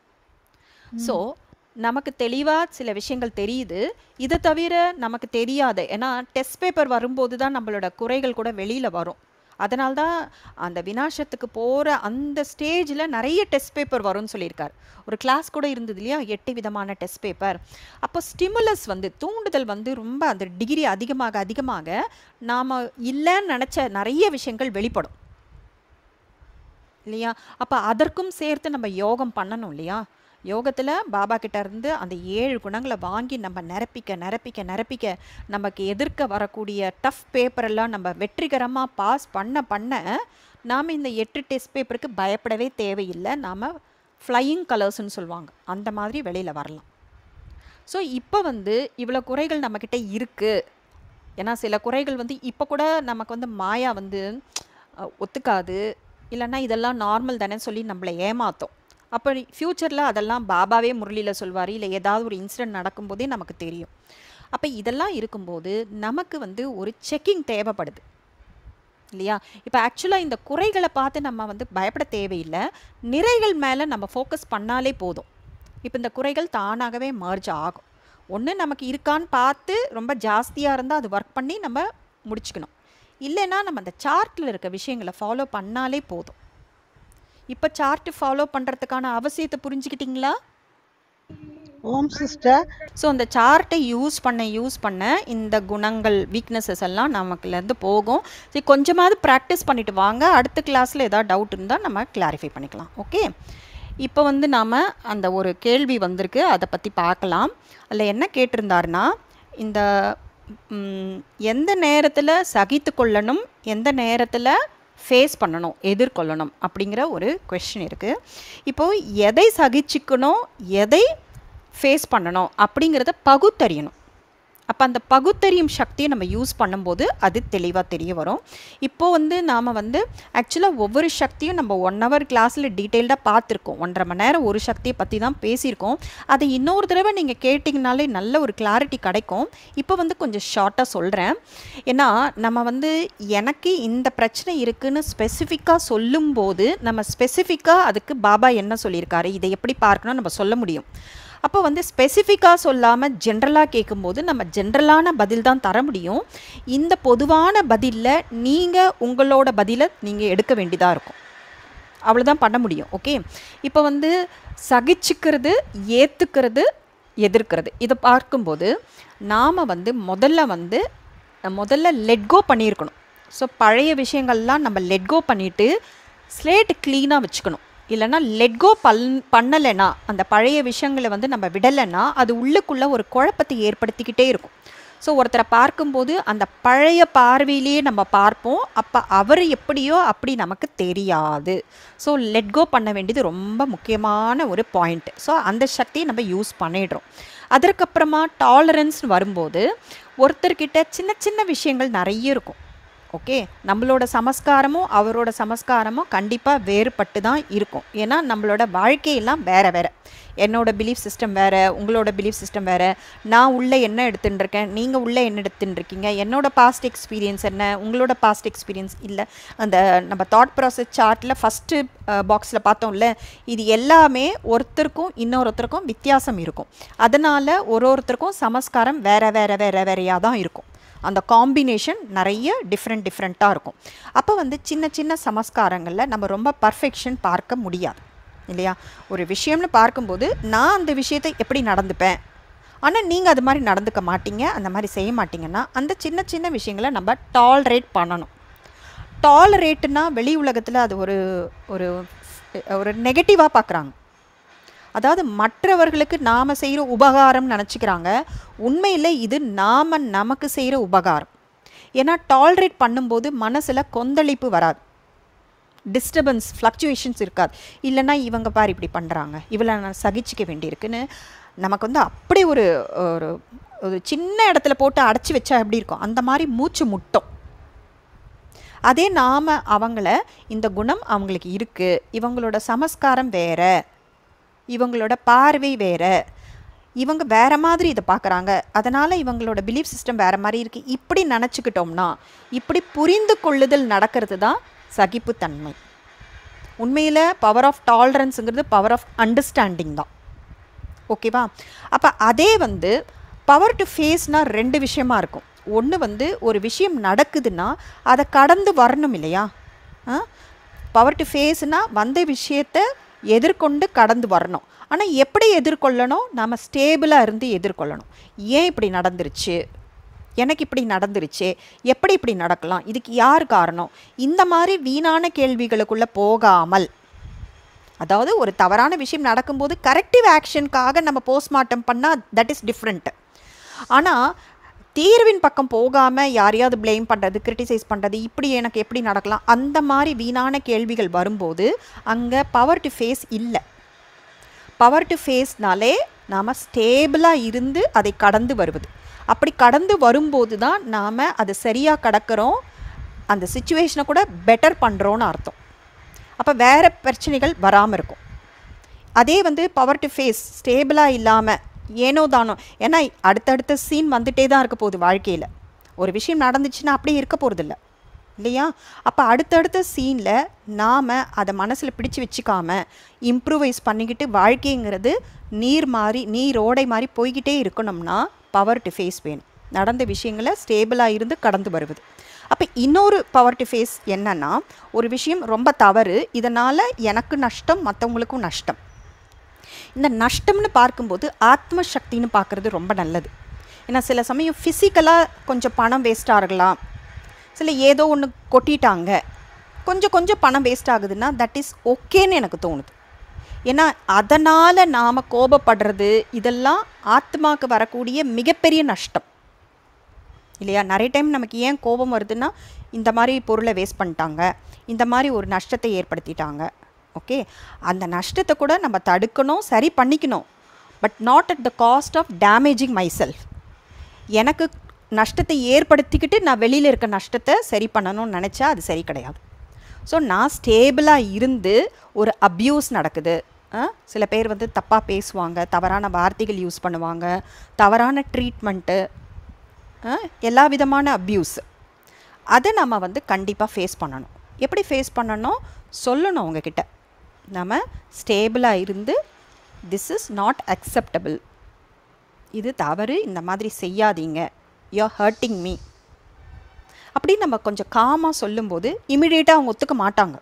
ஸோ நமக்கு தெளிவாக சில விஷயங்கள் தெரியுது இதை தவிர நமக்கு தெரியாது ஏன்னா டெஸ்ட் பேப்பர் வரும்போது தான் நம்மளோட குறைகள் கூட வெளியில் வரும் அதனால்தான் அந்த வினாசத்துக்கு போகிற அந்த ஸ்டேஜில் நிறைய டெஸ்ட் பேப்பர் வரும்னு சொல்லியிருக்கார் ஒரு கிளாஸ் கூட இருந்தது இல்லையா எட்டு விதமான டெஸ்ட் பேப்பர் அப்போ ஸ்டிமுலஸ் வந்து தூண்டுதல் வந்து ரொம்ப அந்த டிகிரி அதிகமாக அதிகமாக நாம் இல்லைன்னு நினச்ச நிறைய விஷயங்கள் வெளிப்படும் இல்லையா அப்போ அதற்கும் சேர்த்து நம்ம யோகம் பண்ணணும் இல்லையா யோகத்தில் பாபா கிட்ட இருந்து அந்த ஏழு குணங்களை வாங்கி நம்ம நிரப்பிக்க நிரப்பிக்க நிரப்பிக்க நமக்கு எதிர்க்க வரக்கூடிய டஃப் பேப்பரெல்லாம் நம்ம வெற்றிகரமாக பாஸ் பண்ண பண்ண நாம் இந்த எட்டு டெஸ்ட் பேப்பருக்கு பயப்படவே தேவையில்லை நாம் ஃப்ளையிங் கலர்ஸ்னு சொல்லுவாங்க அந்த மாதிரி வெளியில் வரலாம் ஸோ இப்போ வந்து இவ்வளோ குறைகள் நம்மக்கிட்ட இருக்குது ஏன்னா சில குறைகள் வந்து இப்போ கூட நமக்கு வந்து மாயா வந்து அஹ், ஒத்துக்காது இல்லைன்னா இதெல்லாம் நார்மல் தானே சொல்லி நம்மளை ஏமாத்தோம் அப்போ ஃப்யூச்சரில் அதெல்லாம் பாபாவே முரளியில் சொல்வார் இல்லை ஏதாவது ஒரு இன்சிடென்ட் நடக்கும்போதே நமக்கு தெரியும் அப்போ இதெல்லாம் இருக்கும்போது நமக்கு வந்து ஒரு செக்கிங் தேவைப்படுது இல்லையா இப்போ ஆக்சுவலாக இந்த குறைகளை பார்த்து நம்ம வந்து பயப்பட தேவையில்லை நிறைகள் மேலே நம்ம ஃபோக்கஸ் பண்ணாலே போதும் இப்போ இந்த குறைகள் தானாகவே மர்ஜ் ஆகும் ஒன்று நமக்கு இருக்கான்னு பார்த்து ரொம்ப ஜாஸ்தியாக இருந்தால் அது ஒர்க் பண்ணி நம்ம முடிச்சுக்கணும் இல்லைன்னா நம்ம அந்த சார்ட்டில் இருக்க விஷயங்களை ஃபாலோ பண்ணாலே போதும் இப்போ சார்ட்டு ஃபாலோ பண்ணுறதுக்கான அவசியத்தை புரிஞ்சுக்கிட்டீங்களா ஓம் சிஸ்டர் ஸோ அந்த சார்ட்டை யூஸ் பண்ண யூஸ் பண்ண இந்த குணங்கள் வீக்னஸஸ் எல்லாம் நமக்குலேருந்து போகும் சரி கொஞ்சமாவது ப்ராக்டிஸ் பண்ணிட்டு வாங்க அடுத்த கிளாஸில் ஏதாவது டவுட் இருந்தால் நம்ம கிளாரிஃபை பண்ணிக்கலாம் ஓகே இப்போ வந்து நாம் அந்த ஒரு கேள்வி வந்திருக்கு அதை பற்றி பார்க்கலாம் அதில் என்ன கேட்டிருந்தாருன்னா இந்த ம், எந்த நேரத்தில் சகித்து கொள்ளணும் எந்த நேரத்தில் ஃபேஸ் பண்ணணும் எதிர்கொள்ளணும் அப்படிங்கிற ஒரு கொஷின் இருக்குது இப்போது எதை சகிச்சுக்கணும் எதை ஃபேஸ் பண்ணணும் அப்படிங்கிறத பகுத்தறியணும் அப்போ அந்த பகுத்தறியும் சக்தியை நம்ம யூஸ் பண்ணும்போது அது தெளிவாக தெரிய வரும் இப்போ வந்து நாம் வந்து ஆக்சுவலாக ஒவ்வொரு சக்தியும் நம்ம ஒன் ஹவர் கிளாஸில் டீட்டெயில்டாக பார்த்துருக்கோம் ஒன்றரை மணி நேரம் ஒரு சக்தியை பற்றி தான் பேசியிருக்கோம் அதை இன்னொரு தடவை நீங்கள் கேட்டிங்கனாலே நல்ல ஒரு கிளாரிட்டி கிடைக்கும் இப்போ வந்து கொஞ்சம் ஷார்ட்டாக சொல்கிறேன் ஏன்னா நம்ம வந்து எனக்கு இந்த பிரச்சனை இருக்குன்னு ஸ்பெசிஃபிக்காக சொல்லும்போது நம்ம ஸ்பெசிஃபிக்காக அதுக்கு பாபா என்ன சொல்லியிருக்காரு இதை எப்படி பார்க்கணும் நம்ம சொல்ல முடியும் அப்போ வந்து ஸ்பெசிஃபிக்காக சொல்லாமல் ஜென்ரலாக கேட்கும்போது நம்ம ஜென்ரலான பதில் தான் தர முடியும் இந்த பொதுவான பதிலில் நீங்கள் உங்களோட பதிலை நீங்கள் எடுக்க வேண்டியதாக இருக்கும் அவ்வளோதான் பண்ண முடியும் ஓகே இப்போ வந்து சகிச்சுக்கிறது ஏற்றுக்கிறது எதிர்க்கிறது இதை பார்க்கும்போது நாம் வந்து முதல்ல வந்து முதல்ல லெட்கோ பண்ணியிருக்கணும் ஸோ பழைய விஷயங்கள்லாம் நம்ம லெட்கோ பண்ணிவிட்டு ஸ்லேட் க்ளீனாக வச்சுக்கணும் இல்லைன்னா லெட்கோ பல் பண்ணலைன்னா அந்த பழைய விஷயங்களை வந்து நம்ம விடலைன்னா அது உள்ளுக்குள்ளே ஒரு குழப்பத்தை ஏற்படுத்திக்கிட்டே இருக்கும் ஸோ ஒருத்தரை பார்க்கும்போது அந்த பழைய பார்வையிலேயே நம்ம பார்ப்போம் அப்போ அவர் எப்படியோ அப்படி நமக்கு தெரியாது ஸோ லெட்கோ பண்ண வேண்டியது ரொம்ப முக்கியமான ஒரு பாயிண்ட் ஸோ அந்த சக்தியை நம்ம யூஸ் பண்ணிடுறோம் அதற்கப்புறமா டாலரன்ஸ் வரும்போது ஒருத்தர்கிட்ட சின்ன சின்ன விஷயங்கள் நிறைய இருக்கும் ஓகே நம்மளோட சமஸ்காரமும் அவரோட சமஸ்காரமும் கண்டிப்பாக வேறுபட்டு தான் இருக்கும் ஏன்னா நம்மளோட வாழ்க்கையெல்லாம் வேறு வேறு என்னோட பிலீஃப் சிஸ்டம் வேறு உங்களோட பிலீஃப் சிஸ்டம் வேறு நான் உள்ளே என்ன எடுத்துன்னு இருக்கேன் நீங்கள் உள்ளே என்ன எடுத்துன்னு இருக்கீங்க என்னோட பாஸ்ட் எக்ஸ்பீரியன்ஸ் என்ன உங்களோட பாஸ்ட் எக்ஸ்பீரியன்ஸ் இல்லை அந்த நம்ம தாட் ப்ராசஸ் சார்ட்டில் ஃபஸ்ட்டு பாக்ஸில் பார்த்தோம்ல இது எல்லாமே ஒருத்தருக்கும் இன்னொருத்தருக்கும் வித்தியாசம் இருக்கும் அதனால் ஒரு ஒருத்தருக்கும் சமஸ்காரம் வேறு வேறு வேறு வேறையாக தான் இருக்கும் அந்த காம்பினேஷன் நிறைய டிஃப்ரெண்ட் டிஃப்ரெண்ட்டாக இருக்கும் அப்போ வந்து சின்ன சின்ன சமஸ்காரங்களில் நம்ம ரொம்ப பர்ஃபெக்ஷன் பார்க்க முடியாது இல்லையா ஒரு விஷயம்னு பார்க்கும்போது நான் அந்த விஷயத்தை எப்படி நடந்துப்பேன் ஆனால் நீங்கள் அது மாதிரி நடந்துக்க மாட்டீங்க அந்த மாதிரி செய்ய மாட்டீங்கன்னா அந்த சின்ன சின்ன விஷயங்களை நம்ம டாலரேட் பண்ணணும் டாலரேட்டுனா வெளி உலகத்தில் அது ஒரு ஒரு ஒரு நெகட்டிவாக பார்க்குறாங்க அதாவது மற்றவர்களுக்கு நாம் செய்கிற உபகாரம் நினச்சிக்கிறாங்க உண்மையில் இது நாம் நமக்கு செய்கிற உபகாரம் ஏன்னா டாலரேட் பண்ணும்போது மனசில் கொந்தளிப்பு வராது டிஸ்டர்பன்ஸ் ஃப்ளக்சுவேஷன்ஸ் இருக்காது இல்லைன்னா இவங்க பார் இப்படி பண்ணுறாங்க இவளை நான் சகிச்சிக்க வேண்டியிருக்குன்னு நமக்கு வந்து அப்படி ஒரு ஒரு ஒரு சின்ன இடத்துல போட்டு அடைச்சி வச்சா எப்படி இருக்கும் அந்த மாதிரி மூச்சு முட்டும் அதே நாம் அவங்கள இந்த குணம் அவங்களுக்கு இருக்குது இவங்களோட சமஸ்காரம் வேற இவங்களோட பார்வை வேற இவங்க வேற மாதிரி இதை பார்க்குறாங்க அதனால் இவங்களோட பிலீஃப் சிஸ்டம் வேற மாதிரி இருக்குது இப்படி நினச்சிக்கிட்டோம்னா இப்படி புரிந்து கொள்ளுதல் நடக்கிறது தான் சகிப்புத்தன்மை உண்மையில் பவர் ஆஃப் டாலரன்ஸுங்கிறது பவர் ஆஃப் அண்டர்ஸ்டாண்டிங் தான் ஓகேவா அப்போ அதே வந்து பவர் டு ஃபேஸ்னால் ரெண்டு விஷயமா இருக்கும் ஒன்று வந்து ஒரு விஷயம் நடக்குதுன்னா அதை கடந்து வரணும் இல்லையா பவர் டு ஃபேஸ்னால் வந்த விஷயத்தை எதிர்கொண்டு கடந்து வரணும் ஆனால் எப்படி எதிர்கொள்ளணும் நாம் ஸ்டேபிளாக இருந்து எதிர்கொள்ளணும் ஏன் இப்படி நடந்துருச்சு எனக்கு இப்படி நடந்துருச்சு எப்படி இப்படி நடக்கலாம் இதுக்கு யார் காரணம் இந்த மாதிரி வீணான கேள்விகளுக்குள்ளே போகாமல் அதாவது ஒரு தவறான விஷயம் நடக்கும்போது கரெக்டிவ் ஆக்ஷனுக்காக நம்ம போஸ்ட்மார்ட்டம் பண்ணால் தட் இஸ் டிஃப்ரெண்ட் ஆனால் தீர்வின் பக்கம் போகாமல் யாரையாவது ப்ளேம் பண்ணுறது கிரிட்டிசைஸ் பண்ணுறது இப்படி எனக்கு எப்படி நடக்கலாம் அந்த மாதிரி வீணான கேள்விகள் வரும்போது அங்கே பவர் டு ஃபேஸ் இல்லை பவர் டு ஃபேஸ்னாலே நாம் ஸ்டேபிளாக இருந்து அதை கடந்து வருவது அப்படி கடந்து வரும்போது தான் நாம் அதை சரியாக கடக்கிறோம் அந்த சுச்சுவேஷனை கூட பெட்டர் பண்ணுறோன்னு அர்த்தம் அப்போ வேறு பிரச்சனைகள் வராமல் இருக்கும் அதே வந்து பவர் டு ஃபேஸ் ஸ்டேபிளாக இல்லாமல் ஏனோ தானோ ஏன்னா அடுத்தடுத்த சீன் வந்துட்டே தான் இருக்க போகுது வாழ்க்கையில் ஒரு விஷயம் நடந்துச்சுன்னா அப்படியே இருக்க போகிறதில்ல இல்லையா அப்போ அடுத்தடுத்த சீனில் நாம் அதை மனசில் பிடிச்சு வச்சுக்காம இம்ப்ரூவைஸ் பண்ணிக்கிட்டு வாழ்க்கைங்கிறது நீர் மாதிரி நீரோடை மாதிரி போய்கிட்டே இருக்கணும்னா பவர் டு ஃபேஸ் வேணும் நடந்த விஷயங்களை ஸ்டேபிளாக இருந்து கடந்து வருவது அப்போ இன்னொரு பவர் டு ஃபேஸ் என்னன்னா ஒரு விஷயம் ரொம்ப தவறு இதனால் எனக்கு நஷ்டம் மற்றவங்களுக்கும் நஷ்டம் இந்த நஷ்டம்னு பார்க்கும்போது ஆத்ம சக்தின்னு பார்க்குறது ரொம்ப நல்லது ஏன்னா சில சமயம் ஃபிசிக்கலாக கொஞ்சம் பணம் வேஸ்ட் ஆகலாம் சில ஏதோ ஒன்று கொட்டிட்டாங்க கொஞ்சம் கொஞ்சம் பணம் வேஸ்ட் ஆகுதுன்னா தட் இஸ் ஓகேன்னு எனக்கு தோணுது ஏன்னா அதனால் நாம் கோபப்படுறது இதெல்லாம் ஆத்மாவுக்கு வரக்கூடிய மிகப்பெரிய நஷ்டம் இல்லையா நிறைய டைம் நமக்கு ஏன் கோபம் வருதுன்னா இந்த மாதிரி பொருளை வேஸ்ட் பண்ணிட்டாங்க இந்த மாதிரி ஒரு நஷ்டத்தை ஏற்படுத்திட்டாங்க ஓகே அந்த நஷ்டத்தை கூட நம்ம தடுக்கணும் சரி பண்ணிக்கணும் but not at the cost of damaging myself எனக்கு நஷ்டத்தை ஏற்படுத்திக்கிட்டு நான் வெளியில் இருக்க நஷ்டத்தை சரி பண்ணணும்னு நினச்சா அது சரி கிடையாது ஸோ நான் ஸ்டேபிளாக இருந்து ஒரு அப்யூஸ் நடக்குது சில பேர் வந்து தப்பாக பேசுவாங்க தவறான வார்த்தைகள் யூஸ் பண்ணுவாங்க தவறான ட்ரீட்மெண்ட்டு எல்லா விதமான அப்யூஸ் அதை நம்ம வந்து கண்டிப்பாக ஃபேஸ் பண்ணணும் எப்படி ஃபேஸ் பண்ணணும் சொல்லணும் அவங்கக்கிட்ட நம்ம ஸ்டேபிளாக இருந்து திஸ் இஸ் நாட் அக்செப்டபிள் இது தவறு இந்த மாதிரி செய்யாதீங்க யூ ஹர்ட்டிங் மீ அப்படின்னு நம்ம கொஞ்சம் காமாக சொல்லும்போது இமிடியேட்டாக அவங்க ஒத்துக்க மாட்டாங்க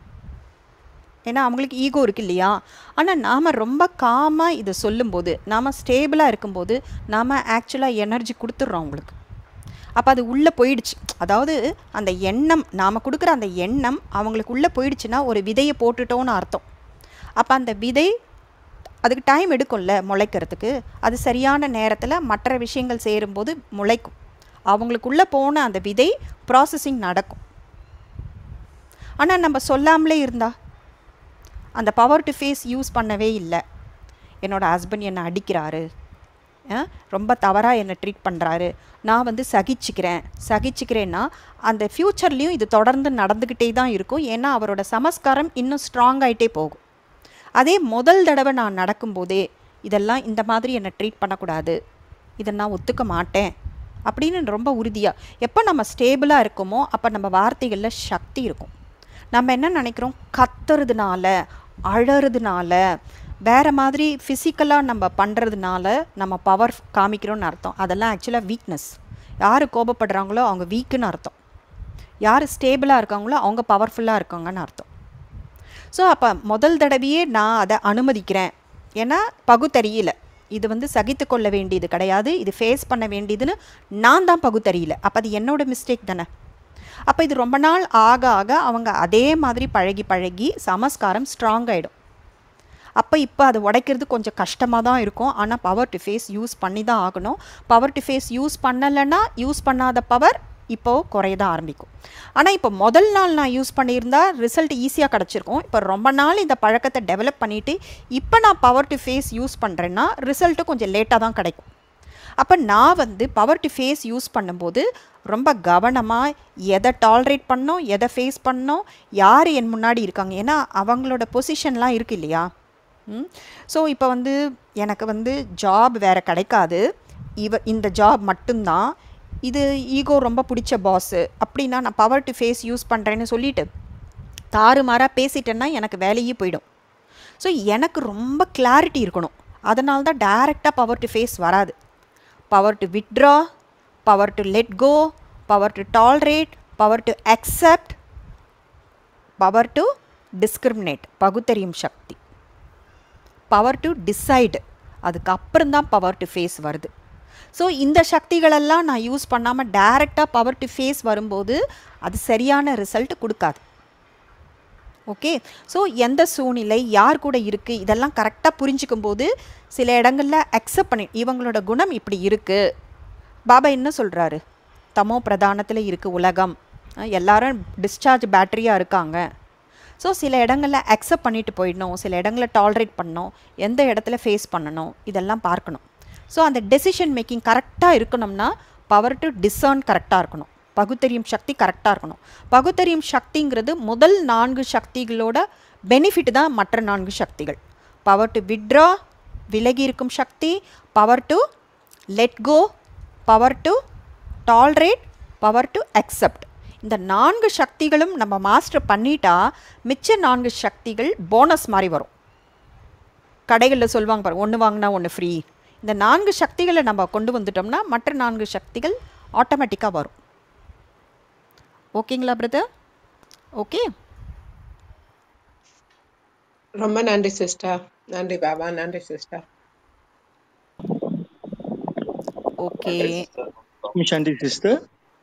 ஏன்னா அவங்களுக்கு ஈகோ இருக்கு இல்லையா ஆனால் நாம் ரொம்ப காமாக இதை சொல்லும்போது நாம் ஸ்டேபிளாக இருக்கும்போது நாம் ஆக்சுவலாக எனர்ஜி கொடுத்துட்றோம் அவங்களுக்கு அப்போ அது உள்ளே போயிடுச்சு அதாவது அந்த எண்ணம் நாம் கொடுக்குற அந்த எண்ணம் அவங்களுக்கு உள்ளே போயிடுச்சுன்னா ஒரு விதையை போட்டுட்டோன்னு அர்த்தம் அப்போ அந்த விதை அதுக்கு டைம் எடுக்கும்ல முளைக்கிறதுக்கு அது சரியான நேரத்தில் மற்ற விஷயங்கள் சேரும்போது முளைக்கும் அவங்களுக்குள்ளே போன அந்த விதை ப்ராசஸிங் நடக்கும் ஆனால் நம்ம சொல்லாமலே இருந்தா அந்த பவர் டு ஃபேஸ் யூஸ் பண்ணவே இல்லை என்னோடய ஹஸ்பண்ட் என்னை அடிக்கிறாரு ரொம்ப தவறாக என்னை ட்ரீட் பண்ணுறாரு நான் வந்து சகிச்சுக்கிறேன் சகிச்சுக்கிறேன்னா அந்த ஃப்யூச்சர்லேயும் இது தொடர்ந்து நடந்துக்கிட்டே தான் இருக்கும் ஏன்னா அவரோட சமஸ்காரம் இன்னும் ஸ்ட்ராங் ஆகிட்டே போகும் அதே முதல் தடவை நான் நடக்கும்போதே இதெல்லாம் இந்த மாதிரி என்னை ட்ரீட் பண்ணக்கூடாது இதை நான் ஒத்துக்க மாட்டேன் அப்படின்னு ரொம்ப உறுதியாக எப்போ நம்ம ஸ்டேபிளாக இருக்கோமோ அப்போ நம்ம வார்த்தைகளில் சக்தி இருக்கும் நம்ம என்ன நினைக்கிறோம் கத்துறதுனால அழறதுனால வேறு மாதிரி ஃபிசிக்கலாக நம்ம பண்ணுறதுனால நம்ம பவர் காமிக்கிறோன்னு அர்த்தம் அதெல்லாம் ஆக்சுவலாக வீக்னஸ் யார் கோபப்படுறாங்களோ அவங்க வீக்குன்னு அர்த்தம் யார் ஸ்டேபிளாக இருக்காங்களோ அவங்க பவர்ஃபுல்லாக இருக்காங்கன்னு அர்த்தம் ஸோ அப்போ முதல் தடவையே நான் அதை அனுமதிக்கிறேன் ஏன்னா பகுத்தறியல இது வந்து சகித்து கொள்ள வேண்டியது கிடையாது இது ஃபேஸ் பண்ண வேண்டியதுன்னு நான் தான் பகுத்தறியல அப்போ அது என்னோட மிஸ்டேக் தானே அப்போ இது ரொம்ப நாள் ஆக ஆக அவங்க அதே மாதிரி பழகி பழகி சமஸ்காரம் ஸ்ட்ராங் ஆகிடும் அப்போ இப்போ அது உடைக்கிறது கொஞ்சம் கஷ்டமாக தான் இருக்கும் ஆனால் பவர் டு ஃபேஸ் யூஸ் பண்ணி தான் ஆகணும் பவர் டு ஃபேஸ் யூஸ் பண்ணலைன்னா யூஸ் பண்ணாத பவர் இப்போது குறைய தான் ஆரம்பிக்கும் ஆனால் இப்போ முதல் நாள் நான் யூஸ் பண்ணியிருந்தா ரிசல்ட் ஈஸியாக கிடச்சிருக்கும் இப்போ ரொம்ப நாள் இந்த பழக்கத்தை டெவலப் பண்ணிவிட்டு இப்போ நான் பவர் டு ஃபேஸ் யூஸ் பண்ணுறேன்னா ரிசல்ட்டு கொஞ்சம் லேட்டாக தான் கிடைக்கும் அப்போ நான் வந்து பவர் டு ஃபேஸ் யூஸ் பண்ணும்போது ரொம்ப கவனமாக எதை டாலரேட் பண்ணோம் எதை ஃபேஸ் பண்ணோம் யார் என் முன்னாடி இருக்காங்க ஏன்னா அவங்களோட பொசிஷன்லாம் இருக்குது இல்லையா ஸோ இப்போ வந்து எனக்கு வந்து ஜாப் வேறு கிடைக்காது இவ இந்த ஜாப் மட்டும்தான் இது ஈகோ ரொம்ப பிடிச்ச பாஸு அப்படின்னா நான் பவர் டு ஃபேஸ் யூஸ் பண்ணுறேன்னு சொல்லிட்டு தாறுமாறாக பேசிட்டேன்னா எனக்கு வேலையே போயிடும் ஸோ எனக்கு ரொம்ப கிளாரிட்டி இருக்கணும் அதனால தான் டைரெக்டாக பவர் டு ஃபேஸ் வராது power to withdraw power to let go power to tolerate power to accept power to discriminate பகுத்தறியும் சக்தி பவர் டு டிசைடு அதுக்கப்புறம் தான் பவர் டு ஃபேஸ் வருது ஸோ இந்த சக்திகளெல்லாம் நான் யூஸ் பண்ணாமல் டைரெக்டாக பவர் டு ஃபேஸ் வரும்போது அது சரியான ரிசல்ட் கொடுக்காது ஓகே ஸோ எந்த சூழ்நிலை யார் கூட இருக்குது இதெல்லாம் கரெக்டாக புரிஞ்சுக்கும் போது சில இடங்களில் அக்செப்ட் பண்ணி இவங்களோட குணம் இப்படி இருக்குது பாபா என்ன சொல்கிறாரு தமோ பிரதானத்தில் இருக்குது உலகம் அஹ் எல்லாரும் டிஸ்சார்ஜ் பேட்டரியாக இருக்காங்க ஸோ சில இடங்களில் அக்செப்ட் பண்ணிட்டு போயிடணும் சில இடங்களில் டாலரேட் பண்ணணும் எந்த இடத்துல ஃபேஸ் பண்ணணும் இதெல்லாம் பார்க்கணும் ஸோ அந்த டெசிஷன் மேக்கிங் கரெக்டாக இருக்கணும்னா பவர் டு டிசர்ன் கரெக்டாக இருக்கணும் பகுத்தறியும் சக்தி கரெக்டாக இருக்கணும் பகுத்தறியும் சக்திங்கிறது முதல் நான்கு சக்திகளோட பெனிஃபிட் தான் மற்ற நான்கு சக்திகள் பவர் டு விட்ரா விலகி இருக்கும் சக்தி power to let go power to tolerate power to accept இந்த நான்கு சக்திகளும் நம்ம மாஸ்டர் பண்ணிட்டா மிச்ச நான்கு சக்திகள் போனஸ் மாதிரி வரும் கடைகளில் சொல்லுவாங்க பாருங்க ஒன்று வாங்கினா ஒன்று ஃப்ரீ இந்த நான்கு சக்திகளை நம்ம கொண்டு வந்துட்டோம்னா மற்ற நான்கு சக்திகள் ஆட்டோமேட்டிக்காக வரும் ஓகேங்களா பிரதர் ஓகே ரொம்ப நன்றி சிஸ்டர் நன்றி பாபா நன்றி சிஸ்டர் ஓகே ஓம் சாந்தி சிஸ்டர்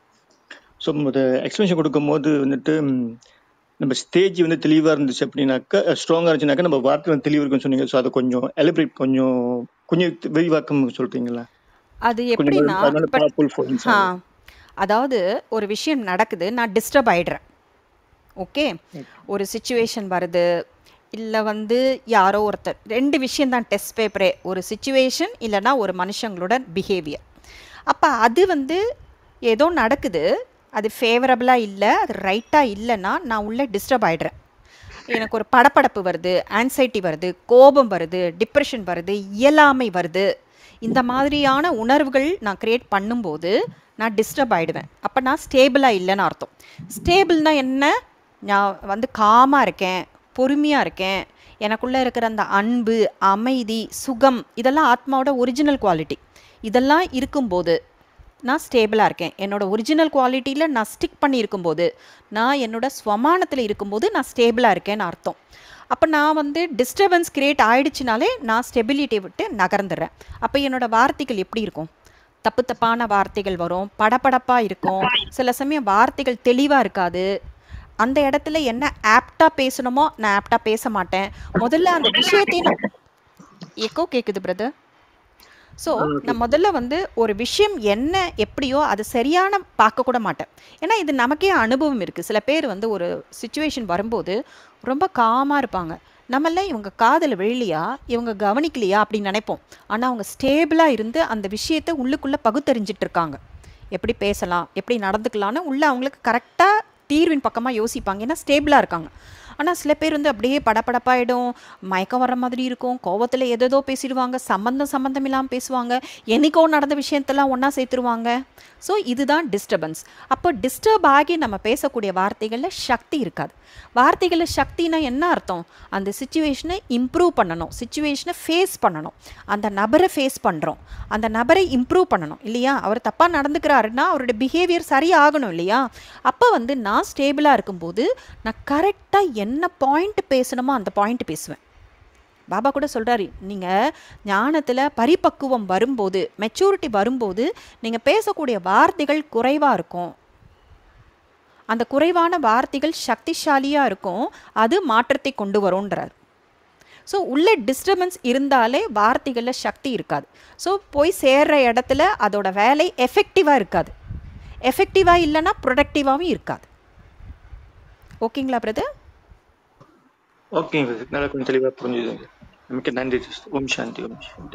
ஸோ இந்த எக்ஸ்பிளேஷன் கொடுக்கும்போது வந்துட்டு ம், நம்ம ஸ்டேஜ் வந்து தெளிவாக இருந்துச்சு அப்படின்னாக்கா ஸ்ட்ராங்காக இருந்துச்சுனாக்கா நம்ம வார்த்தை வந்து தெளிவு இருக்குன்னு சொன்னீங்க ஸோ அதை கொஞ்சம் எலிபரேட் கொஞ்சம் கொஞ்சம் விரிவாக்கம் சொல்றீங்களா அது கொஞ்சம் எப்படின்னா அதனால இப்போ பவர்ஃபுல் ஃபோன்ஸ் ஆ அதாவது ஒரு விஷயம் நடக்குது நான் டிஸ்டர்ப் ஆயிடுறேன் ஓகே ஒரு சுச்சுவேஷன் வருது இல்லை வந்து யாரோ ஒருத்தர் ரெண்டு விஷயம் தான் டெஸ்ட் பேப்பரே ஒரு சுச்சுவேஷன் இல்லைன்னா ஒரு மனுஷங்களோட பிஹேவியர் அப்போ அது வந்து ஏதோ நடக்குது அது ஃபேவரபுளாக இல்லை அது ரைட்டாக இல்லைன்னா நான் உள்ளே டிஸ்டர்ப் ஆயிடுறேன் எனக்கு ஒரு படபடப்பு வருது ஆன்சைட்டி வருது கோபம் வருது டிப்ரெஷன் வருது இயலாமை வருது இந்த மாதிரியான உணர்வுகள் நான் க்ரியேட் பண்ணும்போது நான் டிஸ்டர்ப் ஆகிடுவேன் அப்போ நான் ஸ்டேபிளாக இல்லைன்னு அர்த்தம் ஸ்டேபிள்னா என்ன நான் வந்து காமாக இருக்கேன் பொறுமையாக இருக்கேன் எனக்குள்ளே இருக்கிற அந்த அன்பு அமைதி சுகம் இதெல்லாம் ஆத்மாவோட ஒரிஜினல் குவாலிட்டி இதெல்லாம் இருக்கும்போது நான் ஸ்டேபிளாக இருக்கேன் என்னோட ஒரிஜினல் குவாலிட்டியில் நான் ஸ்டிக் பண்ணி இருக்கும்போது நான் என்னோட ஸ்வமானத்தில் இருக்கும்போது நான் ஸ்டேபிளாக இருக்கேன்னு அர்த்தம் அப்போ நான் வந்து டிஸ்டர்பன்ஸ் கிரியேட் ஆயிடுச்சுனாலே நான் ஸ்டெபிலிட்டியை விட்டு நகர்ந்துடுறேன் அப்போ என்னோட வார்த்தைகள் எப்படி இருக்கும் தப்பு தப்பான வார்த்தைகள் வரும் படபடப்பாக இருக்கும் சில சமயம் வார்த்தைகள் தெளிவாக இருக்காது அந்த இடத்துல என்ன ஆப்டாக பேசணுமோ நான் ஆப்டாக பேச மாட்டேன் முதல்ல அந்த விஷயத்தையும் எக்கோ கேட்குது பிரதர் ஸோ நான் முதல்ல வந்து ஒரு விஷயம் என்ன எப்படியோ அது சரியான பார்க்க கூட மாட்டேன் ஏன்னா இது நமக்கே அனுபவம் இருக்குது சில பேர் வந்து ஒரு சுச்சுவேஷன் வரும்போது ரொம்ப காமாக இருப்பாங்க நம்மள இவங்க காதில் விழலையா இவங்க கவனிக்கலையா அப்படின்னு நினைப்போம் ஆனால் அவங்க ஸ்டேபிளாக இருந்து அந்த விஷயத்தை உள்ளுக்குள்ளே பகுத்தறிஞ்சிட்டு இருக்காங்க எப்படி பேசலாம் எப்படி நடந்துக்கலாம்னு உள்ள அவங்களுக்கு கரெக்டாக தீர்வின் பக்கமாக யோசிப்பாங்க ஏன்னா ஸ்டேபிளாக இருக்காங்க ஆனால் சில பேர் வந்து அப்படியே படபடப்பாயிடும் மயக்கம் வர மாதிரி இருக்கும் கோவத்தில் எதேதோ பேசிடுவாங்க சம்மந்தம் சம்மந்தம் இல்லாமல் பேசுவாங்க என்னைக்கோ நடந்த விஷயத்தெல்லாம் ஒன்றா சேர்த்துருவாங்க ஸோ இதுதான் டிஸ்டர்பன்ஸ் அப்போ டிஸ்டர்ப் ஆகி நம்ம பேசக்கூடிய வார்த்தைகளில் சக்தி இருக்காது வார்த்தைகளில் சக்தினா என்ன அர்த்தம் அந்த சுச்சுவேஷனை இம்ப்ரூவ் பண்ணணும் சுச்சுவேஷனை ஃபேஸ் பண்ணணும் அந்த நபரை ஃபேஸ் பண்ணுறோம் அந்த நபரை இம்ப்ரூவ் பண்ணணும் இல்லையா அவர் தப்பாக நடந்துக்கிறாருன்னா அவரோட பிஹேவியர் சரியாகணும் இல்லையா அப்போ வந்து நான் ஸ்டேபிளாக இருக்கும்போது நான் கரெக்டாக என்ன பாயிண்ட் பேசணுமோ அந்த பாயிண்ட் பேசுவேன் பாபா கூட சொல்கிறாரு நீங்கள் ஞானத்தில் பரிபக்குவம் வரும்போது மெச்சூரிட்டி வரும்போது நீங்கள் பேசக்கூடிய வார்த்தைகள் குறைவாக இருக்கும் அந்த குறைவான வார்த்தைகள் சக்திசாலியாக இருக்கும் அது மாற்றத்தை கொண்டு வரும்ன்றார் ஸோ உள்ள டிஸ்டர்பன்ஸ் இருந்தாலே வார்த்தைகளில் சக்தி இருக்காது ஸோ போய் சேர்ற இடத்துல அதோட வேலை எஃபெக்டிவாக இருக்காது எஃபெக்டிவாக இல்லைன்னா ப்ரொடக்டிவாகவும் இருக்காது ஓகேங்களா பிரதர் ஓகே நல்லா கொஞ்சம் தெளிவாக புரிஞ்சுதுங்க நமக்கு நன்றி சிஸ்டர் ஓம் சாந்தி ஓம் சாந்தி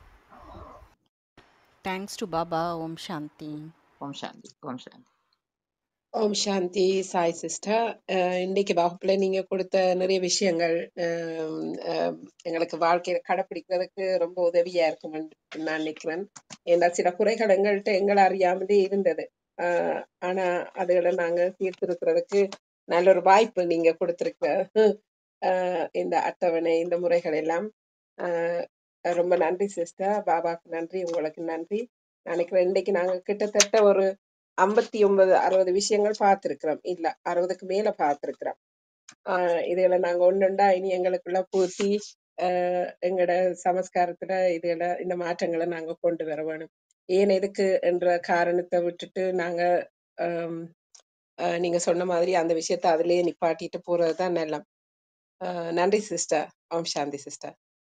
தேங்க்ஸ் டு பாபா ஓம் சாந்தி ஓம் சாந்தி ஓம் சாந்தி ஓம் சாந்தி சாய் சிஸ்டர் இன்னைக்கு வகுப்புல நீங்க கொடுத்த நிறைய விஷயங்கள் அஹ், அஹ், எங்களுக்கு வாழ்க்கையில கடைப்பிடிக்கிறதுக்கு ரொம்ப உதவியா இருக்கும்னு நான் நினைக்கிறேன் ஏன்னா சில குறைகள் எங்கள்கிட்ட எங்களை அறியாமலே இருந்தது ஆஹ் ஆனா அதுகளை நாங்க தீர்த்திருக்கிறதுக்கு நல்ல ஒரு வாய்ப்பு நீங்க கொடுத்திருக்க அஹ் இந்த அட்டவணை இந்த முறைகள் எல்லாம் அஹ் ரொம்ப நன்றி சிஸ்டர் பாபாக்கு நன்றி உங்களுக்கு நன்றி நினைக்கிறேன் இன்னைக்கு நாங்க கிட்டத்தட்ட ஒரு ஐம்பத்தி ஒன்பது அறுபது விஷயங்கள் பார்த்திருக்கிறோம் இல்ல அறுபதுக்கு மேல பார்த்திருக்கிறோம் ஆஹ் இதுகளை நாங்க ஒண்ணுண்டா இனி எங்களுக்குள்ள பூசி ஆஹ் எங்களோட சமஸ்காரத்துல இதுகளை இந்த மாற்றங்களை நாங்க கொண்டு வர வேணும் ஏன் எதுக்கு என்ற காரணத்தை விட்டுட்டு நாங்க ஆம், ஆஹ் நீங்க சொன்ன மாதிரி அந்த விஷயத்த அதிலேயே நிப்பாட்டிட்டு போறதுதான் நல்லம் ஆஹ் நன்றி சிஸ்டர் ஓம் சாந்தி சிஸ்டர்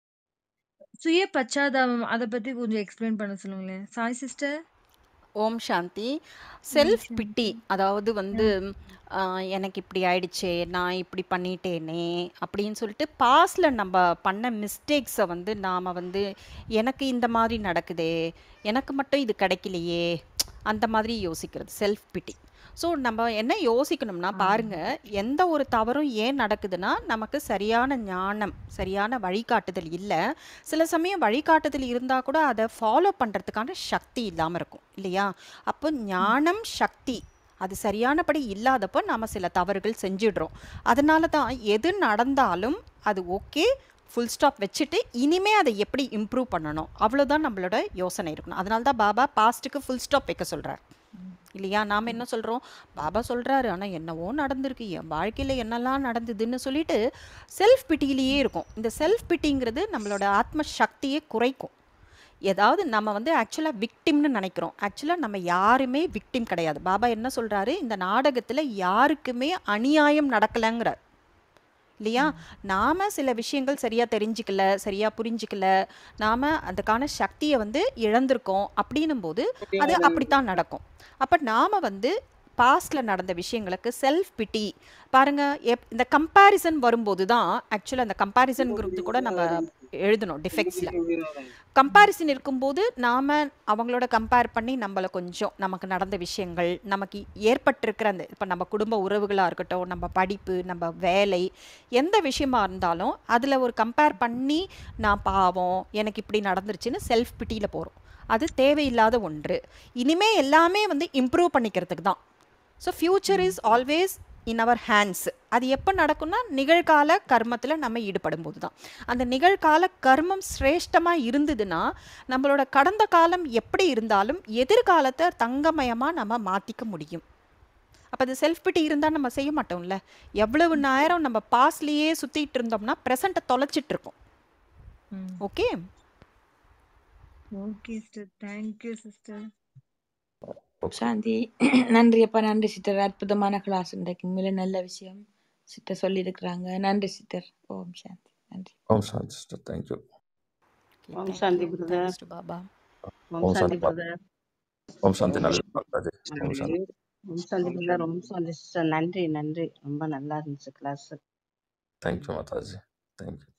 சுய பச்சாதாபம் அத பத்தி கொஞ்சம் எக்ஸ்பிளைன் பண்ண சொல்லுங்களேன் சாய் சிஸ்டர் ஓம் சாந்தி ஓம் செல்ஃப் சாந்தி பிட்டி அதாவது வந்து ம், ஆஹ், எனக்கு இப்படி ஆயிடுச்சே நான் இப்படி பண்ணிட்டேனே அப்படின்னு சொல்லிட்டு பாஸ்டில் நம்ம பண்ண மிஸ்டேக்ஸை வந்து நாம் வந்து எனக்கு இந்த மாதிரி நடக்குதே எனக்கு மட்டும் இது கிடைக்கலையே அந்த மாதிரி யோசிக்கிறது செல்ஃப் பிட்டி ஸோ நம்ம என்ன யோசிக்கணும்னா ஆ. பாருங்க எந்த ஒரு தவறும் ஏன் நடக்குதுன்னா நமக்கு சரியான ஞானம் சரியான வழிகாட்டுதல் இல்லை சில சமயம் வழிகாட்டுதல் இருந்தால் கூட அதை ஃபாலோ பண்ணுறதுக்கான சக்தி இல்லாமல் இருக்கும் இல்லையா அப்போ ஞானம் சக்தி அது சரியானபடி இல்லாதப்போ நாம் சில தவறுகள் செஞ்சிடுறோம் அதனால தான் எது நடந்தாலும் அது ஓகே ஃபுல் ஸ்டாப் வச்சுட்டு இனிமே அதை எப்படி இம்ப்ரூவ் பண்ணணும் அவ்வளோதான் நம்மளோட யோசனை இருக்கணும் அதனால தான் பாபா பாஸ்ட்டுக்கு ஃபுல் ஸ்டாப் வைக்க சொல்கிறார் இல்லையா நாம் என்ன சொல்கிறோம் பாபா சொல்கிறாரு ஆனால் என்னவோ நடந்திருக்கு என் வாழ்க்கையில் என்னெல்லாம் நடந்ததுன்னு சொல்லிட்டு செல்ஃப் பிட்டியிலேயே இருக்கும் இந்த செல்ஃப் பிட்டிங்கிறது நம்மளோட ஆத்ம சக்தியை குறைக்கும் ஏதாவது நம்ம வந்து ஆக்சுவலாக விக்டிம்னு நினைக்கிறோம் ஆக்சுவலாக நம்ம யாருமே விக்டிம் கிடையாது பாபா என்ன சொல்கிறாரு இந்த நாடகத்தில் யாருக்குமே அநியாயம் நடக்கலைங்கிறார் இல்லையா நாம் சில விஷயங்கள் சரியாக தெரிஞ்சிக்கல சரியாக புரிஞ்சிக்கல நாம் அதுக்கான சக்தியை வந்து இழந்திருக்கோம் அப்படின்னும் போது அது அப்படித்தான் நடக்கும் அப்போ நாம் வந்து பாஸ்டில் நடந்த விஷயங்களுக்கு செல்ஃப் பிட்டி பாருங்க எப் இந்த கம்பேரிசன் வரும்போது தான் ஆக்சுவலாக அந்த கம்பேரிசன்ங்கிறது கூட நம்ம எழுதணும் டிஃபெக்ட்ஸில் கம்பேரிசன் இருக்கும்போது நாம் அவங்களோட கம்பேர் பண்ணி நம்மளை கொஞ்சம் நமக்கு நடந்த விஷயங்கள் நமக்கு ஏற்பட்டிருக்கிற அந்த இப்போ நம்ம குடும்ப உறவுகளாக இருக்கட்டும் நம்ம படிப்பு நம்ம வேலை எந்த விஷயமா இருந்தாலும் அதில் ஒரு கம்பேர் பண்ணி நான் பாவம் எனக்கு இப்படி நடந்துருச்சுன்னு செல்ஃப் பிட்டியில் போகிறோம் அது தேவையில்லாத ஒன்று இனிமே எல்லாமே வந்து இம்ப்ரூவ் பண்ணிக்கிறதுக்கு தான் so future is always in our hands அது எப்போ நடக்கும்னா நிகழ்கால கர்மத்தில் நம்ம ஈடுபடும் போது தான் அந்த நிகழ்கால கர்மம் சிரேஷ்டமாக இருந்ததுன்னா நம்மளோட கடந்த காலம் எப்படி இருந்தாலும் எதிர்காலத்தை தங்கமயமாக நம்ம மாற்றிக்க முடியும் அப்போ அது செல்ஃப் பிட்டி இருந்தால் நம்ம செய்ய மாட்டோம்ல எவ்வளவு நேரம் நம்ம பாஸ்ட்லேயே சுற்றிட்டு இருந்தோம்னா ப்ரெசண்ட்டை தொலைச்சிட்டு இருக்கோம் okay okay sister thank you sister சாந்தி நன்றி அப்பா நன்றி சிஸ்டர் அற்புதமான கிளாஸ் இன்றைக்கு உண்மையில நல்ல விஷயம் சிஸ்டர் சொல்லியிருக்கிறாங்க நன்றி சிஸ்டர் ஓம் சாந்தி நன்றி ஓம் சாந்தி சிஸ்டர் தேங்க்யூ ஓம் சாந்தி பிரதர் தேங்க்ஸ் டு பாபா ஓம் ஓம் சாந்தி சாந்தி பா பிரதர் ஓம் சாந்தி நல்ல ராஜே ஓம் சாந்தி ஓம் சாந்தி பிரதர் ஓம் சாந்தி சிஸ்டர் நன்றி நன்றி ரொம்ப நல்லா இருந்துச்சு கிளாஸ் தேங்க்யூ மாதாஜி தேங்க்யூ